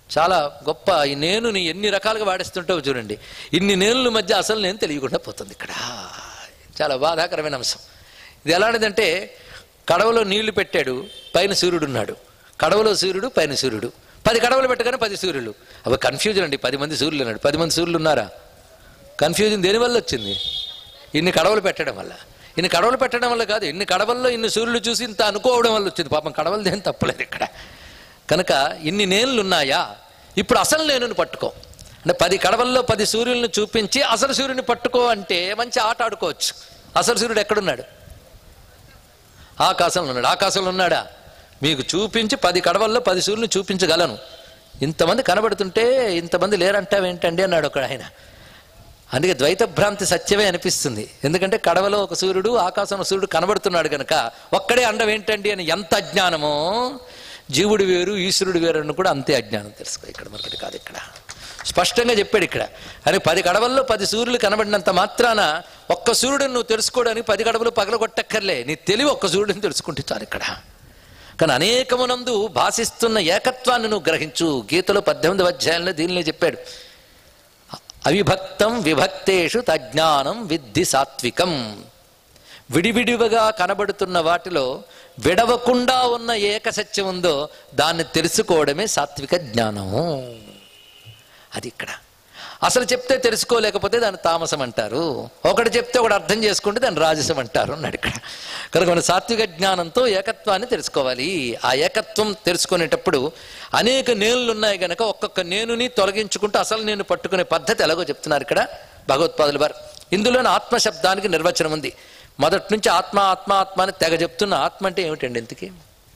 చాలా గొప్ప ఈ నేనుని ఎన్ని రకాలుగా వాడేస్తుంటావు చూడండి ఇన్ని నేనుల మధ్య అసలు నేను తెలియకుండా పోతుంది ఇక్కడ చాలా బాధాకరమైన అంశం ఇది ఎలాంటిదంటే కడవలో నీళ్లు పెట్టాడు పైన సూర్యుడు ఉన్నాడు కడవలో సూర్యుడు పైన సూర్యుడు పది కడవలు పెట్టగానే పది సూర్యులు అవి కన్ఫ్యూజన్ అండి పది మంది సూర్యులు ఉన్నాడు పది మంది సూర్యులు ఉన్నారా కన్ఫ్యూజన్ దేనివల్ల వచ్చింది ఇన్ని కడవలు పెట్టడం వల్ల ఇన్ని కడవలు పెట్టడం వల్ల కాదు ఇన్ని కడవల్లో ఇన్ని సూర్యులు చూసి ఇంత అనుకోవడం వల్ల వచ్చింది పాపం కడవలు దేని తప్పలేదు ఇక్కడ కనుక ఇన్ని నేనులు ఉన్నాయా ఇప్పుడు అసలు నేనుని పట్టుకో అంటే పది కడవల్లో పది సూర్యులను చూపించి అసలు సూర్యుని పట్టుకో అంటే మంచి ఆట ఆడుకోవచ్చు అసలు సూర్యుడు ఎక్కడున్నాడు ఆకాశంలో ఉన్నాడు ఆకాశంలో ఉన్నాడా మీకు చూపించి పది కడవల్లో పది సూర్యులను చూపించగలను ఇంతమంది కనబడుతుంటే ఇంతమంది లేరంటావేంటండి అన్నాడు ఒక ఆయన అందుకే ద్వైత భ్రాంతి సత్యమే అనిపిస్తుంది ఎందుకంటే కడవలో ఒక సూర్యుడు ఆకాశంలో సూర్యుడు కనబడుతున్నాడు కనుక ఒక్కడే అండం ఏంటండి అని ఎంత అజ్ఞానమో జీవుడు వేరు ఈశ్వరుడు వేరు అని కూడా అంతే అజ్ఞానం తెలుసుకో ఇక్కడ మరొకటి కాదు ఇక్కడ స్పష్టంగా చెప్పాడు ఇక్కడ అని పది కడవల్లో పది సూర్యులు కనబడినంత మాత్రాన ఒక్క సూర్యుడిని నువ్వు తెలుసుకోవడానికి పది కడవలు పగలగొట్టక్కర్లే నీ తెలివి ఒక్క సూర్యుడిని తెలుసుకుంటే చాలు ఇక్కడ కానీ అనేకమునందు భాషిస్తున్న ఏకత్వాన్ని నువ్వు గ్రహించు గీతలో పద్దెనిమిది అధ్యాయంలో దీనిలో చెప్పాడు అవిభక్తం విభక్తేషు తజ్ఞానం విద్ధి సాత్వికం విడివిడివిగా కనబడుతున్న వాటిలో విడవకుండా ఉన్న ఏక సత్యం ఉందో దాన్ని తెలుసుకోవడమే సాత్విక జ్ఞానము అది ఇక్కడ అసలు చెప్తే తెలుసుకోలేకపోతే దాన్ని తామసం అంటారు ఒకటి చెప్తే ఒకటి అర్థం చేసుకుంటే దాన్ని రాజసం అంటారు అన్నాడు ఇక్కడ కనుక మన సాత్విక జ్ఞానంతో ఏకత్వాన్ని తెలుసుకోవాలి ఆ ఏకత్వం తెలుసుకునేటప్పుడు అనేక నేనులు ఉన్నాయి గనక ఒక్కొక్క నేనుని తొలగించుకుంటూ అసలు నేను పట్టుకునే పద్ధతి ఎలాగో చెప్తున్నారు ఇక్కడ భగవత్పాదులు వారు ఇందులోని ఆత్మ శబ్దానికి నిర్వచనం ఉంది మొదటి నుంచి ఆత్మ ఆత్మ ఆత్మ అని తెగ చెప్తున్న ఆత్మ అంటే ఏమిటండి ఇంతకీ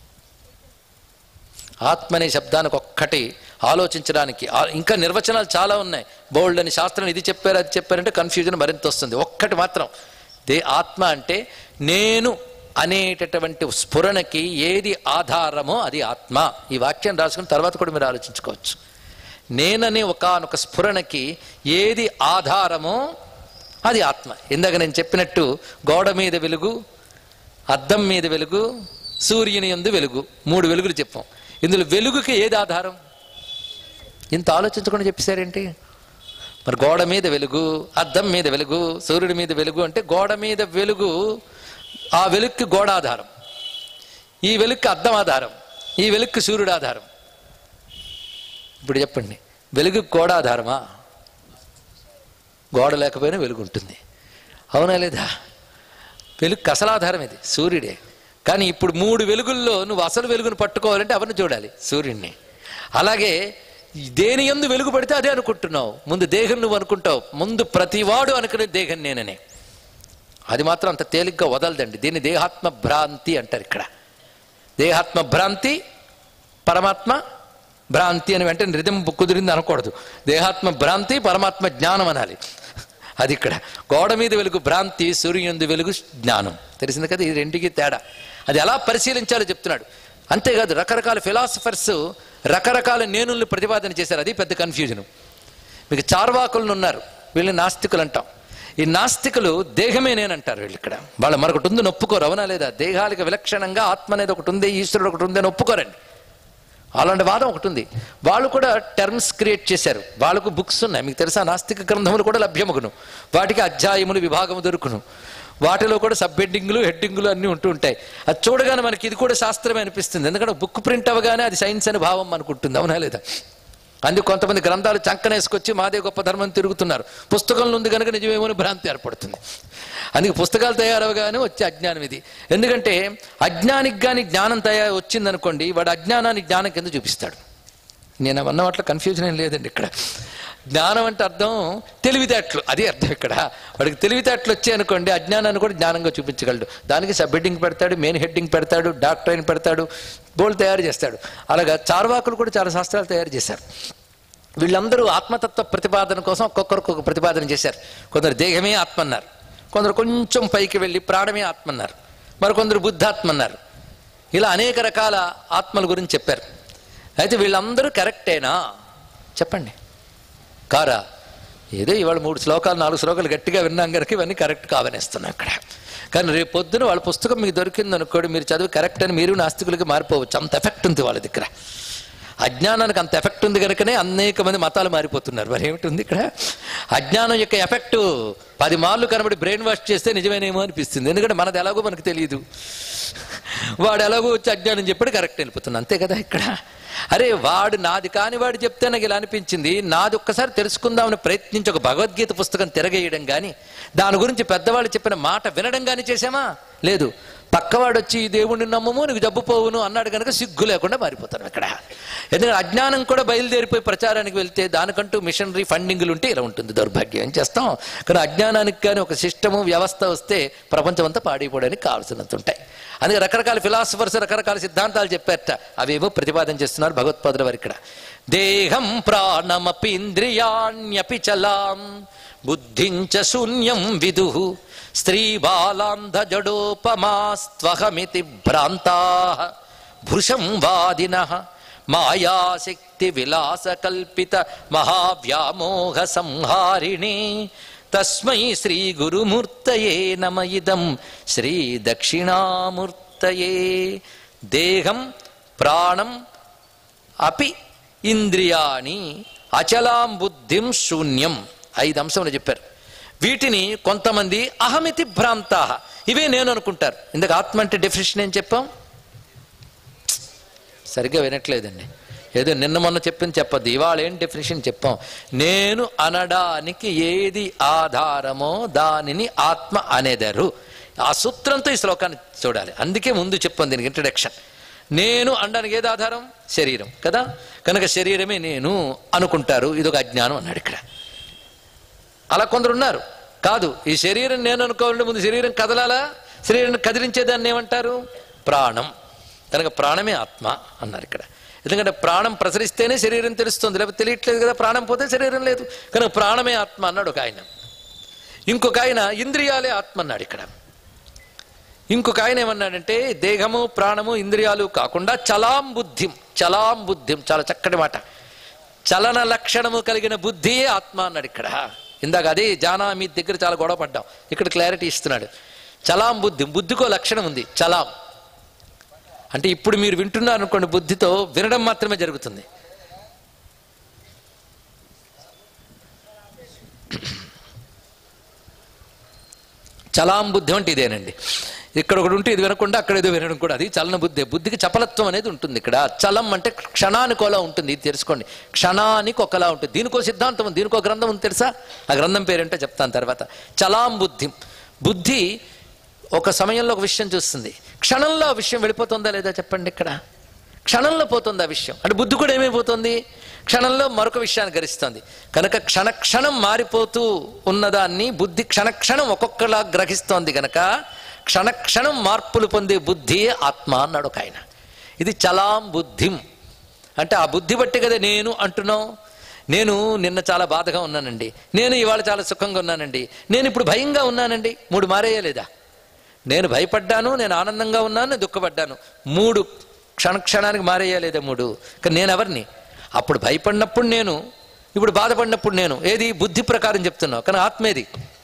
ఆత్మ అనే శబ్దానికి ఒక్కటి ఆలోచించడానికి ఆ- ఇంకా నిర్వచనాలు చాలా ఉన్నాయి బోల్డ్ అని శాస్త్రం ఇది చెప్పారు అది చెప్పారంటే కన్ఫ్యూజన్ మరింత వస్తుంది ఒక్కటి మాత్రం దే ఆత్మ అంటే నేను అనేటటువంటి స్ఫురణకి ఏది ఆధారమో అది ఆత్మ ఈ వాక్యం రాసుకున్న తర్వాత కూడా మీరు ఆలోచించుకోవచ్చు నేననే ఒకనొక స్ఫురణకి ఏది ఆధారమో అది ఆత్మ ఇందాక నేను చెప్పినట్టు గోడ మీద వెలుగు అద్దం మీద వెలుగు సూర్యుని యందు వెలుగు మూడు వెలుగులు చెప్పాం ఇందులో వెలుగుకి ఏది ఆధారం ఇంత ఆలోచించకుండా చెప్పేశారేంటి మరి గోడ మీద వెలుగు అద్దం మీద వెలుగు సూర్యుడి మీద వెలుగు అంటే గోడ మీద వెలుగు ఆ వెలుగుకి గోడ ఆధారం ఈ వెలుగుకి అద్దం ఆధారం ఈ వెలుగుకి సూర్యుడు ఆధారం ఇప్పుడు చెప్పండి వెలుగు గోడ ఆధారమా గోడ లేకపోయినా వెలుగు ఉంటుంది అవునా లేదా వెలుగు అసలాధారం ఇది సూర్యుడే కానీ ఇప్పుడు మూడు వెలుగుల్లో నువ్వు అసలు వెలుగును పట్టుకోవాలంటే అవన్నీ చూడాలి సూర్యుడిని అలాగే దేని ఎందు వెలుగు పడితే అదే అనుకుంటున్నావు ముందు దేహం నువ్వు అనుకుంటావు ముందు ప్రతివాడు అనుకునే దేహం నేననే అది మాత్రం అంత తేలిగ్గా వదలదండి దీన్ని దేహాత్మ భ్రాంతి అంటారు ఇక్కడ దేహాత్మ భ్రాంతి పరమాత్మ భ్రాంతి అని వెంటనే నిజం కుదిరింది అనకూడదు దేహాత్మ భ్రాంతి పరమాత్మ జ్ఞానం అనాలి అది ఇక్కడ గోడ మీద వెలుగు భ్రాంతి సూర్యుని వెలుగు జ్ఞానం తెలిసింది కదా ఈ రెండుకి తేడా అది ఎలా పరిశీలించాలో చెప్తున్నాడు అంతేకాదు రకరకాల ఫిలాసఫర్స్ రకరకాల నేనుల్ని ప్రతిపాదన చేశారు అది పెద్ద కన్ఫ్యూజన్ మీకు చార్వాకులను ఉన్నారు వీళ్ళని నాస్తికులు అంటాం ఈ నాస్తికులు దేహమే నేనంటారు వీళ్ళు ఇక్కడ వాళ్ళ మరొకటి ఉంది ఒప్పుకోరు అవునా లేదా దేహాలకు విలక్షణంగా ఆత్మ అనేది ఒకటి ఉంది ఈశ్వరుడు ఒకటి ఉంది అని ఒప్పుకోరండి అలాంటి వాదం ఒకటి ఉంది వాళ్ళు కూడా టర్మ్స్ క్రియేట్ చేశారు వాళ్ళకు బుక్స్ ఉన్నాయి మీకు తెలుసా నాస్తిక గ్రంథములు కూడా లభ్యమగును వాటికి అధ్యాయములు విభాగము దొరుకును వాటిలో కూడా సబ్ హెడ్డింగ్లు హెడ్డింగ్లు అన్నీ ఉంటూ ఉంటాయి అది చూడగానే మనకి ఇది కూడా శాస్త్రమే అనిపిస్తుంది ఎందుకంటే బుక్ ప్రింట్ అవ్వగానే అది సైన్స్ అని భావం అనుకుంటుంది అవునా లేదా అందుకు కొంతమంది గ్రంథాలు చంకనేసుకొచ్చి మాదే గొప్ప ధర్మం తిరుగుతున్నారు పుస్తకంలో ఉంది కనుక నిజమేమో అని భ్రాంతి ఏర్పడుతుంది అందుకే పుస్తకాలు తయారవగానే వచ్చే అజ్ఞానం ఇది ఎందుకంటే అజ్ఞానికి కానీ జ్ఞానం తయారు వచ్చిందనుకోండి వాడు అజ్ఞానాన్ని జ్ఞానం కింద చూపిస్తాడు నేను అన్న వాటిలో కన్ఫ్యూజన్ ఏం లేదండి ఇక్కడ జ్ఞానం అంటే అర్థం తెలివితేటలు అది అర్థం ఇక్కడ వాడికి తెలివితేటలు వచ్చాయనుకోండి అజ్ఞానాన్ని కూడా జ్ఞానంగా చూపించగలడు దానికి సబ్ హెడ్డింగ్ పెడతాడు మెయిన్ హెడ్డింగ్ పెడతాడు డాక్టరైన్ పెడతాడు బోల్ తయారు చేస్తాడు అలాగా చార్వాకులు కూడా చాలా శాస్త్రాలు తయారు చేశారు వీళ్ళందరూ ఆత్మతత్వ ప్రతిపాదన కోసం ఒక్కొక్కరికి ఒక ప్రతిపాదన చేశారు కొందరు దేహమే ఆత్మ అన్నారు కొందరు కొంచెం పైకి వెళ్ళి ప్రాణమే ఆత్మ అన్నారు మరికొందరు బుద్ధాత్మ అన్నారు ఇలా అనేక రకాల ఆత్మల గురించి చెప్పారు అయితే వీళ్ళందరూ కరెక్టేనా చెప్పండి కారా ఏదో ఇవాళ మూడు శ్లోకాలు నాలుగు శ్లోకాలు గట్టిగా విన్నాం కనుక ఇవన్నీ కరెక్ట్ కావనేస్తున్నాం అక్కడ కానీ రేపు పొద్దున వాళ్ళ పుస్తకం మీకు దొరికింది అనుకోండి మీరు చదివి కరెక్ట్ అని మీరు నాస్తికులకి మారిపోవచ్చు అంత ఎఫెక్ట్ ఉంది వాళ్ళ దగ్గర అజ్ఞానానికి అంత ఎఫెక్ట్ ఉంది కనుకనే అనేక మంది మతాలు మారిపోతున్నారు మరి ఏమిటి ఉంది ఇక్కడ అజ్ఞానం యొక్క ఎఫెక్ట్ పది మార్లు కనబడి బ్రెయిన్ వాష్ చేస్తే నిజమేనేమో అనిపిస్తుంది ఎందుకంటే మనది ఎలాగో మనకు తెలియదు వాడు ఎలాగో వచ్చి అజ్ఞానం చెప్పాడు కరెక్ట్ వెళ్ళిపోతుంది అంతే కదా ఇక్కడ అరే వాడు నాది కాని వాడు చెప్తే నాకు ఇలా అనిపించింది నాది ఒక్కసారి తెలుసుకుందామని ప్రయత్నించి ఒక భగవద్గీత పుస్తకం తిరగేయడం కానీ దాని గురించి పెద్దవాళ్ళు చెప్పిన మాట వినడం కానీ చేసామా లేదు పక్కవాడు వచ్చి ఈ దేవుడిని నమ్మము నీకు జబ్బు పోవును అన్నాడు కనుక సిగ్గు లేకుండా మారిపోతాను ఇక్కడ ఎందుకంటే అజ్ఞానం కూడా బయలుదేరిపోయి ప్రచారానికి వెళ్తే దానికంటూ మిషనరీ ఫండింగ్లు ఉంటే ఇలా ఉంటుంది దౌర్భాగ్యం ఏం చేస్తాం కానీ అజ్ఞానానికి కానీ ఒక సిస్టము వ్యవస్థ వస్తే ప్రపంచం అంతా పాడైపోవడానికి కావాల్సినంత ఉంటాయి అందుకే రకరకాల ఫిలాసఫర్స్ రకరకాల సిద్ధాంతాలు చెప్పారట అవేమో ప్రతిపాదన చేస్తున్నారు భగవత్పాదుల వారు ఇక్కడ దేహం ప్రాణమపి ఇంద్రియాణ్యపి చలాం బుద్ధించ శూన్యం విదు స్త్రీ బాలాంధ జడోపమాస్త్వహమితి భ్రాంతా భృశం వాదిన మాయాశక్తి విలాస కల్పిత మహావ్యామోహ సంహారిణి తస్మై శ్రీ గురుమూర్తయే నమ ఇదం శ్రీ దక్షిణామూర్తయే దేహం ప్రాణం అపి ఇంద్రియాణి అచలాం బుద్ధిం శూన్యం ఐదు అంశములు చెప్పారు వీటిని కొంతమంది అహమితి భ్రాంత ఇవే నేను అనుకుంటారు ఇందుకు ఆత్మ అంటే డెఫినేషన్ ఏం చెప్పాం సరిగ్గా వినట్లేదండి ఏదో నిన్న మొన్న చెప్పింది చెప్పద్దు ఇవాళ ఏం డెఫినేషన్ చెప్పాం నేను అనడానికి ఏది ఆధారమో దానిని ఆత్మ అనేదరు ఆ సూత్రంతో ఈ శ్లోకాన్ని చూడాలి అందుకే ముందు చెప్పాం దీనికి ఇంట్రడక్షన్ నేను అనడానికి ఏది ఆధారం శరీరం కదా కనుక శరీరమే నేను అనుకుంటారు ఇది ఒక అజ్ఞానం అన్నాడు ఇక్కడ అలా కొందరు ఉన్నారు కాదు ఈ శరీరం నేను అనుకోవాలంటే ముందు శరీరం కదలాలా శరీరం కదిలించేదాన్ని ఏమంటారు ప్రాణం కనుక ప్రాణమే ఆత్మ అన్నారు ఇక్కడ ఎందుకంటే ప్రాణం ప్రసరిస్తేనే శరీరం తెలుస్తుంది లేకపోతే తెలియట్లేదు కదా ప్రాణం పోతే శరీరం లేదు కనుక ప్రాణమే ఆత్మ అన్నాడు ఒక ఆయన ఇంకొక ఆయన ఇంద్రియాలే ఆత్మ అన్నాడు ఇక్కడ ఇంకొక ఆయన ఏమన్నాడంటే దేహము ప్రాణము ఇంద్రియాలు కాకుండా చలాం బుద్ధిం చలాం బుద్ధిం చాలా చక్కటి మాట చలన లక్షణము కలిగిన బుద్ధియే ఆత్మ అన్నాడు ఇక్కడ ఇందాక అదే జానా మీ దగ్గర చాలా గొడవ పడ్డాం ఇక్కడ క్లారిటీ ఇస్తున్నాడు చలాం బుద్ధి బుద్ధికో లక్షణం ఉంది చలాం అంటే ఇప్పుడు మీరు వింటున్నారు అనుకోండి బుద్ధితో వినడం మాత్రమే జరుగుతుంది చలాం బుద్ధి అంటే ఇదేనండి ఇక్కడ ఒకటి ఉంటే ఇది వినకుండా అక్కడ ఏదో వినడం కూడా అది చలన బుద్ధి బుద్ధికి చపలత్వం అనేది ఉంటుంది ఇక్కడ చలం అంటే క్షణానికి ఒకలా ఉంటుంది ఇది తెలుసుకోండి క్షణానికి ఒకలా ఉంటుంది దీనికో సిద్ధాంతం ఉంది దీనికో గ్రంథం ఉంది తెలుసా ఆ గ్రంథం పేరేంటో చెప్తాను తర్వాత చలాం బుద్ధి బుద్ధి ఒక సమయంలో ఒక విషయం చూస్తుంది క్షణంలో ఆ విషయం వెళ్ళిపోతుందా లేదా చెప్పండి ఇక్కడ క్షణంలో పోతుంది ఆ విషయం అంటే బుద్ధి కూడా ఏమైపోతుంది క్షణంలో మరొక విషయాన్ని గరిస్తుంది కనుక క్షణ క్షణం మారిపోతూ ఉన్నదాన్ని బుద్ధి క్షణక్షణం ఒక్కొక్కలా గ్రహిస్తోంది గనక క్షణక్షణం మార్పులు పొందే బుద్ధియే ఆత్మ అన్నాడు ఒక ఆయన ఇది చలాం బుద్ధిం అంటే ఆ బుద్ధి బట్టి కదా నేను అంటున్నావు నేను నిన్న చాలా బాధగా ఉన్నానండి నేను ఇవాళ చాలా సుఖంగా ఉన్నానండి నేను ఇప్పుడు భయంగా ఉన్నానండి మూడు మారేయా లేదా నేను భయపడ్డాను నేను ఆనందంగా ఉన్నాను నేను దుఃఖపడ్డాను మూడు క్షణ క్షణానికి మారేయా లేదా మూడు కానీ నేను ఎవరిని అప్పుడు భయపడినప్పుడు నేను ఇప్పుడు బాధపడినప్పుడు నేను ఏది బుద్ధి ప్రకారం చెప్తున్నావు కానీ ఆత్మేది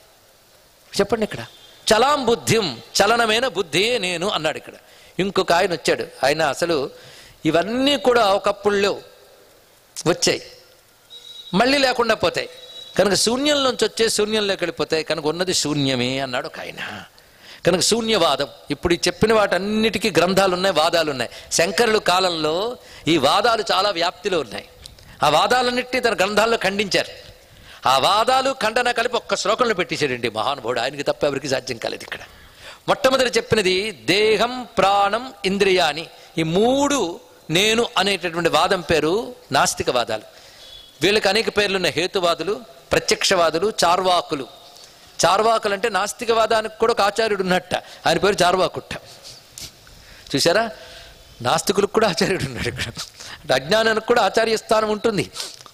చెప్పండి ఇక్కడ చలాం బుద్ధిం చలనమైన బుద్ధియే నేను అన్నాడు ఇక్కడ ఇంకొక ఆయన వచ్చాడు ఆయన అసలు ఇవన్నీ కూడా ఒకప్పుడు లేవు వచ్చాయి మళ్ళీ లేకుండా పోతాయి కనుక శూన్యంలోంచి వచ్చే శూన్యంలోకి వెళ్ళిపోతాయి కనుక ఉన్నది శూన్యమే అన్నాడు ఒక ఆయన కనుక శూన్యవాదం ఇప్పుడు ఈ చెప్పిన వాటన్నిటికీ గ్రంథాలు ఉన్నాయి వాదాలు ఉన్నాయి శంకరుల కాలంలో ఈ వాదాలు చాలా వ్యాప్తిలో ఉన్నాయి ఆ వాదాలన్నింటినీ తన గ్రంథాల్లో ఖండించారు ఆ వాదాలు ఖండన కలిపి ఒక్క శ్లోకంలో పెట్టేశాడండి మహానుభావుడు ఆయనకి తప్ప ఎవరికి సాధ్యం కాలేదు ఇక్కడ మొట్టమొదటి చెప్పినది దేహం ప్రాణం ఇంద్రియాని ఈ మూడు నేను అనేటటువంటి వాదం పేరు నాస్తిక వాదాలు వీళ్ళకి అనేక పేర్లున్న హేతువాదులు ప్రత్యక్షవాదులు చార్వాకులు చార్వాకులు అంటే నాస్తికవాదానికి కూడా ఒక ఆచార్యుడు ఉన్నట్ట ఆయన పేరు చార్వాకుట్ట చూసారా నాస్తికులకు కూడా ఆచార్యుడు ఉన్నాడు ఇక్కడ అంటే అజ్ఞానానికి కూడా ఆచార్య స్థానం ఉంటుంది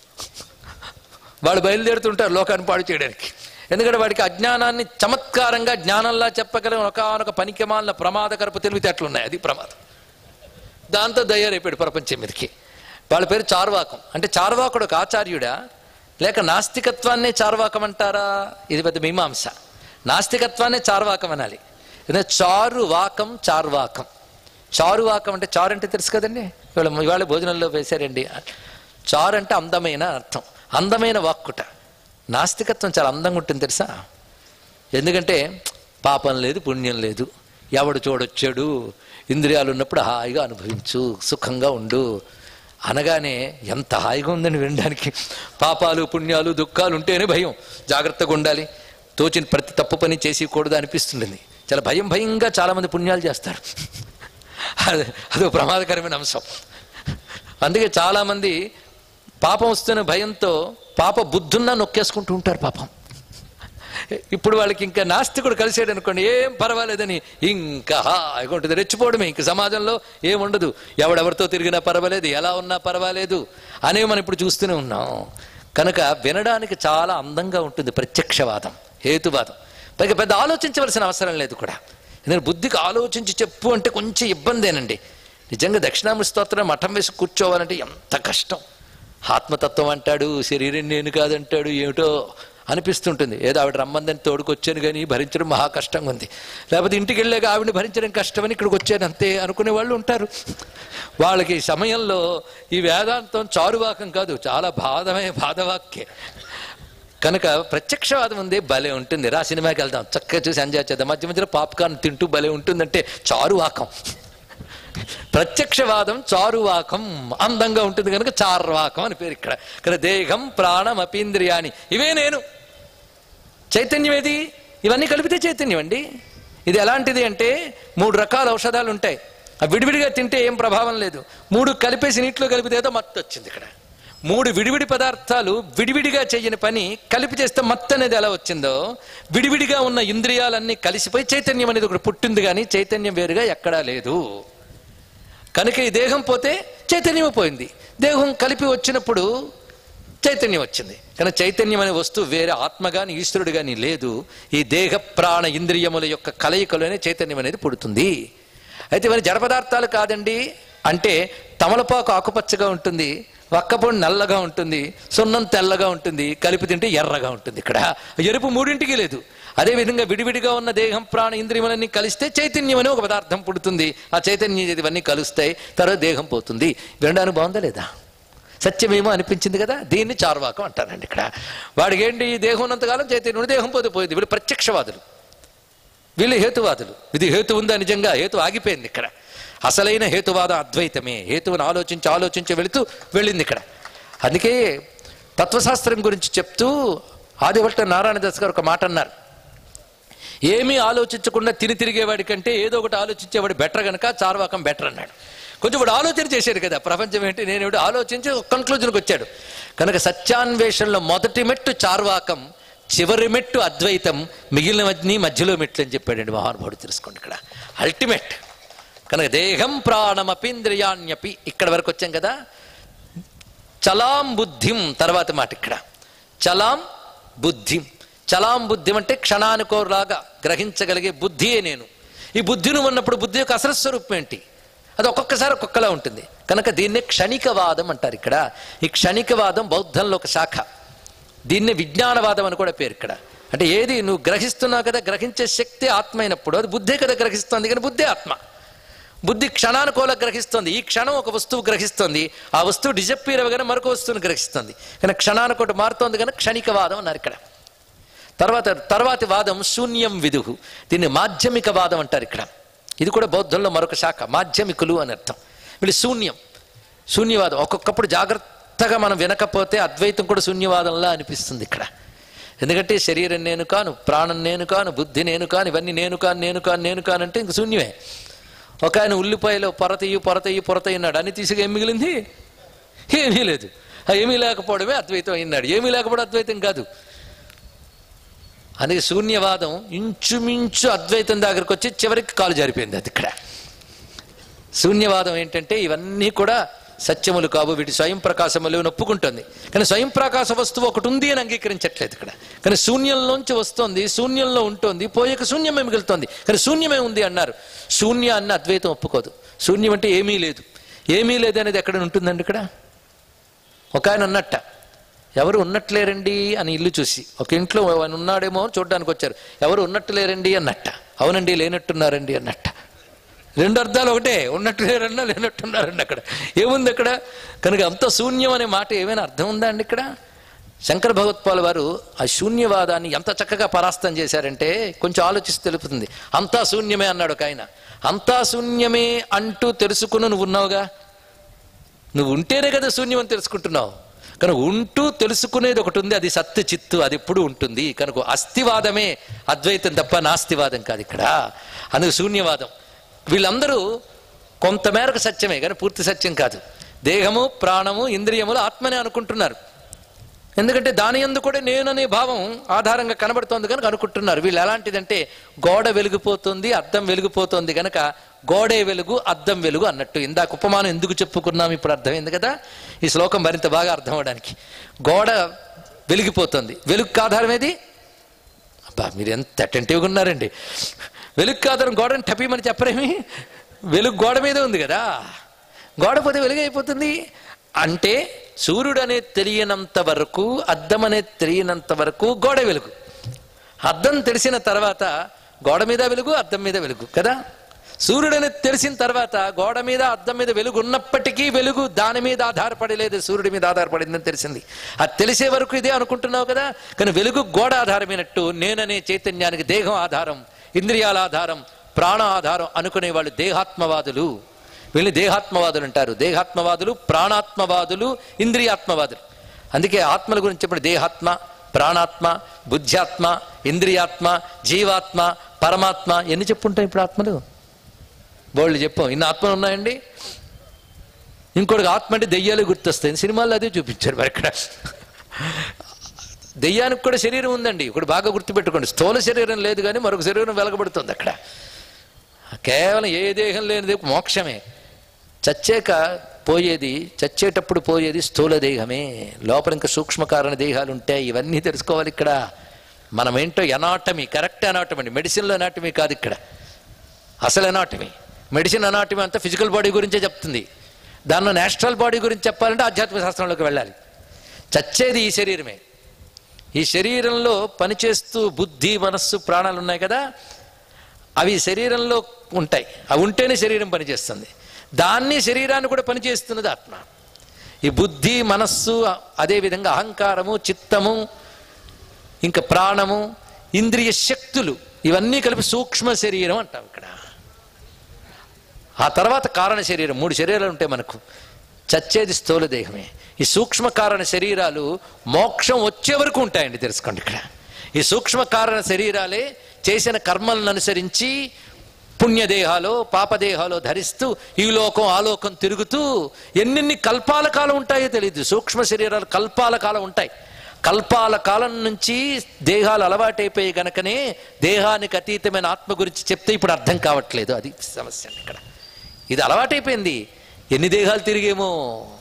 వాళ్ళు బయలుదేరుతుంటారు లోకాన్ని పాడు చేయడానికి ఎందుకంటే వాడికి అజ్ఞానాన్ని చమత్కారంగా జ్ఞానంలా చెప్పగలిగిన ఒకనొక పనికిమాలిన ప్రమాదకరపు తెలివితేటలు ఉన్నాయి అది ప్రమాదం దాంతో దయ్యారైపోయాడు ప్రపంచం మీదకి వాళ్ళ పేరు చార్వాకం అంటే చార్వాకుడు ఒక ఆచార్యుడా లేక నాస్తికత్వాన్నే చార్వాకం అంటారా ఇది పెద్ద మీమాంస నాస్తికత్వాన్నే చార్వాకం అనాలి ఎందుకంటే చారు వాకం చార్వాకం చారు వాకం అంటే చారు అంటే తెలుసు కదండి ఇవాళ ఇవాళ భోజనంలో వేశారండి చారు అంటే అందమైన అర్థం అందమైన వాక్కుట నాస్తికత్వం చాలా అందంగా ఉంటుంది తెలుసా ఎందుకంటే పాపం లేదు పుణ్యం లేదు ఎవడు చూడొచ్చాడు ఇంద్రియాలు ఉన్నప్పుడు హాయిగా అనుభవించు సుఖంగా ఉండు అనగానే ఎంత హాయిగా ఉందని వినడానికి పాపాలు పుణ్యాలు దుఃఖాలు ఉంటేనే భయం జాగ్రత్తగా ఉండాలి తోచిన ప్రతి తప్పు పని చేసేయకూడదు అనిపిస్తుంటుంది చాలా భయం భయంగా చాలామంది పుణ్యాలు చేస్తారు అది అదో ప్రమాదకరమైన అంశం అందుకే చాలామంది పాపం వస్తున్న భయంతో పాప బుద్ధున్నా నొక్కేసుకుంటూ ఉంటారు పాపం ఇప్పుడు వాళ్ళకి ఇంకా నాస్తికుడు కలిసాడు అనుకోండి ఏం పర్వాలేదని ఇంకా హాయిగా ఉంటుంది రెచ్చిపోవడమే ఇంక సమాజంలో ఏముండదు ఎవడెవరితో తిరిగినా పర్వాలేదు ఎలా ఉన్నా పర్వాలేదు అనేవి మనం ఇప్పుడు చూస్తూనే ఉన్నాం కనుక వినడానికి చాలా అందంగా ఉంటుంది ప్రత్యక్షవాదం హేతువాదం పైగా పెద్ద ఆలోచించవలసిన అవసరం లేదు కూడా ఎందుకంటే బుద్ధికి ఆలోచించి చెప్పు అంటే కొంచెం ఇబ్బందేనండి నిజంగా దక్షిణామూర్తి స్తోత్రం మఠం వేసి కూర్చోవాలంటే ఎంత కష్టం ఆత్మతత్వం అంటాడు శరీరం నేను కాదంటాడు ఏమిటో అనిపిస్తుంటుంది ఏదో ఆవిడ రమ్మందని తోడుకొచ్చాను కానీ భరించడం మహా కష్టంగా ఉంది లేకపోతే ఇంటికి వెళ్ళాక ఆవిడని భరించడం కష్టమని ఇక్కడికి వచ్చాను అంతే అనుకునే వాళ్ళు ఉంటారు వాళ్ళకి ఈ సమయంలో ఈ వేదాంతం చారువాకం కాదు చాలా బాధమే బాధవాక్యే కనుక ప్రత్యక్షవాదం ఉంది భలే ఉంటుంది రా సినిమాకి వెళ్దాం చక్కగా చూసి ఎంజాయ్ చేద్దాం మధ్య మధ్యలో పాప్కార్న్ తింటూ భలే ఉంటుందంటే చారువాకం ప్రత్యక్షవాదం చారువాకం అందంగా ఉంటుంది కనుక చార్వాకం అని పేరు ఇక్కడ ఇక్కడ దేహం ప్రాణం అపీంద్రియాని ఇవే నేను చైతన్యం ఏది ఇవన్నీ కలిపితే చైతన్యం అండి ఇది ఎలాంటిది అంటే మూడు రకాల ఔషధాలు ఉంటాయి అవి విడివిడిగా తింటే ఏం ప్రభావం లేదు మూడు కలిపేసి నీటిలో కలిపితే ఏదో మత్తు వచ్చింది ఇక్కడ మూడు విడివిడి పదార్థాలు విడివిడిగా చేయని పని కలిపి చేస్తే మత్తు అనేది ఎలా వచ్చిందో విడివిడిగా ఉన్న ఇంద్రియాలన్నీ కలిసిపోయి చైతన్యం అనేది ఒకటి పుట్టింది కానీ చైతన్యం వేరుగా ఎక్కడా లేదు కనుక ఈ దేహం పోతే చైతన్యం పోయింది దేహం కలిపి వచ్చినప్పుడు చైతన్యం వచ్చింది కానీ చైతన్యం అనే వస్తువు వేరే ఆత్మ గాని ఈశ్వరుడు గాని లేదు ఈ దేహ ప్రాణ ఇంద్రియముల యొక్క కలయికలోనే చైతన్యం అనేది పుడుతుంది అయితే మరి జడ పదార్థాలు కాదండి అంటే తమలపాకు ఆకుపచ్చగా ఉంటుంది వక్కపొడి నల్లగా ఉంటుంది సున్నం తెల్లగా ఉంటుంది కలిపి తింటే ఎర్రగా ఉంటుంది ఇక్కడ ఎరుపు మూడింటికి లేదు అదేవిధంగా విడివిడిగా ఉన్న దేహం ప్రాణ ఇంద్రియములన్నీ కలిస్తే చైతన్యం అనే ఒక పదార్థం పుడుతుంది ఆ చైతన్యం ఇవన్నీ కలుస్తాయి తర్వాత దేహం పోతుంది వినడానికి బాగుందా లేదా సత్యమేమో అనిపించింది కదా దీన్ని చార్వాకం అంటారండి ఇక్కడ వాడికి ఏంటి ఈ దేహం ఉన్నంతకాలం చైతన్యం దేహం పోతే పోయింది వీళ్ళు ప్రత్యక్షవాదులు వీళ్ళు హేతువాదులు ఇది హేతు ఉందా నిజంగా హేతు ఆగిపోయింది ఇక్కడ అసలైన హేతువాదం అద్వైతమే హేతువును ఆలోచించి ఆలోచించి వెళుతూ వెళ్ళింది ఇక్కడ అందుకే తత్వశాస్త్రం గురించి చెప్తూ ఆదివట్ట నారాయణదాస్ గారు ఒక మాట అన్నారు ఏమీ ఆలోచించకుండా తిని తిరిగేవాడి కంటే ఏదో ఒకటి ఆలోచించేవాడు బెటర్ కనుక చార్వాకం బెటర్ అన్నాడు కొంచెం వాడు ఆలోచన చేశాడు కదా ప్రపంచం ఏంటి నేను ఇప్పుడు ఆలోచించి ఒక కంక్లూజన్కి వచ్చాడు కనుక సత్యాన్వేషణలో మొదటి మెట్టు చార్వాకం చివరి మెట్టు అద్వైతం మిగిలినవన్నీ మధ్యలో మెట్లు అని చెప్పాడండి మహానుభావుడు తెలుసుకోండి ఇక్కడ అల్టిమేట్ కనుక దేహం ప్రాణమపీంద్రియాణ్యపి ఇక్కడ వరకు వచ్చాం కదా చలాం బుద్ధిం తర్వాత మాట ఇక్కడ చలాం బుద్ధిం చలాం బుద్ధిం అంటే క్షణానుకోలాగా గ్రహించగలిగే బుద్ధియే నేను ఈ బుద్ధిని ఉన్నప్పుడు బుద్ధి యొక్క అసలు స్వరూపం ఏంటి అది ఒక్కొక్కసారి ఒక్కొక్కలా ఉంటుంది కనుక దీన్నే క్షణికవాదం అంటారు ఇక్కడ ఈ క్షణికవాదం బౌద్ధంలో ఒక శాఖ దీన్ని విజ్ఞానవాదం అని కూడా పేరు ఇక్కడ అంటే ఏది నువ్వు గ్రహిస్తున్నావు కదా గ్రహించే శక్తి ఆత్మ అయినప్పుడు అది బుద్ధే కదా గ్రహిస్తుంది కానీ బుద్ధే ఆత్మ బుద్ధి క్షణానుకూల గ్రహిస్తుంది ఈ క్షణం ఒక వస్తువు గ్రహిస్తుంది ఆ వస్తువు డిజప్పీర్ అవగానే మరొక వస్తువుని గ్రహిస్తుంది కానీ క్షణానుకోటి మారుతోంది కానీ క్షణికవాదం అన్నారు ఇక్కడ తర్వాత తర్వాతి వాదం శూన్యం విదుహు దీన్ని మాధ్యమిక వాదం అంటారు ఇక్కడ ఇది కూడా బౌద్ధంలో మరొక శాఖ మాధ్యమికులు అని అర్థం వీళ్ళు శూన్యం శూన్యవాదం ఒక్కొక్కప్పుడు జాగ్రత్తగా మనం వినకపోతే అద్వైతం కూడా శూన్యవాదంలా అనిపిస్తుంది ఇక్కడ ఎందుకంటే శరీరం నేను కాను ప్రాణం నేను కాను బుద్ధి నేను కాను ఇవన్నీ నేను కాను నేను కాను నేను కాను అంటే ఇంక శూన్యమే ఒక ఆయన ఉల్లిపాయలో పొరతయ్యి పొరతయ్యి పొరతయ్యి అన్నాడు అని తీసుకు ఏం మిగిలింది ఏమీ లేదు ఆ ఏమీ లేకపోవడమే అద్వైతం అయినాడు ఏమీ లేకపోవడం అద్వైతం కాదు అందుకే శూన్యవాదం ఇంచుమించు అద్వైతం దగ్గరకు వచ్చి చివరికి కాలు జారిపోయింది అది ఇక్కడ శూన్యవాదం ఏంటంటే ఇవన్నీ కూడా సత్యములు కావు వీటి స్వయం ప్రకాశములు అని ఒప్పుకుంటుంది కానీ స్వయం ప్రకాశ వస్తువు ఒకటి ఉంది అని అంగీకరించట్లేదు ఇక్కడ కానీ శూన్యంలోంచి వస్తుంది శూన్యంలో ఉంటుంది పోయాక శూన్యమే మిగులుతోంది కానీ శూన్యమే ఉంది అన్నారు శూన్య అన్న అద్వైతం ఒప్పుకోదు శూన్యం అంటే ఏమీ లేదు ఏమీ లేదు అనేది ఎక్కడ ఉంటుందండి ఇక్కడ ఒక ఆయన ఉన్నట్ట ఎవరు ఉన్నట్లేరండి అని ఇల్లు చూసి ఒక ఇంట్లో ఆయన ఉన్నాడేమో అని చూడడానికి వచ్చారు ఎవరు ఉన్నట్లేరండి అన్నట్ట అవునండి లేనట్టున్నారండి అన్నట్ట రెండు అర్థాలు ఒకటే ఉన్నట్టు లేరన్నా లేనట్టున్నారండి అక్కడ ఏముంది అక్కడ కనుక అంత శూన్యం అనే మాట ఏమైనా అర్థం ఉందా అండి ఇక్కడ శంకర భగవత్పాల్ వారు ఆ శూన్యవాదాన్ని ఎంత చక్కగా పరాస్తం చేశారంటే కొంచెం ఆలోచిస్తే తెలుపుతుంది అంతా శూన్యమే అన్నాడు ఒక ఆయన అంతా శూన్యమే అంటూ తెలుసుకుని నువ్వు ఉన్నావుగా నువ్వు ఉంటేనే కదా శూన్యం అని తెలుసుకుంటున్నావు కనుక ఉంటూ తెలుసుకునేది ఒకటి ఉంది అది సత్తు చిత్తు అది ఎప్పుడు ఉంటుంది కనుక అస్థివాదమే అద్వైతం తప్ప నాస్తివాదం కాదు ఇక్కడ అందుకు శూన్యవాదం వీళ్ళందరూ కొంతమేరకు సత్యమే కానీ పూర్తి సత్యం కాదు దేహము ప్రాణము ఇంద్రియములు ఆత్మనే అనుకుంటున్నారు ఎందుకంటే దాని ఎందు కూడా నేననే భావం ఆధారంగా కనబడుతోంది కనుక అనుకుంటున్నారు వీళ్ళు ఎలాంటిదంటే గోడ వెలిగిపోతుంది అద్దం వెలిగిపోతుంది కనుక గోడే వెలుగు అద్దం వెలుగు అన్నట్టు ఇందాక ఉపమానం ఎందుకు చెప్పుకున్నాం ఇప్పుడు అర్థమైంది కదా ఈ శ్లోకం మరింత బాగా అర్థం అవడానికి గోడ వెలిగిపోతుంది వెలుగుకి ఆధారం ఏది అబ్బా మీరు ఎంత అటెంటివ్గా ఉన్నారండి వెలుగు ఆధారం గోడని టపీమని చెప్పరేమి వెలుగు గోడ మీదే ఉంది కదా గోడ పోతే వెలుగు అయిపోతుంది అంటే సూర్యుడు అనేది తెలియనంత వరకు అద్దం అనేది తెలియనంత వరకు గోడ వెలుగు అద్దం తెలిసిన తర్వాత గోడ మీద వెలుగు అద్దం మీద వెలుగు కదా సూర్యుడు అనేది తెలిసిన తర్వాత గోడ మీద అద్దం మీద వెలుగు ఉన్నప్పటికీ వెలుగు దాని మీద ఆధారపడి లేదు సూర్యుడి మీద ఆధారపడిందని తెలిసింది అది తెలిసే వరకు ఇదే అనుకుంటున్నావు కదా కానీ వెలుగు గోడ ఆధారమైనట్టు నేననే చైతన్యానికి దేహం ఆధారం ఇంద్రియాల ఆధారం ప్రాణ ఆధారం అనుకునే వాళ్ళు దేహాత్మవాదులు వీళ్ళని దేహాత్మవాదులు అంటారు దేహాత్మవాదులు ప్రాణాత్మవాదులు ఇంద్రియాత్మవాదులు అందుకే ఆత్మల గురించి చెప్పిన దేహాత్మ ప్రాణాత్మ బుద్ధ్యాత్మ ఇంద్రియాత్మ జీవాత్మ పరమాత్మ ఎన్ని చెప్పుంటాయి ఇప్పుడు ఆత్మలు బోళ్ళు చెప్పాం ఇన్ని ఆత్మలు ఉన్నాయండి ఇంకోటికి ఆత్మ అంటే దెయ్యాలు గుర్తొస్తాయి సినిమాల్లో అదే చూపించారు మరి ఇక్కడ దెయ్యానికి కూడా శరీరం ఉందండి ఇప్పుడు బాగా గుర్తుపెట్టుకోండి స్థూల శరీరం లేదు కానీ మరొక శరీరం వెలగబడుతుంది అక్కడ కేవలం ఏ దేహం లేనిది మోక్షమే చచ్చాక పోయేది చచ్చేటప్పుడు పోయేది స్థూల దేహమే లోపల ఇంకా సూక్ష్మకారణ దేహాలు ఉంటాయి ఇవన్నీ తెలుసుకోవాలి ఇక్కడ మనమేంటో ఎనాటమీ కరెక్ట్ ఎనాటమీ అండి మెడిసిన్లో ఎనాటమీ కాదు ఇక్కడ అసలు ఎనాటమీ మెడిసిన్ అనాటమీ అంతా ఫిజికల్ బాడీ గురించే చెప్తుంది దానిలో నేషనల్ బాడీ గురించి చెప్పాలంటే ఆధ్యాత్మిక శాస్త్రంలోకి వెళ్ళాలి చచ్చేది ఈ శరీరమే ఈ శరీరంలో పనిచేస్తూ బుద్ధి మనస్సు ప్రాణాలు ఉన్నాయి కదా అవి శరీరంలో ఉంటాయి అవి ఉంటేనే శరీరం పనిచేస్తుంది దాన్ని శరీరాన్ని కూడా పనిచేస్తున్నది ఆత్మ ఈ బుద్ధి మనస్సు అదేవిధంగా అహంకారము చిత్తము ఇంకా ప్రాణము ఇంద్రియ శక్తులు ఇవన్నీ కలిపి సూక్ష్మ శరీరం అంటాం ఇక్కడ ఆ తర్వాత కారణ శరీరం మూడు శరీరాలు ఉంటాయి మనకు చచ్చేది స్థూల దేహమే ఈ సూక్ష్మ కారణ శరీరాలు మోక్షం వచ్చే వరకు ఉంటాయండి తెలుసుకోండి ఇక్కడ ఈ సూక్ష్మ కారణ శరీరాలే చేసిన కర్మలను అనుసరించి పుణ్యదేహాలు పాపదేహాలు ధరిస్తూ ఈ లోకం ఆలోకం తిరుగుతూ ఎన్నెన్ని కల్పాల కాలం ఉంటాయో తెలియదు సూక్ష్మ శరీరాలు కల్పాల కాలం ఉంటాయి కల్పాల కాలం నుంచి దేహాలు అలవాటైపోయి గనకనే దేహానికి అతీతమైన ఆత్మ గురించి చెప్తే ఇప్పుడు అర్థం కావట్లేదు అది సమస్య అండి ఇక్కడ ఇది అలవాటైపోయింది ఎన్ని దేహాలు తిరిగేమో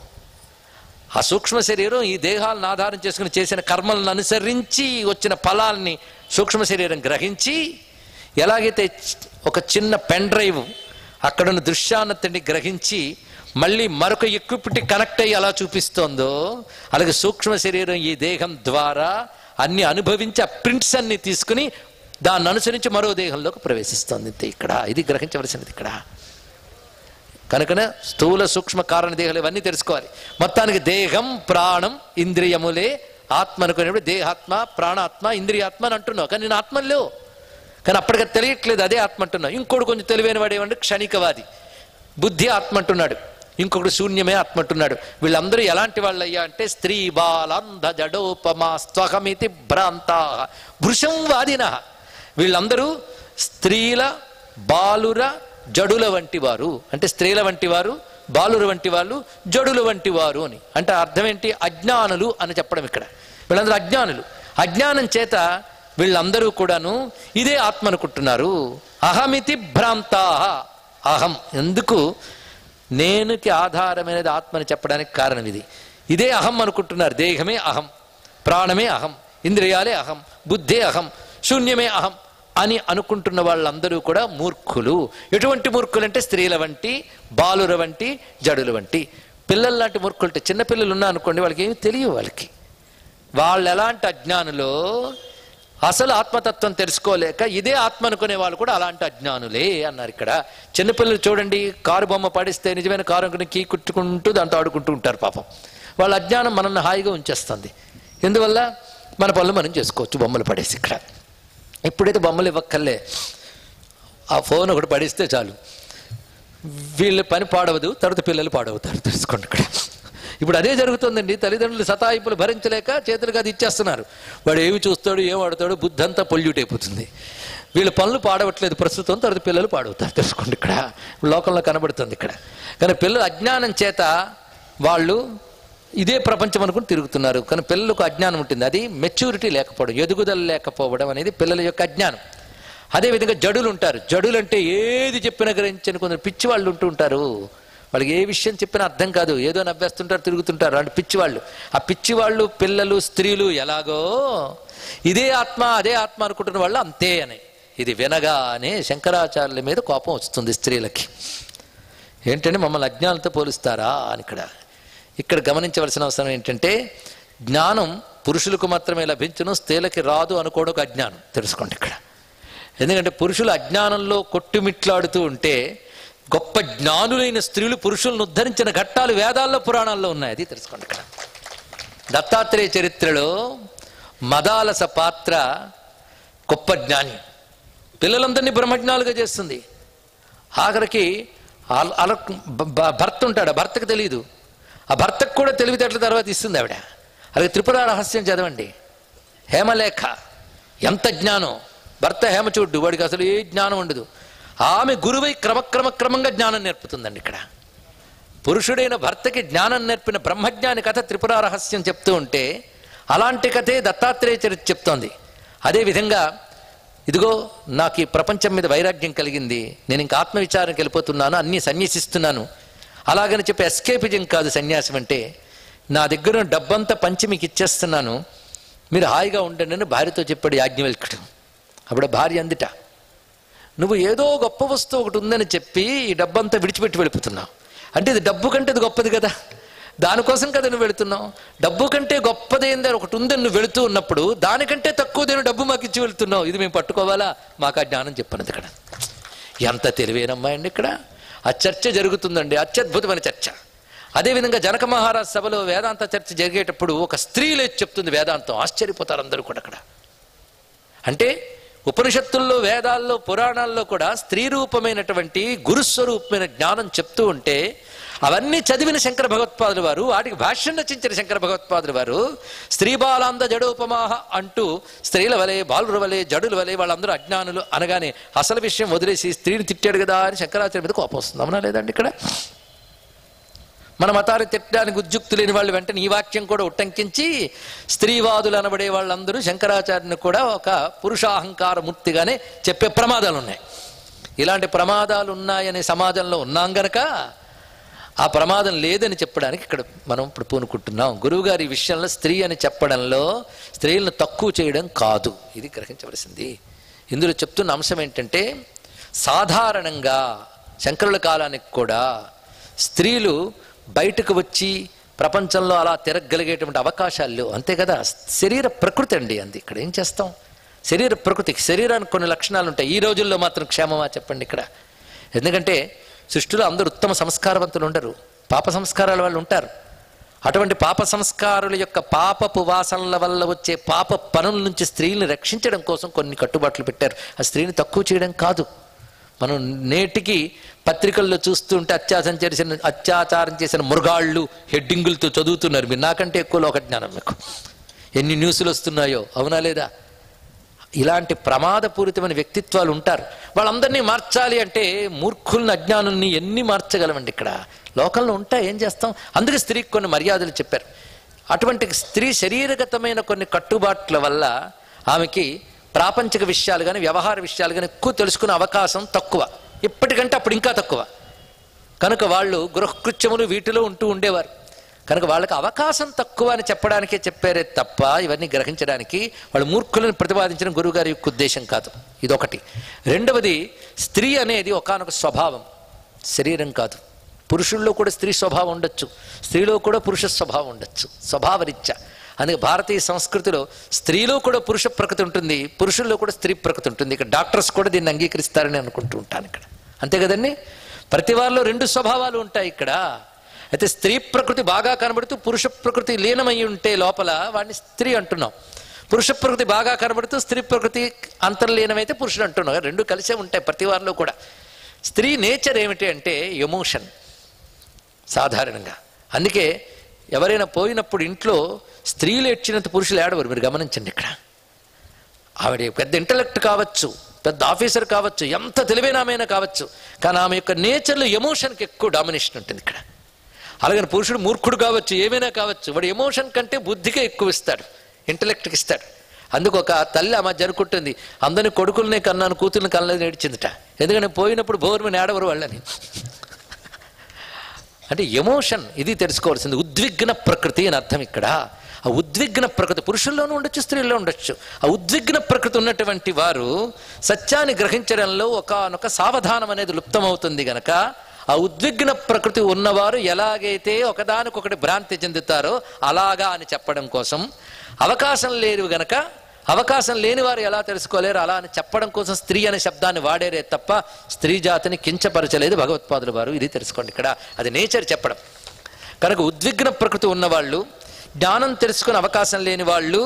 ఆ సూక్ష్మ శరీరం ఈ దేహాలను ఆధారం చేసుకుని చేసిన కర్మలను అనుసరించి వచ్చిన ఫలాల్ని సూక్ష్మ శరీరం గ్రహించి ఎలాగైతే ఒక చిన్న పెన్ డ్రైవ్ అక్కడున్న దృశ్యాన్నతిని గ్రహించి మళ్ళీ మరొక ఎక్విప్మెంట్ కనెక్ట్ అయ్యి అలా చూపిస్తోందో అలాగే సూక్ష్మ శరీరం ఈ దేహం ద్వారా అన్ని అనుభవించి ఆ ప్రింట్స్ అన్ని తీసుకుని దాన్ని అనుసరించి మరో దేహంలోకి ప్రవేశిస్తోంది ఇంతే ఇక్కడ ఇది గ్రహించవలసినది ఇక్కడ కనుకనే స్థూల సూక్ష్మ కారణ దేహాలు ఇవన్నీ తెలుసుకోవాలి మొత్తానికి దేహం ప్రాణం ఇంద్రియములే ఆత్మ అనుకునేప్పుడు దేహాత్మ ప్రాణాత్మ ఇంద్రియాత్మ అని అంటున్నావు కానీ నేను ఆత్మలు లేవు కానీ అప్పటికి తెలియట్లేదు అదే ఆత్మ అంటున్నావు ఇంకోటి కొంచెం తెలివైన వాడు ఏమంటే క్షణికవాది బుద్ధి ఆత్మ అంటున్నాడు ఇంకొకటి శూన్యమే ఆత్మ అంటున్నాడు వీళ్ళందరూ ఎలాంటి వాళ్ళు అయ్యా అంటే స్త్రీ బాలంధ జడోపమా స్వహమితి భ్రాంతా భృశం వాదిన వీళ్ళందరూ స్త్రీల బాలుర జడుల వంటి వారు అంటే స్త్రీల వంటి వారు బాలుర వంటి వాళ్ళు జడుల వంటి వారు అని అంటే అర్థం ఏంటి అజ్ఞానులు అని చెప్పడం ఇక్కడ వీళ్ళందరూ అజ్ఞానులు అజ్ఞానం చేత వీళ్ళందరూ కూడాను ఇదే ఆత్మ అనుకుంటున్నారు అహమితి భ్రాంతా అహం ఎందుకు నేనుకి ఆధారమైనది ఆత్మని చెప్పడానికి కారణం ఇది ఇదే అహం అనుకుంటున్నారు దేహమే అహం ప్రాణమే అహం ఇంద్రియాలే అహం బుద్ధే అహం శూన్యమే అహం అని అనుకుంటున్న వాళ్ళందరూ కూడా మూర్ఖులు ఎటువంటి మూర్ఖులు అంటే స్త్రీల వంటి బాలుర వంటి జడుల వంటి పిల్లల లాంటి మూర్ఖులు అంటే చిన్నపిల్లలు ఉన్నా అనుకోండి వాళ్ళకి ఏమి తెలియవు వాళ్ళకి వాళ్ళు ఎలాంటి అజ్ఞానులో అసలు ఆత్మతత్వం తెలుసుకోలేక ఇదే ఆత్మ అనుకునే వాళ్ళు కూడా అలాంటి అజ్ఞానులే అన్నారు ఇక్కడ చిన్నపిల్లలు చూడండి కారు బొమ్మ పడిస్తే నిజమైన కారు అనుకుని కీ కుట్టుకుంటూ దాంతో ఆడుకుంటూ ఉంటారు పాపం వాళ్ళ అజ్ఞానం మనల్ని హాయిగా ఉంచేస్తుంది ఎందువల్ల మన పనులు మనం చేసుకోవచ్చు బొమ్మలు పడేసి ఇక్కడ ఇప్పుడైతే బొమ్మలు ఇవ్వక్కర్లే ఆ ఫోన్ ఒకటి పడిస్తే చాలు వీళ్ళ పని పాడవదు తర్వాత పిల్లలు పాడవుతారు తెలుసుకోండి ఇక్కడ ఇప్పుడు అదే జరుగుతుందండి తల్లిదండ్రులు సతాయింపులు భరించలేక చేతులకు అది ఇచ్చేస్తున్నారు వాడు ఏమి చూస్తాడు ఏం ఆడతాడు బుద్ధి అంతా పొల్యూట్ అయిపోతుంది వీళ్ళ పనులు పాడవట్లేదు ప్రస్తుతం తర్వాత పిల్లలు పాడవుతారు తెలుసుకోండి ఇక్కడ లోకంలో కనబడుతుంది ఇక్కడ కానీ పిల్లలు అజ్ఞానం చేత వాళ్ళు ఇదే ప్రపంచం అనుకుని తిరుగుతున్నారు కానీ పిల్లలకు అజ్ఞానం ఉంటుంది అది మెచ్యూరిటీ లేకపోవడం ఎదుగుదల లేకపోవడం అనేది పిల్లల యొక్క అజ్ఞానం అదేవిధంగా జడులు ఉంటారు జడులు అంటే ఏది చెప్పినా గ్రహించని కొందరు పిచ్చి వాళ్ళు ఉంటూ ఉంటారు వాళ్ళకి ఏ విషయం చెప్పినా అర్థం కాదు ఏదో నవ్వేస్తుంటారు తిరుగుతుంటారు అంటే పిచ్చి వాళ్ళు ఆ పిచ్చి వాళ్ళు పిల్లలు స్త్రీలు ఎలాగో ఇదే ఆత్మ అదే ఆత్మ అనుకుంటున్న వాళ్ళు అంతే అని ఇది వినగానే శంకరాచార్యుల మీద కోపం వస్తుంది స్త్రీలకి ఏంటంటే మమ్మల్ని అజ్ఞానంతో పోలుస్తారా అని ఇక్కడ ఇక్కడ గమనించవలసిన అవసరం ఏంటంటే జ్ఞానం పురుషులకు మాత్రమే లభించును స్త్రీలకి రాదు అనుకోవడం ఒక అజ్ఞానం తెలుసుకోండి ఇక్కడ ఎందుకంటే పురుషులు అజ్ఞానంలో కొట్టుమిట్లాడుతూ ఉంటే గొప్ప జ్ఞానులైన స్త్రీలు పురుషులను ఉద్ధరించిన ఘట్టాలు వేదాల్లో పురాణాల్లో ఉన్నాయి అది తెలుసుకోండి ఇక్కడ దత్తాత్రేయ చరిత్రలో మదాలస పాత్ర గొప్ప జ్ఞాని పిల్లలందరినీ బ్రహ్మజ్ఞాలుగా చేస్తుంది ఆఖరికి అల- అల బ- బ- భర్త ఉంటాడు ఆ భర్తకు తెలియదు ఆ భర్తకు కూడా తెలివితేటల తర్వాత ఇస్తుంది ఆవిడ అలాగే త్రిపుర రహస్యం చదవండి హేమలేఖ ఎంత జ్ఞానం భర్త హేమచూడ్డు వాడికి అసలు ఏ జ్ఞానం ఉండదు ఆమె గురువై క్రమక్రమ క్రమంగా జ్ఞానం నేర్పుతుందండి ఇక్కడ పురుషుడైన భర్తకి జ్ఞానం నేర్పిన బ్రహ్మజ్ఞాని కథ త్రిపుర రహస్యం చెప్తూ ఉంటే అలాంటి కథే దత్తాత్రేయ చరిత్ర చెప్తోంది అదేవిధంగా ఇదిగో నాకు ఈ ప్రపంచం మీద వైరాగ్యం కలిగింది నేను ఇంకా ఆత్మవిచారానికి వెళ్ళిపోతున్నాను అన్నీ సన్యసిస్తున్నాను అలాగని చెప్పి ఎస్కేపిజం కాదు సన్యాసం అంటే నా దగ్గర ఉన్న డబ్బంతా పంచి మీకు ఇచ్చేస్తున్నాను మీరు హాయిగా ఉండండి అని భార్యతో చెప్పాడు యాజ్ఞవల్కుడు అప్పుడు ఆ భార్య అందుట నువ్వు ఏదో గొప్ప వస్తువు ఒకటి ఉందని చెప్పి ఈ డబ్బంతా విడిచిపెట్టి వెళ్ళిపోతున్నావు అంటే ఇది డబ్బు కంటే ఇది గొప్పది కదా దానికోసం కదా నువ్వు వెళుతున్నావు డబ్బు కంటే గొప్పదేందని ఒకటి ఉందని నువ్వు వెళుతూ ఉన్నప్పుడు దానికంటే తక్కువదేను డబ్బు మాకు ఇచ్చి వెళ్తున్నావు ఇది మేము పట్టుకోవాలా మాకు ఆ జ్ఞానం చెప్పనది ఇక్కడ ఎంత తెలివైనమ్మా అండి ఇక్కడ ఆ చర్చ జరుగుతుందండి అత్యద్భుతమైన చర్చ అదేవిధంగా జనక మహారాజ్ సభలో వేదాంత చర్చ జరిగేటప్పుడు ఒక స్త్రీ లేచి చెప్తుంది వేదాంతం ఆశ్చర్యపోతారు అందరూ కూడా అక్కడ అంటే ఉపనిషత్తుల్లో వేదాల్లో పురాణాల్లో కూడా స్త్రీ రూపమైనటువంటి గురుస్వరూపమైన జ్ఞానం చెప్తూ ఉంటే అవన్నీ చదివిన శంకర భగవత్పాదులు వారు వాటికి భాష్యం రచించిన శంకర భగవత్పాదులు వారు స్త్రీ బాలాంద జడోపమాహ అంటూ స్త్రీల వలె బాలుర వలె జడుల వలె వాళ్ళందరూ అజ్ఞానులు అనగానే అసలు విషయం వదిలేసి స్త్రీని తిట్టాడు కదా అని శంకరాచార్య మీద కోపం వస్తుంది అవునా లేదండి ఇక్కడ మన మతాన్ని తిట్టడానికి ఉద్యుక్తు లేని వాళ్ళు వెంటనే ఈ వాక్యం కూడా ఉట్టంకించి స్త్రీవాదులు అనబడే వాళ్ళందరూ శంకరాచార్యుని కూడా ఒక పురుషాహంకార మూర్తిగానే చెప్పే ప్రమాదాలు ఉన్నాయి ఇలాంటి ప్రమాదాలు ఉన్నాయనే సమాజంలో ఉన్నాం గనక ఆ ప్రమాదం లేదని చెప్పడానికి ఇక్కడ మనం ఇప్పుడు పూనుకుంటున్నాం గురువుగారి ఈ విషయంలో స్త్రీ అని చెప్పడంలో స్త్రీలను తక్కువ చేయడం కాదు ఇది గ్రహించవలసింది ఇందులో చెప్తున్న అంశం ఏంటంటే సాధారణంగా శంకరుల కాలానికి కూడా స్త్రీలు బయటకు వచ్చి ప్రపంచంలో అలా తిరగలిగేటువంటి అవకాశాలు లేవు అంతే కదా శరీర ప్రకృతి అండి అంది ఇక్కడ ఏం చేస్తాం శరీర ప్రకృతికి శరీరానికి కొన్ని లక్షణాలు ఉంటాయి ఈ రోజుల్లో మాత్రం క్షేమమా చెప్పండి ఇక్కడ ఎందుకంటే సృష్టిలో అందరూ ఉత్తమ సంస్కారవంతులు ఉండరు పాప సంస్కారాల వాళ్ళు ఉంటారు అటువంటి పాప సంస్కారుల యొక్క పాపపు వాసనల వల్ల వచ్చే పాప పనుల నుంచి స్త్రీని రక్షించడం కోసం కొన్ని కట్టుబాట్లు పెట్టారు ఆ స్త్రీని తక్కువ చేయడం కాదు మనం నేటికి పత్రికల్లో చూస్తూ ఉంటే అత్యాచారం చేసిన అత్యాచారం చేసిన మృగాళ్ళు హెడ్డింగులతో చదువుతున్నారు మీరు నాకంటే ఎక్కువ లోక జ్ఞానం మీకు ఎన్ని న్యూస్లు వస్తున్నాయో అవునా లేదా ఇలాంటి ప్రమాదపూరితమైన వ్యక్తిత్వాలు ఉంటారు వాళ్ళందరినీ మార్చాలి అంటే మూర్ఖుల్ని అజ్ఞానుల్ని ఎన్ని మార్చగలమండి ఇక్కడ లోకంలో ఉంటాయి ఏం చేస్తాం అందుకే స్త్రీకి కొన్ని మర్యాదలు చెప్పారు అటువంటి స్త్రీ శరీరగతమైన కొన్ని కట్టుబాట్ల వల్ల ఆమెకి ప్రాపంచిక విషయాలు కానీ వ్యవహార విషయాలు కానీ ఎక్కువ తెలుసుకునే అవకాశం తక్కువ ఇప్పటికంటే అప్పుడు ఇంకా తక్కువ కనుక వాళ్ళు గృహకృత్యములు వీటిలో ఉంటూ ఉండేవారు కనుక వాళ్ళకి అవకాశం తక్కువ అని చెప్పడానికే చెప్పారే తప్ప ఇవన్నీ గ్రహించడానికి వాళ్ళు మూర్ఖులను ప్రతిపాదించిన గురువుగారి యొక్క ఉద్దేశం కాదు ఇదొకటి రెండవది స్త్రీ అనేది ఒకానొక స్వభావం శరీరం కాదు పురుషుల్లో కూడా స్త్రీ స్వభావం ఉండొచ్చు స్త్రీలో కూడా పురుష స్వభావం ఉండొచ్చు స్వభావరీత్యా అందుకే భారతీయ సంస్కృతిలో స్త్రీలో కూడా పురుష ప్రకృతి ఉంటుంది పురుషుల్లో కూడా స్త్రీ ప్రకృతి ఉంటుంది ఇక్కడ డాక్టర్స్ కూడా దీన్ని అంగీకరిస్తారని అనుకుంటూ ఉంటాను ఇక్కడ అంతే కదండి ప్రతి వారిలో రెండు స్వభావాలు ఉంటాయి ఇక్కడ అయితే స్త్రీ ప్రకృతి బాగా కనబడుతూ పురుష ప్రకృతి లీనమై ఉంటే లోపల వాడిని స్త్రీ అంటున్నాం పురుష ప్రకృతి బాగా కనబడుతూ స్త్రీ ప్రకృతి అంతర్లీనమైతే పురుషుడు అంటున్నాం రెండు కలిసే ఉంటాయి ప్రతి వారిలో కూడా స్త్రీ నేచర్ ఏమిటి అంటే ఎమోషన్ సాధారణంగా అందుకే ఎవరైనా పోయినప్పుడు ఇంట్లో స్త్రీలు ఏడ్చినంత పురుషులు ఏడవరు మీరు గమనించండి ఇక్కడ ఆవిడ పెద్ద ఇంటలెక్ట్ కావచ్చు పెద్ద ఆఫీసర్ కావచ్చు ఎంత తెలివైన ఆమె అయినా కావచ్చు కానీ ఆమె యొక్క నేచర్లో ఎమోషన్కి ఎక్కువ డామినేషన్ ఉంటుంది ఇక్కడ అలాగని పురుషుడు మూర్ఖుడు కావచ్చు ఏమైనా కావచ్చు వాడు ఎమోషన్ కంటే బుద్ధికే ఎక్కువ ఇస్తాడు ఇంటలెక్ట్కి ఇస్తాడు అందుకు ఒక తల్లి ఆమె జరుపుకుంటుంది అందరిని కొడుకుల్ని కన్నాను కూతుర్ని కనలేదు ఏడ్చిందిట ఎందుకంటే పోయినప్పుడు బోర్ మీద ఏడవరు వాళ్ళని అంటే ఎమోషన్ ఇది తెలుసుకోవాల్సింది ఉద్విగ్న ప్రకృతి అని అర్థం ఇక్కడ ఆ ఉద్విగ్న ప్రకృతి పురుషుల్లోనూ ఉండొచ్చు స్త్రీల్లో ఉండొచ్చు ఆ ఉద్విగ్న ప్రకృతి ఉన్నటువంటి వారు సత్యాన్ని గ్రహించడంలో ఒకనొక సావధానం అనేది లుప్తమవుతుంది గనక ఆ ఉద్విగ్న ప్రకృతి ఉన్నవారు ఎలాగైతే ఒకదానికొకటి భ్రాంతి చెందుతారో అలాగా అని చెప్పడం కోసం అవకాశం లేదు గనక అవకాశం లేని వారు ఎలా తెలుసుకోలేరు అలా అని చెప్పడం కోసం స్త్రీ అనే శబ్దాన్ని వాడేరే తప్ప స్త్రీ జాతిని కించపరచలేదు భగవత్పాదుల వారు ఇది తెలుసుకోండి ఇక్కడ అది నేచర్ చెప్పడం కనుక ఉద్విగ్న ప్రకృతి ఉన్నవాళ్ళు జ్ఞానం తెలుసుకునే అవకాశం లేని వాళ్ళు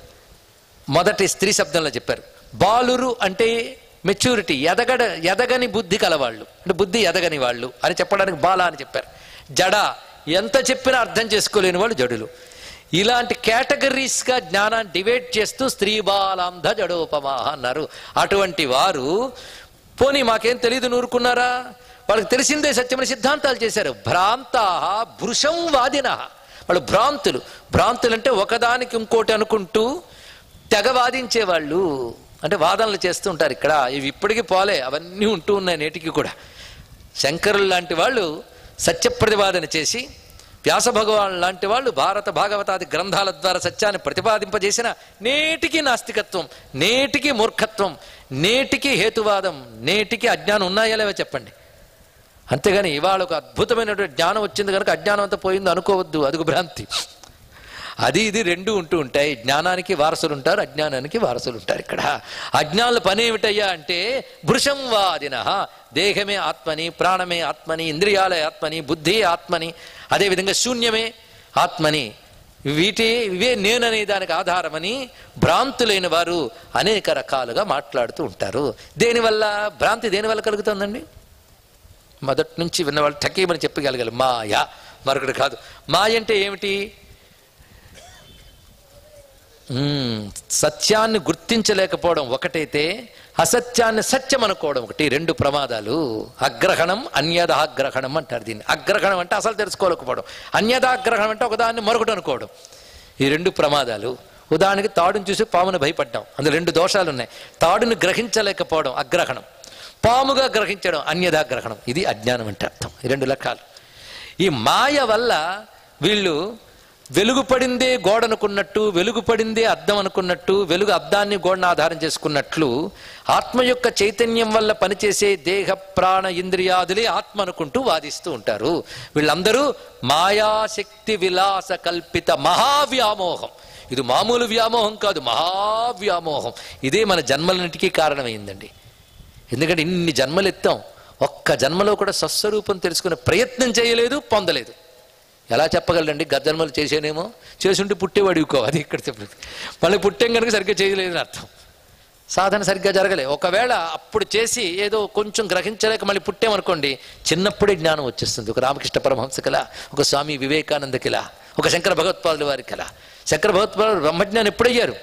మొదటి స్త్రీ శబ్దంలో చెప్పారు బాలురు అంటే మెచ్యూరిటీ ఎదగడ ఎదగని బుద్ధి కలవాళ్ళు అంటే బుద్ధి ఎదగని వాళ్ళు అని చెప్పడానికి బాల అని చెప్పారు జడ ఎంత చెప్పినా అర్థం చేసుకోలేని వాళ్ళు జడులు ఇలాంటి కేటగిరీస్గా జ్ఞానాన్ని డివైడ్ చేస్తూ స్త్రీ బాలాంధ జడోపమా అన్నారు అటువంటి వారు పోనీ మాకేం తెలియదు నూరుకున్నారా వాళ్ళకి తెలిసిందే సత్యమైన సిద్ధాంతాలు చేశారు భ్రాంతా భృశం వాదిన వాళ్ళు భ్రాంతులు భ్రాంతులు అంటే ఒకదానికి ఇంకోటి అనుకుంటూ తెగ వాదించేవాళ్ళు అంటే వాదనలు చేస్తూ ఉంటారు ఇక్కడ ఇవి ఇప్పటికీ పోలే అవన్నీ ఉంటూ ఉన్నాయి నేటికి కూడా శంకరులు లాంటి వాళ్ళు సత్యప్రతిపాదన చేసి వ్యాస భగవాన్ లాంటి వాళ్ళు భారత భాగవతాది గ్రంథాల ద్వారా సత్యాన్ని ప్రతిపాదింపజేసిన నేటికి నాస్తికత్వం నేటికి మూర్ఖత్వం నేటికి హేతువాదం నేటికి అజ్ఞానం ఉన్నాయా లేవో చెప్పండి అంతేగాని ఇవాళ ఒక అద్భుతమైనటువంటి జ్ఞానం వచ్చింది కనుక అజ్ఞానం అంతా పోయింది అనుకోవద్దు అదుగు భ్రాంతి అది ఇది రెండు ఉంటూ ఉంటాయి జ్ఞానానికి వారసులు ఉంటారు అజ్ఞానానికి వారసులు ఉంటారు ఇక్కడ అజ్ఞానుల పని ఏమిటయ్యా అంటే భృశం వాదిన దేహమే ఆత్మని ప్రాణమే ఆత్మని ఇంద్రియాలే ఆత్మని బుద్ధి ఆత్మని అదేవిధంగా శూన్యమే ఆత్మని వీటి ఇవే నేననే దానికి ఆధారమని భ్రాంతులైన వారు అనేక రకాలుగా మాట్లాడుతూ ఉంటారు దేనివల్ల భ్రాంతి దేనివల్ల కలుగుతుందండి మొదటి నుంచి విన్నవాళ్ళు టకీమని చెప్పగలగాలి మాయ మరొకటి కాదు మాయ అంటే ఏమిటి మ్మ్. సత్యాన్ని గుర్తించలేకపోవడం ఒకటైతే అసత్యాన్ని సత్యం అనుకోవడం ఒకటి రెండు ప్రమాదాలు అగ్రహణం అన్యదాగ్రహణం అంటారు దీన్ని అగ్రహణం అంటే అసలు తెలుసుకోలేకపోవడం అన్యదాగ్రహణం అంటే ఒకదాన్ని మరొకటి అనుకోవడం ఈ రెండు ప్రమాదాలు ఉదాహరణకి తాడుని చూసి పామును భయపడ్డాం అందులో రెండు దోషాలు ఉన్నాయి తాడుని గ్రహించలేకపోవడం అగ్రహణం పాముగా గ్రహించడం అన్యదాగ్రహణం ఇది అజ్ఞానం అంటే అర్థం ఈ రెండు లెక్కలు ఈ మాయ వల్ల వీళ్ళు వెలుగు పడిందే గోడ అనుకున్నట్టు వెలుగు పడిందే అద్దం అనుకున్నట్టు వెలుగు అద్దాన్ని గోడను ఆధారం చేసుకున్నట్లు ఆత్మ యొక్క చైతన్యం వల్ల పనిచేసే దేహ ప్రాణ ఇంద్రియాదులే ఆత్మ అనుకుంటూ వాదిస్తూ ఉంటారు వీళ్ళందరూ మాయాశక్తి విలాస కల్పిత మహావ్యామోహం ఇది మామూలు వ్యామోహం కాదు మహావ్యామోహం ఇదే మన జన్మలన్నిటికీ కారణమైందండి ఎందుకంటే ఇన్ని జన్మలు ఎత్తాం ఒక్క జన్మలో కూడా స్వస్వరూపం తెలుసుకునే ప్రయత్నం చేయలేదు పొందలేదు ఎలా చెప్పగలండి గద్దన్మలు చేసేనేమో చేసుంటే పుట్టేవాడికో అది ఇక్కడ చెప్పలేదు మళ్ళీ పుట్టాం కనుక సరిగ్గా చేయలేదని అర్థం సాధన సరిగ్గా జరగలే ఒకవేళ అప్పుడు చేసి ఏదో కొంచెం గ్రహించలేక మళ్ళీ పుట్టామనుకోండి చిన్నప్పుడే జ్ఞానం వచ్చేస్తుంది ఒక రామకృష్ణ పరమహంస కల ఒక స్వామి వివేకానంద కిల ఒక శంకర భగవత్పాదుల వారి కల శంకర భగవత్పాదులు బ్రహ్మజ్ఞానం ఎప్పుడయ్యారు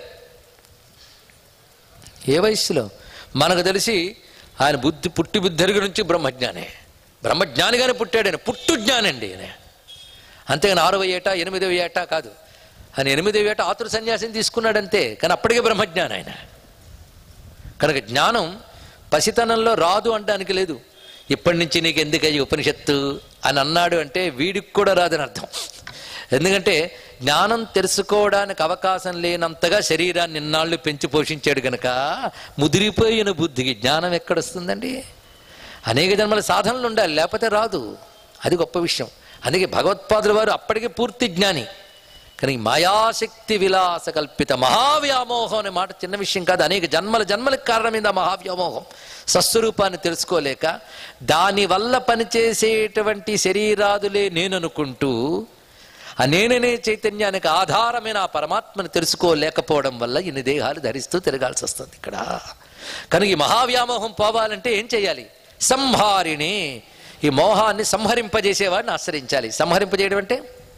ఏ వయస్సులో మనకు తెలిసి ఆయన బుద్ధి పుట్టి బుద్ధి నుంచి బ్రహ్మజ్ఞానే బ్రహ్మజ్ఞానిగానే పుట్టాడు ఆయన పుట్టు జ్ఞానండి ఆయన అంతేగాని ఆరవ ఏట ఎనిమిదవ ఏట కాదు ఆయన ఎనిమిదవ ఏట ఆతుర సన్యాసం తీసుకున్నాడంతే కానీ అప్పటికే బ్రహ్మజ్ఞానం ఆయన కనుక జ్ఞానం పసితనంలో రాదు అనడానికి లేదు ఇప్పటి నుంచి నీకు ఎందుకయ్యి ఉపనిషత్తు అని అన్నాడు అంటే వీడికి కూడా రాదని అర్థం ఎందుకంటే జ్ఞానం తెలుసుకోవడానికి అవకాశం లేనంతగా శరీరాన్ని ఇన్నాళ్ళు పెంచి పోషించాడు గనక ముదిరిపోయిన బుద్ధికి జ్ఞానం ఎక్కడొస్తుందండి అనేక జన్మల సాధనలు ఉండాలి లేకపోతే రాదు అది గొప్ప విషయం అందుకే భగవత్పాదుల వారు అప్పటికే పూర్తి జ్ఞాని కానీ ఈ మాయాశక్తి విలాస కల్పిత మహావ్యామోహం అనే మాట చిన్న విషయం కాదు అనేక జన్మల జన్మలకు కారణమైంది ఆ మహావ్యామోహం స్వస్వరూపాన్ని తెలుసుకోలేక దానివల్ల పనిచేసేటువంటి శరీరాదులే నేననుకుంటూ ఆ నేననే చైతన్యానికి ఆధారమైన ఆ పరమాత్మను తెలుసుకోలేకపోవడం వల్ల ఇన్ని దేహాలు ధరిస్తూ తిరగాల్సి వస్తుంది ఇక్కడ కనుక ఈ మహావ్యామోహం పోవాలంటే ఏం చేయాలి సంహారిణి ఈ మోహాన్ని సంహరింపజేసేవాడిని ఆశ్రయించాలి సంహరింపజేయడం అంటే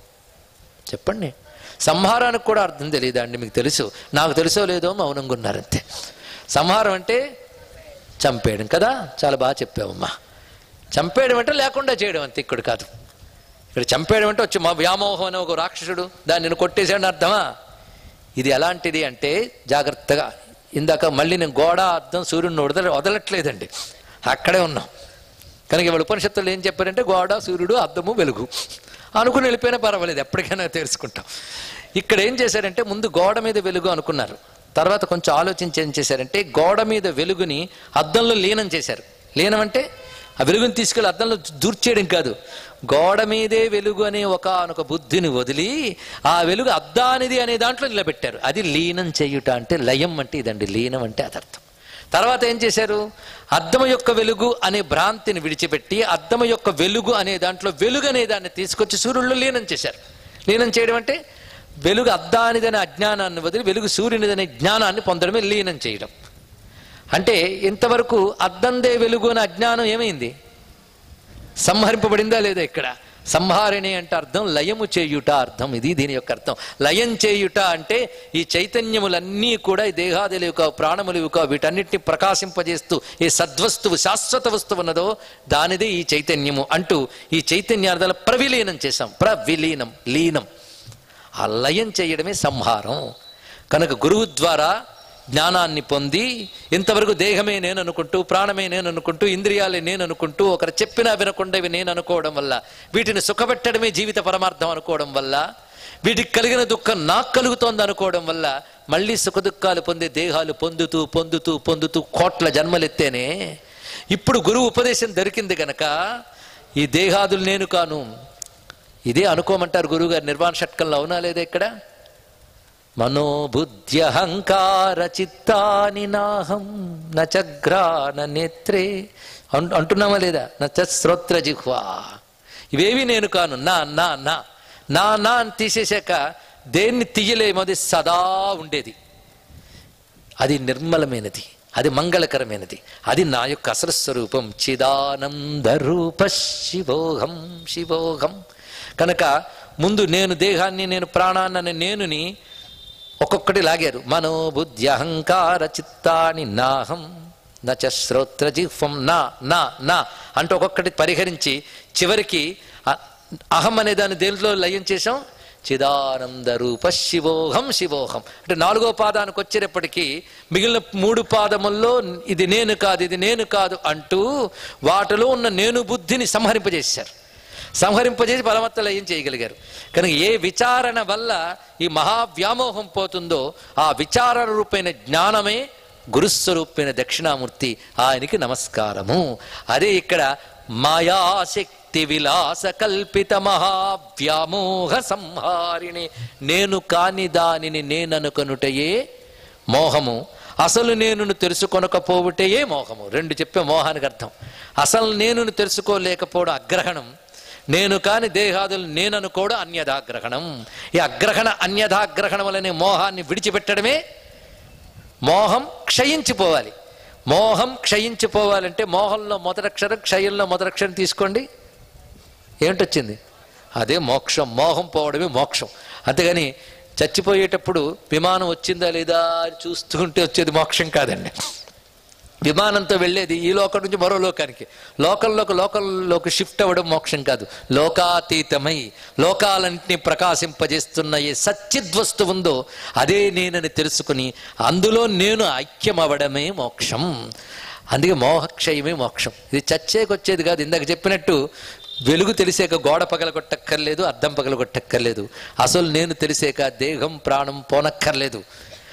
చెప్పండి సంహారానికి కూడా అర్థం తెలియదా అండి మీకు తెలుసు నాకు తెలుసో లేదో మౌనంగా ఉన్నారంతే సంహారం అంటే చంపేయడం కదా చాలా బాగా చెప్పావమ్మా చంపేయడం అంటే లేకుండా చేయడం అంతే ఇక్కడ కాదు ఇక్కడ చంపేయడం అంటే వచ్చి మా వ్యామోహం అనే ఒక రాక్షసుడు దాన్ని నేను కొట్టేసాడని అర్థమా ఇది ఎలాంటిది అంటే జాగ్రత్తగా ఇందాక మళ్ళీ నేను గోడ అద్దం సూర్యుడిని వదల వదలట్లేదండి అక్కడే ఉన్నాం కనుక ఇవాళ ఉపనిషత్తులు ఏం చెప్పారంటే గోడ సూర్యుడు అద్దము వెలుగు అనుకుని వెళ్ళిపోయినా పర్వాలేదు ఎప్పటికైనా తెలుసుకుంటాం ఇక్కడ ఏం చేశారంటే ముందు గోడ మీద వెలుగు అనుకున్నారు తర్వాత కొంచెం ఆలోచించి ఏం చేశారంటే గోడ మీద వెలుగుని అద్దంలో లీనం చేశారు లీనం అంటే ఆ వెలుగుని తీసుకెళ్ళి అద్దంలో దూర్చేయడం కాదు గోడ మీదే వెలుగు అనే ఒక ఒక బుద్ధిని వదిలి ఆ వెలుగు అద్దానిది అనే దాంట్లో నిలబెట్టారు అది లీనం చేయుట అంటే లయం అంటే ఇదండి లీనం అంటే అదర్థం తర్వాత ఏం చేశారు అద్దము యొక్క వెలుగు అనే భ్రాంతిని విడిచిపెట్టి అద్దము యొక్క వెలుగు అనే దాంట్లో వెలుగు అనే దాన్ని తీసుకొచ్చి సూర్యుల్లో లీనం చేశారు లీనం చేయడం అంటే వెలుగు అద్దానిదనే అజ్ఞానాన్ని వదిలి వెలుగు సూర్యునిదనే జ్ఞానాన్ని పొందడమే లీనం చేయడం అంటే ఇంతవరకు అద్దందే వెలుగు అనే అజ్ఞానం ఏమైంది సంహరింపబడిందా లేదా ఇక్కడ సంహారిణి అంటే అర్థం లయము చేయుట అర్థం ఇది దీని యొక్క అర్థం లయం చేయుట అంటే ఈ చైతన్యములన్నీ కూడా ఈ దేహాదులు యొక్క ప్రాణములు యొక్క వీటన్నిటిని ప్రకాశింపజేస్తూ ఈ సద్వస్తువు శాశ్వత వస్తువు ఉన్నదో దానిదే ఈ చైతన్యము అంటూ ఈ చైతన్యార్థాల ప్రవిలీనం చేశాం ప్రవిలీనం లీనం ఆ లయం చేయడమే సంహారం కనుక గురువు ద్వారా జ్ఞానాన్ని పొంది ఇంతవరకు దేహమే నేను అనుకుంటూ ప్రాణమే నేను అనుకుంటూ ఇంద్రియాలే నేను అనుకుంటూ ఒకరు చెప్పినా వినకుండా ఇవి నేను అనుకోవడం వల్ల వీటిని సుఖపెట్టడమే జీవిత పరమార్థం అనుకోవడం వల్ల వీటికి కలిగిన దుఃఖం నాకు కలుగుతోంది అనుకోవడం వల్ల మళ్ళీ సుఖ దుఃఖాలు పొందే దేహాలు పొందుతూ పొందుతూ పొందుతూ కోట్ల జన్మలెత్తేనే ఇప్పుడు గురువు ఉపదేశం దొరికింది గనక ఈ దేహాదులు నేను కాను ఇదే అనుకోమంటారు గురువుగారు నిర్వాణ షట్కంలో అవునా లేదా ఇక్కడ మనోబుద్ధ్యహంకార చిత్తాని నాహం నచగ్రాన నేత్రే అంటు- అంటున్నామా లేదా నచ శ్రోత్ర జిహ్వా ఇవేవి నేను కాను నా నా నా నా నా అని తీసేశాక దేన్ని తీయలేమో అది సదా ఉండేది అది నిర్మలమైనది అది మంగళకరమైనది అది నా యొక్క అసలు స్వరూపం చిదానంద రూప శివోహం శివోహం కనుక ముందు నేను దేహాన్ని నేను ప్రాణాన్ని అనే నేనుని ఒక్కొక్కటి లాగారు మనోబుద్ధి అహంకార చిత్తాని నాహం నచ శ్రోత్ర జిహ్వం నా నా నా అంటూ ఒక్కొక్కటి పరిహరించి చివరికి అ- అహం అనే దాన్ని దేంట్లో లయం చేశాం చిదానంద రూప శివోహం శివోహం అంటే నాలుగో పాదానికి వచ్చేటప్పటికీ మిగిలిన మూడు పాదముల్లో ఇది నేను కాదు ఇది నేను కాదు అంటూ వాటిలో ఉన్న నేను బుద్ధిని సంహరింపజేశారు సంహరింపజేసి పరమత్త లయం చేయగలిగారు కనుక ఏ విచారణ వల్ల ఈ మహావ్యామోహం పోతుందో ఆ విచారణ రూపైన జ్ఞానమే గురుస్వరూపైన దక్షిణామూర్తి ఆయనకి నమస్కారము అదే ఇక్కడ మాయాశక్తి విలాస కల్పిత మహావ్యామోహ సంహారిణి నేను కాని దానిని నేననుకొనుటయే మోహము అసలు నేనును తెలుసుకొనకపోవుటయే మోహము రెండు చెప్పే మోహానికి అర్థం అసలు నేనును తెలుసుకోలేకపోవడం అగ్రహణం నేను కాని దేహాదులు నేననుకోవడం అన్యథాగ్రహణం ఈ అగ్రహణ అన్యథాగ్రహణములనే మోహాన్ని విడిచిపెట్టడమే మోహం క్షయించిపోవాలి మోహం క్షయించిపోవాలంటే మోహంలో మొదటక్షరం క్షయంలో మొదటక్షరం తీసుకోండి ఏంటొచ్చింది అదే మోక్షం మోహం పోవడమే మోక్షం అంతేగాని చచ్చిపోయేటప్పుడు విమానం వచ్చిందా లేదా అని చూస్తూ ఉంటే వచ్చేది మోక్షం కాదండి విమానంతో వెళ్ళేది ఈ లోకం నుంచి మరో లోకానికి లోకంలోకి లోకంలోకి షిఫ్ట్ అవ్వడం మోక్షం కాదు లోకాతీతమై లోకాలన్నింటినీ ప్రకాశింపజేస్తున్న ఏ సచ్చిద్వస్తు ఉందో అదే నేనని తెలుసుకుని అందులో నేను ఐక్యం అవ్వడమే మోక్షం అందుకే మోహక్షయమే మోక్షం ఇది చచ్చేకొచ్చేది కాదు ఇందాక చెప్పినట్టు వెలుగు తెలిసాక గోడ పగలగొట్టక్కర్లేదు అద్దం పగలగొట్టక్కర్లేదు అసలు నేను తెలిసాక దేహం ప్రాణం పోనక్కర్లేదు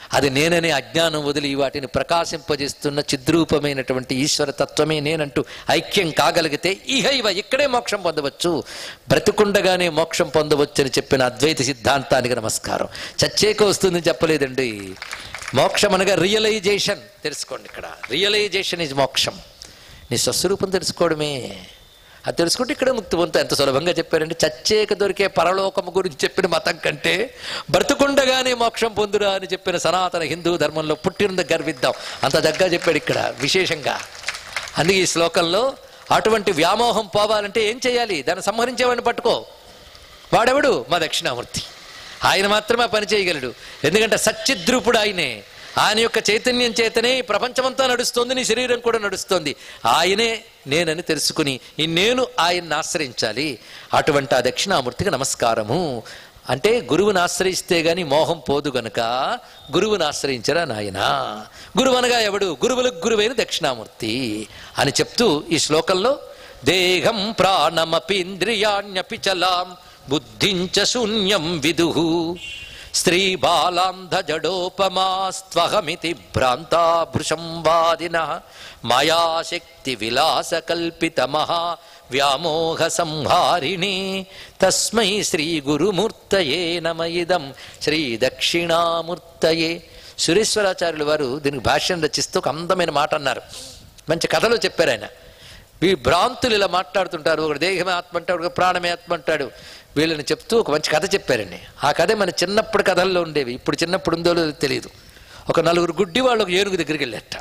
అది నేననే అజ్ఞానం వదిలి వాటిని ప్రకాశింపజేస్తున్న చిద్రూపమైనటువంటి ఈశ్వర తత్వమే నేనంటూ ఐక్యం కాగలిగితే ఇహైవ ఇక్కడే మోక్షం పొందవచ్చు బ్రతికుండగానే మోక్షం పొందవచ్చు అని చెప్పిన అద్వైత సిద్ధాంతానికి నమస్కారం చచ్చేక వస్తుందని చెప్పలేదండి మోక్షం అనగా రియలైజేషన్ తెలుసుకోండి ఇక్కడ రియలైజేషన్ ఇస్ మోక్షం నీ స్వస్వరూపం తెలుసుకోవడమే అది తెలుసుకుంటే ఇక్కడే ముక్తి పొందుతా ఎంత సులభంగా చెప్పారంటే చచ్చేక దొరికే పరలోకము గురించి చెప్పిన మతం కంటే బ్రతుకుండగానే మోక్షం పొందురా అని చెప్పిన సనాతన హిందూ ధర్మంలో పుట్టినందుకు గర్విద్దాం అంత దగ్గర చెప్పాడు ఇక్కడ విశేషంగా అందుకే ఈ శ్లోకంలో అటువంటి వ్యామోహం పోవాలంటే ఏం చేయాలి దాన్ని సంహరించేవాడిని పట్టుకో వాడెవడు మా దక్షిణామూర్తి ఆయన మాత్రమే ఆ పని చేయగలడు ఎందుకంటే సచ్చిద్రూపుడు ఆయనే ఆయన యొక్క చైతన్యం చేతనే ఈ ప్రపంచమంతా నడుస్తోంది నీ శరీరం కూడా నడుస్తోంది ఆయనే నేనని తెలుసుకుని ఈ నేను ఆయన్ని ఆశ్రయించాలి అటువంటి ఆ దక్షిణామూర్తికి నమస్కారము అంటే గురువుని ఆశ్రయిస్తే గాని మోహం పోదు గనుక గురువుని ఆశ్రయించరా నాయన గురువు అనగా ఎవడు గురువులకు గురువైన దక్షిణామూర్తి అని చెప్తూ ఈ శ్లోకంలో దేహం ప్రాణమపీంద్రియాణ్యపి చలాం బుద్ధించ శూన్యం విదుః స్త్రీ బాలాంధ జడోపమాస్త్వహమితి భ్రాంతాభృశం వాదిన మాయాశక్తి విలాస కల్పిత మహా వ్యామోహ సంహారిణి తస్మై శ్రీ గురుమూర్తయే నమ ఇదం శ్రీ దక్షిణామూర్తయే సురేశ్వరాచార్యుల వారు దీనికి భాష్యం రచిస్తూ ఒక అందమైన మాట అన్నారు మంచి కథలో చెప్పారు ఆయన ఈ భ్రాంతులు ఇలా మాట్లాడుతుంటారు ఒకడు దేహమే ఆత్మ అంటాడు ఒక ప్రాణమే ఆత్మ అంటాడు వీళ్ళని చెప్తూ ఒక మంచి కథ చెప్పారండి ఆ కథ మన చిన్నప్పుడు కథల్లో ఉండేవి ఇప్పుడు చిన్నప్పుడు ఉందో లేదో తెలియదు ఒక నలుగురు గుడ్డి వాళ్ళు ఒక ఏనుగు దగ్గరికి వెళ్ళేట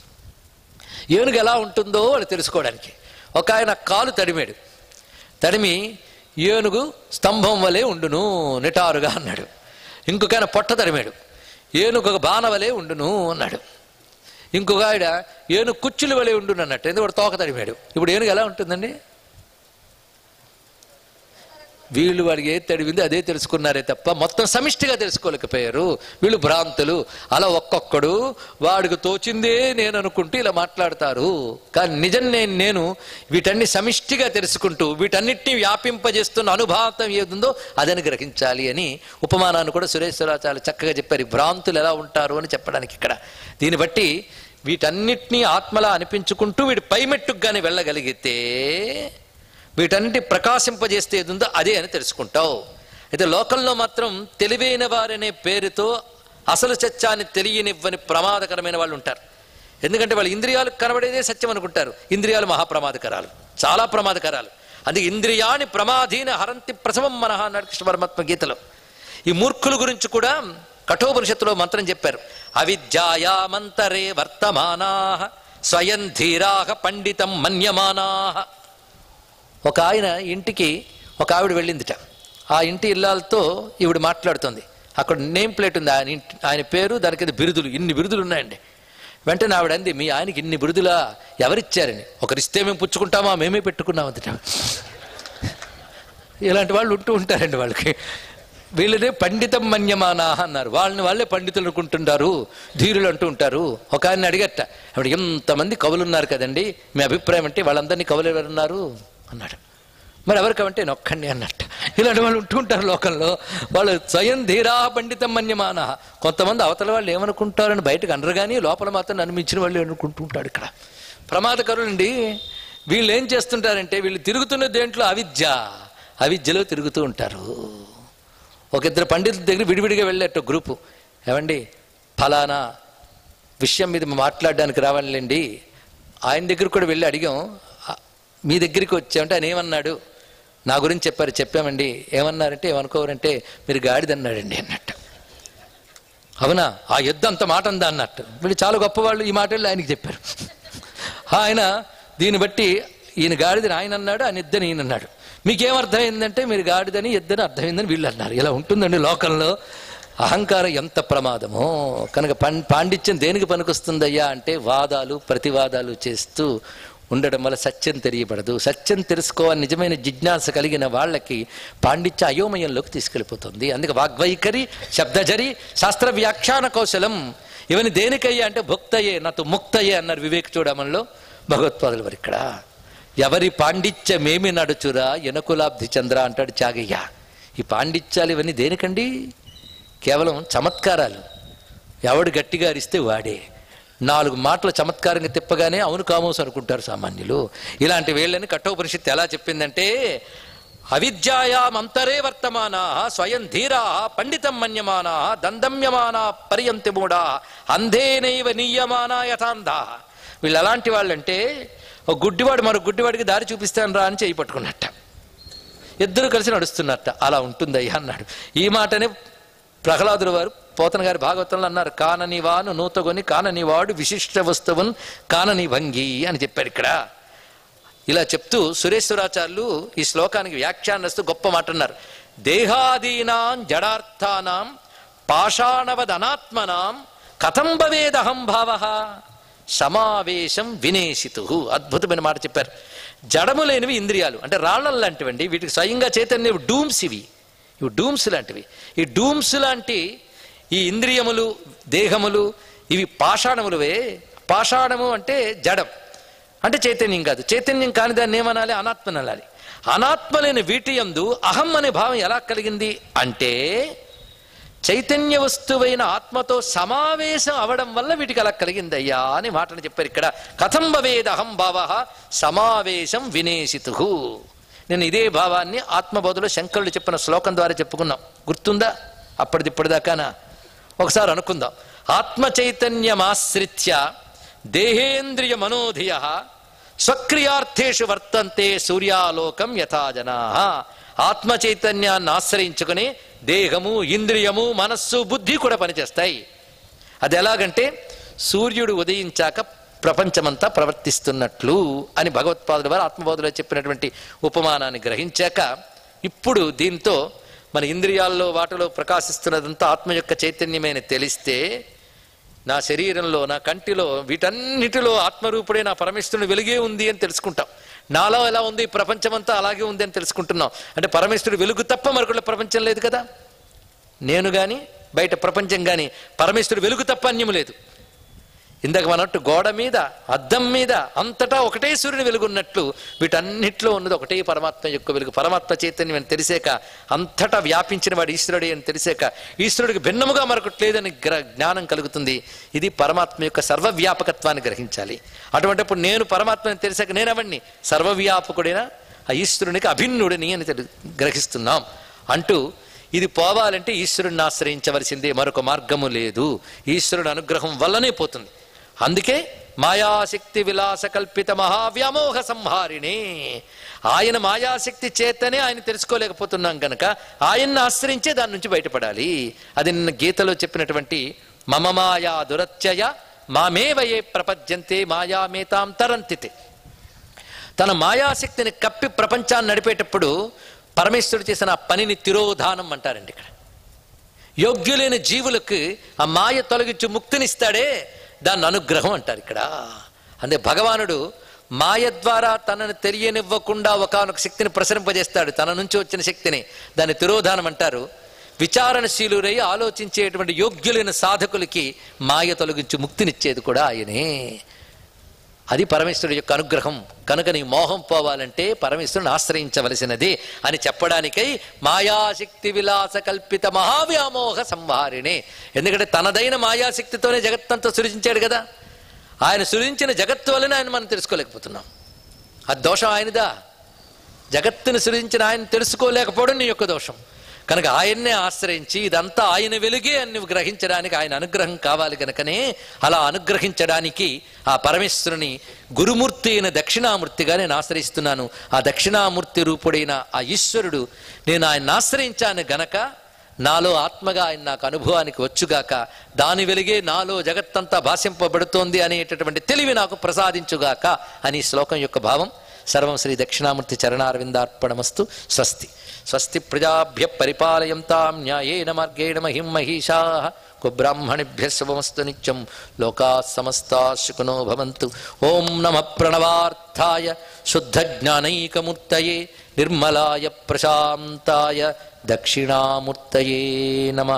ఏనుగు ఎలా ఉంటుందో వాళ్ళు తెలుసుకోవడానికి ఒక ఆయన కాలు తడిమాడు తడిమి ఏనుగు స్తంభం వలె ఉండును నిటారుగా అన్నాడు ఇంకొక ఆయన పొట్ట తడిమాడు ఏనుగు ఒక బాణ వలె ఉండును అన్నాడు ఇంకొక ఆవిడ ఏనుగు కుచ్చులు వలె ఉండును అన్నట్టు ఎందుకంటే తోక తడిమాడు ఇప్పుడు ఏనుగు ఎలా ఉంటుందండి వీళ్ళు వాడికి ఏది తడివింది అదే తెలుసుకున్నారే తప్ప మొత్తం సమిష్టిగా తెలుసుకోలేకపోయారు వీళ్ళు భ్రాంతులు అలా ఒక్కొక్కడు వాడికి తోచిందే నేను అనుకుంటూ ఇలా మాట్లాడతారు కానీ నిజం నేను నేను వీటన్ని సమిష్టిగా తెలుసుకుంటూ వీటన్నిటిని వ్యాపింపజేస్తున్న అనుభాతం ఏదుందో అదని గ్రహించాలి అని ఉపమానాన్ని కూడా సురేశ్వరాచార్య చక్కగా చెప్పారు ఈ భ్రాంతులు ఎలా ఉంటారు అని చెప్పడానికి ఇక్కడ దీన్ని బట్టి వీటన్నిటినీ ఆత్మలా అనిపించుకుంటూ వీడి పైమెట్టుగానే వెళ్ళగలిగితే వీటన్నిటి ప్రకాశింపజేస్తే ఏది ఉందో అదే అని తెలుసుకుంటావు అయితే లోకంలో మాత్రం తెలివైన వారనే పేరుతో అసలు సత్యాన్ని తెలియనివ్వని ప్రమాదకరమైన వాళ్ళు ఉంటారు ఎందుకంటే వాళ్ళ ఇంద్రియాలకు కనబడేదే సత్యం అనుకుంటారు ఇంద్రియాలు మహాప్రమాదకరాలు చాలా ప్రమాదకరాలు అందుకే ఇంద్రియాని ప్రమాధీన హరంతి ప్రసవం మనహ అన్నాడు కృష్ణ పరమాత్మ గీతలో ఈ మూర్ఖుల గురించి కూడా కఠోపనిషత్తులో మంత్రం చెప్పారు అవిద్యాయామంతరే వర్తమానా స్వయం ధీరాహ పండితం మన్యమానాహ ఒక ఆయన ఇంటికి ఒక ఆవిడ వెళ్ళిందిట ఆ ఇంటి ఇల్లాలతో ఈవిడ మాట్లాడుతుంది అక్కడ నేమ్ ప్లేట్ ఉంది ఆయన ఇంటి ఆయన పేరు దానికి ఏదో బిరుదులు ఇన్ని బిరుదులు ఉన్నాయండి వెంటనే ఆవిడ అంది మీ ఆయనకి ఇన్ని బిరుదులా ఎవరిచ్చారని ఒకరిస్తే మేము పుచ్చుకుంటామా మేమే పెట్టుకున్నాం అందుట ఇలాంటి వాళ్ళు ఉంటూ ఉంటారండి వాళ్ళకి వీళ్ళనే పండితం మన్యమానా అన్నారు వాళ్ళని వాళ్ళే పండితులు అనుకుంటుంటారు ధీరులు అంటూ ఉంటారు ఒక ఆయన అడిగట్ట ఆవిడ ఎంతమంది కవులు ఉన్నారు కదండి మీ అభిప్రాయం అంటే వాళ్ళందరినీ కవులు ఎవరున్నారు అన్నాడు మరి ఎవరికమంటే నొక్కండి అన్నట్టు ఇలాంటి వాళ్ళు ఉంటూ ఉంటారు లోకంలో వాళ్ళు స్వయం ధీరా పండితం మన్యమాన కొంతమంది అవతల వాళ్ళు ఏమనుకుంటారని బయటకు అనరు కానీ లోపల మాత్రం నన్ను మించిన వాళ్ళు అనుకుంటూ ఉంటాడు ఇక్కడ ప్రమాదకరులండి వీళ్ళు ఏం చేస్తుంటారంటే వీళ్ళు తిరుగుతున్న దేంట్లో అవిద్య అవిద్యలో తిరుగుతూ ఉంటారు ఒక ఇద్దరు పండితుల దగ్గర విడివిడిగా వెళ్ళేట గ్రూపు ఏమండి ఫలానా విషయం మీద మాట్లాడడానికి రావాలండి ఆయన దగ్గర కూడా వెళ్ళి అడిగాం "ఆ, మీ దగ్గరికి వచ్చామంటే ఆయన ఏమన్నాడు నా గురించి చెప్పారు చెప్పామండి ఏమన్నారంటే ఏమనుకోవారంటే మీరు గాడిదన్నాడండి అన్నట్టు అవునా ఆ యుద్ధం అంత మాట ఉందా అన్నట్టు వీళ్ళు చాలా గొప్పవాళ్ళు ఈ మాటలు ఆయనకి చెప్పారు ఆయన దీన్ని బట్టి ఈయన గాడిదని ఆయన అన్నాడు ఆయన ఇద్దని ఈయన అన్నాడు మీకేం అర్థమైందంటే మీరు గాడిదని ఇద్దని అర్థమైందని వీళ్ళు అన్నారు ఇలా ఉంటుందండి లోకంలో అహంకారం ఎంత ప్రమాదమో కనుక పం పాండిత్యం దేనికి పనికొస్తుందయ్యా అంటే వాదాలు ప్రతివాదాలు చేస్తూ ఉండడం వల్ల సత్యం తెలియబడదు సత్యం తెలుసుకోవాలని నిజమైన జిజ్ఞాస కలిగిన వాళ్ళకి పాండిత్య అయోమయంలోకి తీసుకెళ్ళిపోతుంది అందుకే వాగ్వైఖరి శబ్దజరి శాస్త్ర వ్యాఖ్యాన కౌశలం ఇవన్నీ దేనికయ్యా అంటే భుక్తయే నాతో ముక్తయే అన్నారు వివేక్ చూడమంలో భగవత్పాదులు వారు ఇక్కడ ఎవరి పాండిత్యమేమి నడుచురా ఎనకులాబ్ధి చంద్ర అంటాడు చాగయ్య ఈ పాండిత్యాలు ఇవన్నీ దేనికండి కేవలం చమత్కారాలు ఎవడు గట్టిగా అరిస్తే వాడే నాలుగు మాటలు చమత్కారంగా తిప్పగానే అవును కామోస్ అనుకుంటారు సామాన్యులు ఇలాంటి వేళ్ళని కఠోపనిషత్తు ఎలా చెప్పిందంటే అవిద్యాయామంతరే వర్తమానా స్వయం ధీరా పండితం మన్యమానా దందమ్యమానా పర్యంతి మూడా అంధేనైవ నీయమానా యథాంధా వీళ్ళు ఎలాంటి వాళ్ళంటే ఒక గుడ్డివాడు మరో గుడ్డివాడికి దారి చూపిస్తాను రా అని చేయి పట్టుకున్నట్ట ఇద్దరు కలిసి నడుస్తున్నట్ట అలా ఉంటుందయ్యా అన్నాడు ఈ మాటనే ప్రహ్లాదుల వారు పోతన గారి భాగవతంలో అన్నారు కానని వాను నూతగొని కానని వాడు విశిష్ట వస్తువున్ కానని భంగి అని చెప్పారు ఇక్కడ ఇలా చెప్తూ సురేశ్వరాచార్యులు ఈ శ్లోకానికి వ్యాఖ్యానం వస్తూ గొప్ప మాట అన్నారు దేహాదీనాం జడార్థానాం పాషాణవదనాత్మనాం కథం భవేదహం భావ సమావేశం వినేశితు అద్భుతమైన మాట చెప్పారు జడము లేనివి ఇంద్రియాలు అంటే రాళ్ళం లాంటివండి వీటికి స్వయంగా చైతన్యం డూమ్స్ ఇవి ఇవి డూమ్స్ లాంటివి ఈ డూమ్స్ లాంటి ఈ ఇంద్రియములు దేహములు ఇవి పాషాణములువే పాషాణము అంటే జడం అంటే చైతన్యం కాదు చైతన్యం కాని దాన్ని ఏమనాలి అనాత్మని అనాలి అనాత్మ లేని వీటి యందు అహం అనే భావం ఎలా కలిగింది అంటే చైతన్య వస్తువైన ఆత్మతో సమావేశం అవడం వల్ల వీటికి అలా కలిగింది అయ్యా అని మాటను చెప్పారు ఇక్కడ కథం భవేద్ అహం భావ సమావేశం వినేశితు నేను ఇదే భావాన్ని ఆత్మబోధలో శంకరుడు చెప్పిన శ్లోకం ద్వారా చెప్పుకున్నాం గుర్తుందా అప్పటిది ఇప్పటిదాకానా ఒకసారి అనుకుందాం ఆత్మ చైతన్యమాశ్రిత్య దేహేంద్రియ మనోధియ స్వక్రియార్థేషు వర్తంతే సూర్యాలోకం యథా జనా ఆత్మ చైతన్యాన్ని ఆశ్రయించుకుని దేహము ఇంద్రియము మనస్సు బుద్ధి కూడా పనిచేస్తాయి అది ఎలాగంటే సూర్యుడు ఉదయించాక ప్రపంచమంతా ప్రవర్తిస్తున్నట్లు అని భగవత్పాదుల వారు ఆత్మబోధలో చెప్పినటువంటి ఉపమానాన్ని గ్రహించాక ఇప్పుడు దీంతో మన ఇంద్రియాల్లో వాటిలో ప్రకాశిస్తున్నదంతా ఆత్మ యొక్క చైతన్యమైన తెలిస్తే నా శరీరంలో నా కంటిలో వీటన్నిటిలో ఆత్మరూపుడే నా పరమేశ్వరుని వెలుగే ఉంది అని తెలుసుకుంటాం నాలో ఎలా ఉంది ప్రపంచమంతా అలాగే ఉంది అని తెలుసుకుంటున్నాం అంటే పరమేశ్వరుడు వెలుగు తప్ప మరొకళ్ళ ప్రపంచం లేదు కదా నేను గాని బయట ప్రపంచం గాని పరమేశ్వరుడు వెలుగు తప్ప అన్యము లేదు ఇందాక మనట్టు గోడ మీద అద్దం మీద అంతటా ఒకటే సూర్యుని వెలుగున్నట్లు వీటన్నిటిలో ఉన్నది ఒకటే పరమాత్మ యొక్క వెలుగు పరమాత్మ చైతన్యం అని తెలిసాక అంతటా వ్యాపించిన వాడు ఈశ్వరుడే అని తెలిసాక ఈశ్వరుడికి భిన్నముగా మరొకటి లేదని గ్ర జ్ఞానం కలుగుతుంది ఇది పరమాత్మ యొక్క సర్వవ్యాపకత్వాన్ని గ్రహించాలి అటువంటిప్పుడు నేను పరమాత్మని తెలిసాక నేనవన్నీ సర్వవ్యాపకుడైన ఆ ఈశ్వరునికి అభిన్నుడిని అని తెలు గ్రహిస్తున్నాం అంటూ ఇది పోవాలంటే ఈశ్వరుడిని ఆశ్రయించవలసిందే మరొక మార్గము లేదు ఈశ్వరుడి అనుగ్రహం వల్లనే పోతుంది అందుకే మాయాశక్తి విలాస కల్పిత మహావ్యామోహ సంహారిణి ఆయన మాయాశక్తి చేతనే ఆయన తెలుసుకోలేకపోతున్నాం కనుక ఆయన్ని ఆశ్రయించే దాని నుంచి బయటపడాలి అది నిన్న గీతలో చెప్పినటువంటి మమ మాయా దురత్యయ మామేవయే ప్రపద్యంతే మాయామేతాం తరంతితే తన మాయాశక్తిని కప్పి ప్రపంచాన్ని నడిపేటప్పుడు పరమేశ్వరుడు చేసిన ఆ పనిని తిరోధానం అంటారండి ఇక్కడ యోగ్యులైన జీవులకు ఆ మాయ తొలగించి ముక్తినిస్తాడే దాన్ని అనుగ్రహం అంటారు ఇక్కడ అంటే భగవానుడు మాయ ద్వారా తనను తెలియనివ్వకుండా ఒకనొక శక్తిని ప్రసరింపజేస్తాడు తన నుంచి వచ్చిన శక్తిని దాన్ని తిరోధానం అంటారు విచారణశీలురై ఆలోచించేటువంటి యోగ్యులైన సాధకులకి మాయ తొలగించి ముక్తినిచ్చేది కూడా ఆయనే అది పరమేశ్వరుడు యొక్క అనుగ్రహం కనుక నీ మోహం పోవాలంటే పరమేశ్వరుని ఆశ్రయించవలసినది అని చెప్పడానికై మాయాశక్తి విలాస కల్పిత మహావ్యామోహ సంహారిణి ఎందుకంటే తనదైన మాయాశక్తితోనే జగత్తంతా సృజించాడు కదా ఆయన సృజించిన జగత్తు వలన ఆయన మనం తెలుసుకోలేకపోతున్నాం అది దోషం ఆయనదా జగత్తుని సృజించిన ఆయన తెలుసుకోలేకపోవడం నీ యొక్క దోషం కనుక ఆయన్నే ఆశ్రయించి ఇదంతా ఆయన వెలుగే అని నువ్వు గ్రహించడానికి ఆయన అనుగ్రహం కావాలి కనుకనే అలా అనుగ్రహించడానికి ఆ పరమేశ్వరుని గురుమూర్తి అయిన దక్షిణామూర్తిగా నేను ఆశ్రయిస్తున్నాను ఆ దక్షిణామూర్తి రూపుడైన ఆ ఈశ్వరుడు నేను ఆయన ఆశ్రయించాను గనక నాలో ఆత్మగా ఆయన నాకు అనుభవానికి వచ్చుగాక దాని వెలిగే నాలో జగత్తంతా భాషింపబడుతోంది అనేటటువంటి తెలివి నాకు ప్రసాదించుగాక అని ఈ శ్లోకం యొక్క భావం సర్వం శ్రీ దక్షిణామూర్తి చరణారవిందార్పణమస్తు స్వస్తి స్వస్తి ప్రజాభ్య పరిపాలయంతాం న్యాయేన మార్గేణ మహిం మహిషా కుబ్రాహ్మణిభ్య శుభమస్తు నిత్యం లోకా సమస్తా సుఖినో భవంతు ఓం నమ ప్రణవార్థాయ శుద్ధ జ్ఞానైకమూర్తయే నిర్మలాయ ప్రశాంతాయ దక్షిణామూర్తయే నమ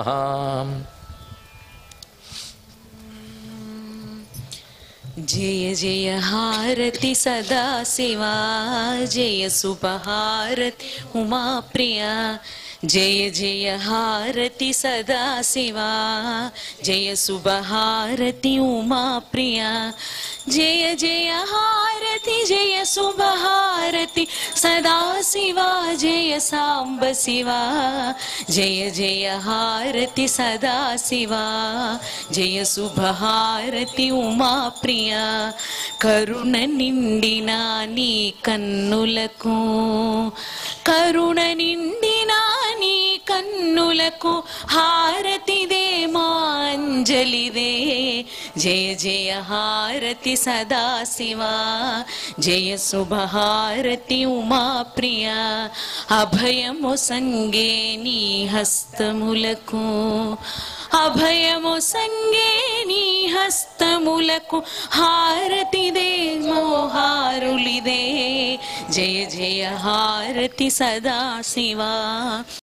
जय जय हारति सदा शिवा जय शुभहारति उमा प्रिया జయ జయ హారతి సదా శివా జయ శుభ హారతి ఉమా ప్రియా జయ జయ హారతి జయ శుభ హారతి సదా శివా జయ సాంబ శివా జయ జయ హారతి సదా శివా జయ శుభ హారతి ఉమా ప్రియా కరుణ నిండిన నీ కన్నులకు కరుణ నిండిన నీ కన్నులకు హారతిదే మాంజలిదే జయ జయ హారతి సదా శివా జయ శుభ హారతి ఉమా ప్రియా అభయము సంగే నీ హస్తములకు అభయము సంగే నీ హస్తములకు హారతిదే మోహారులిదే జయ జయ హారతి సదా శివా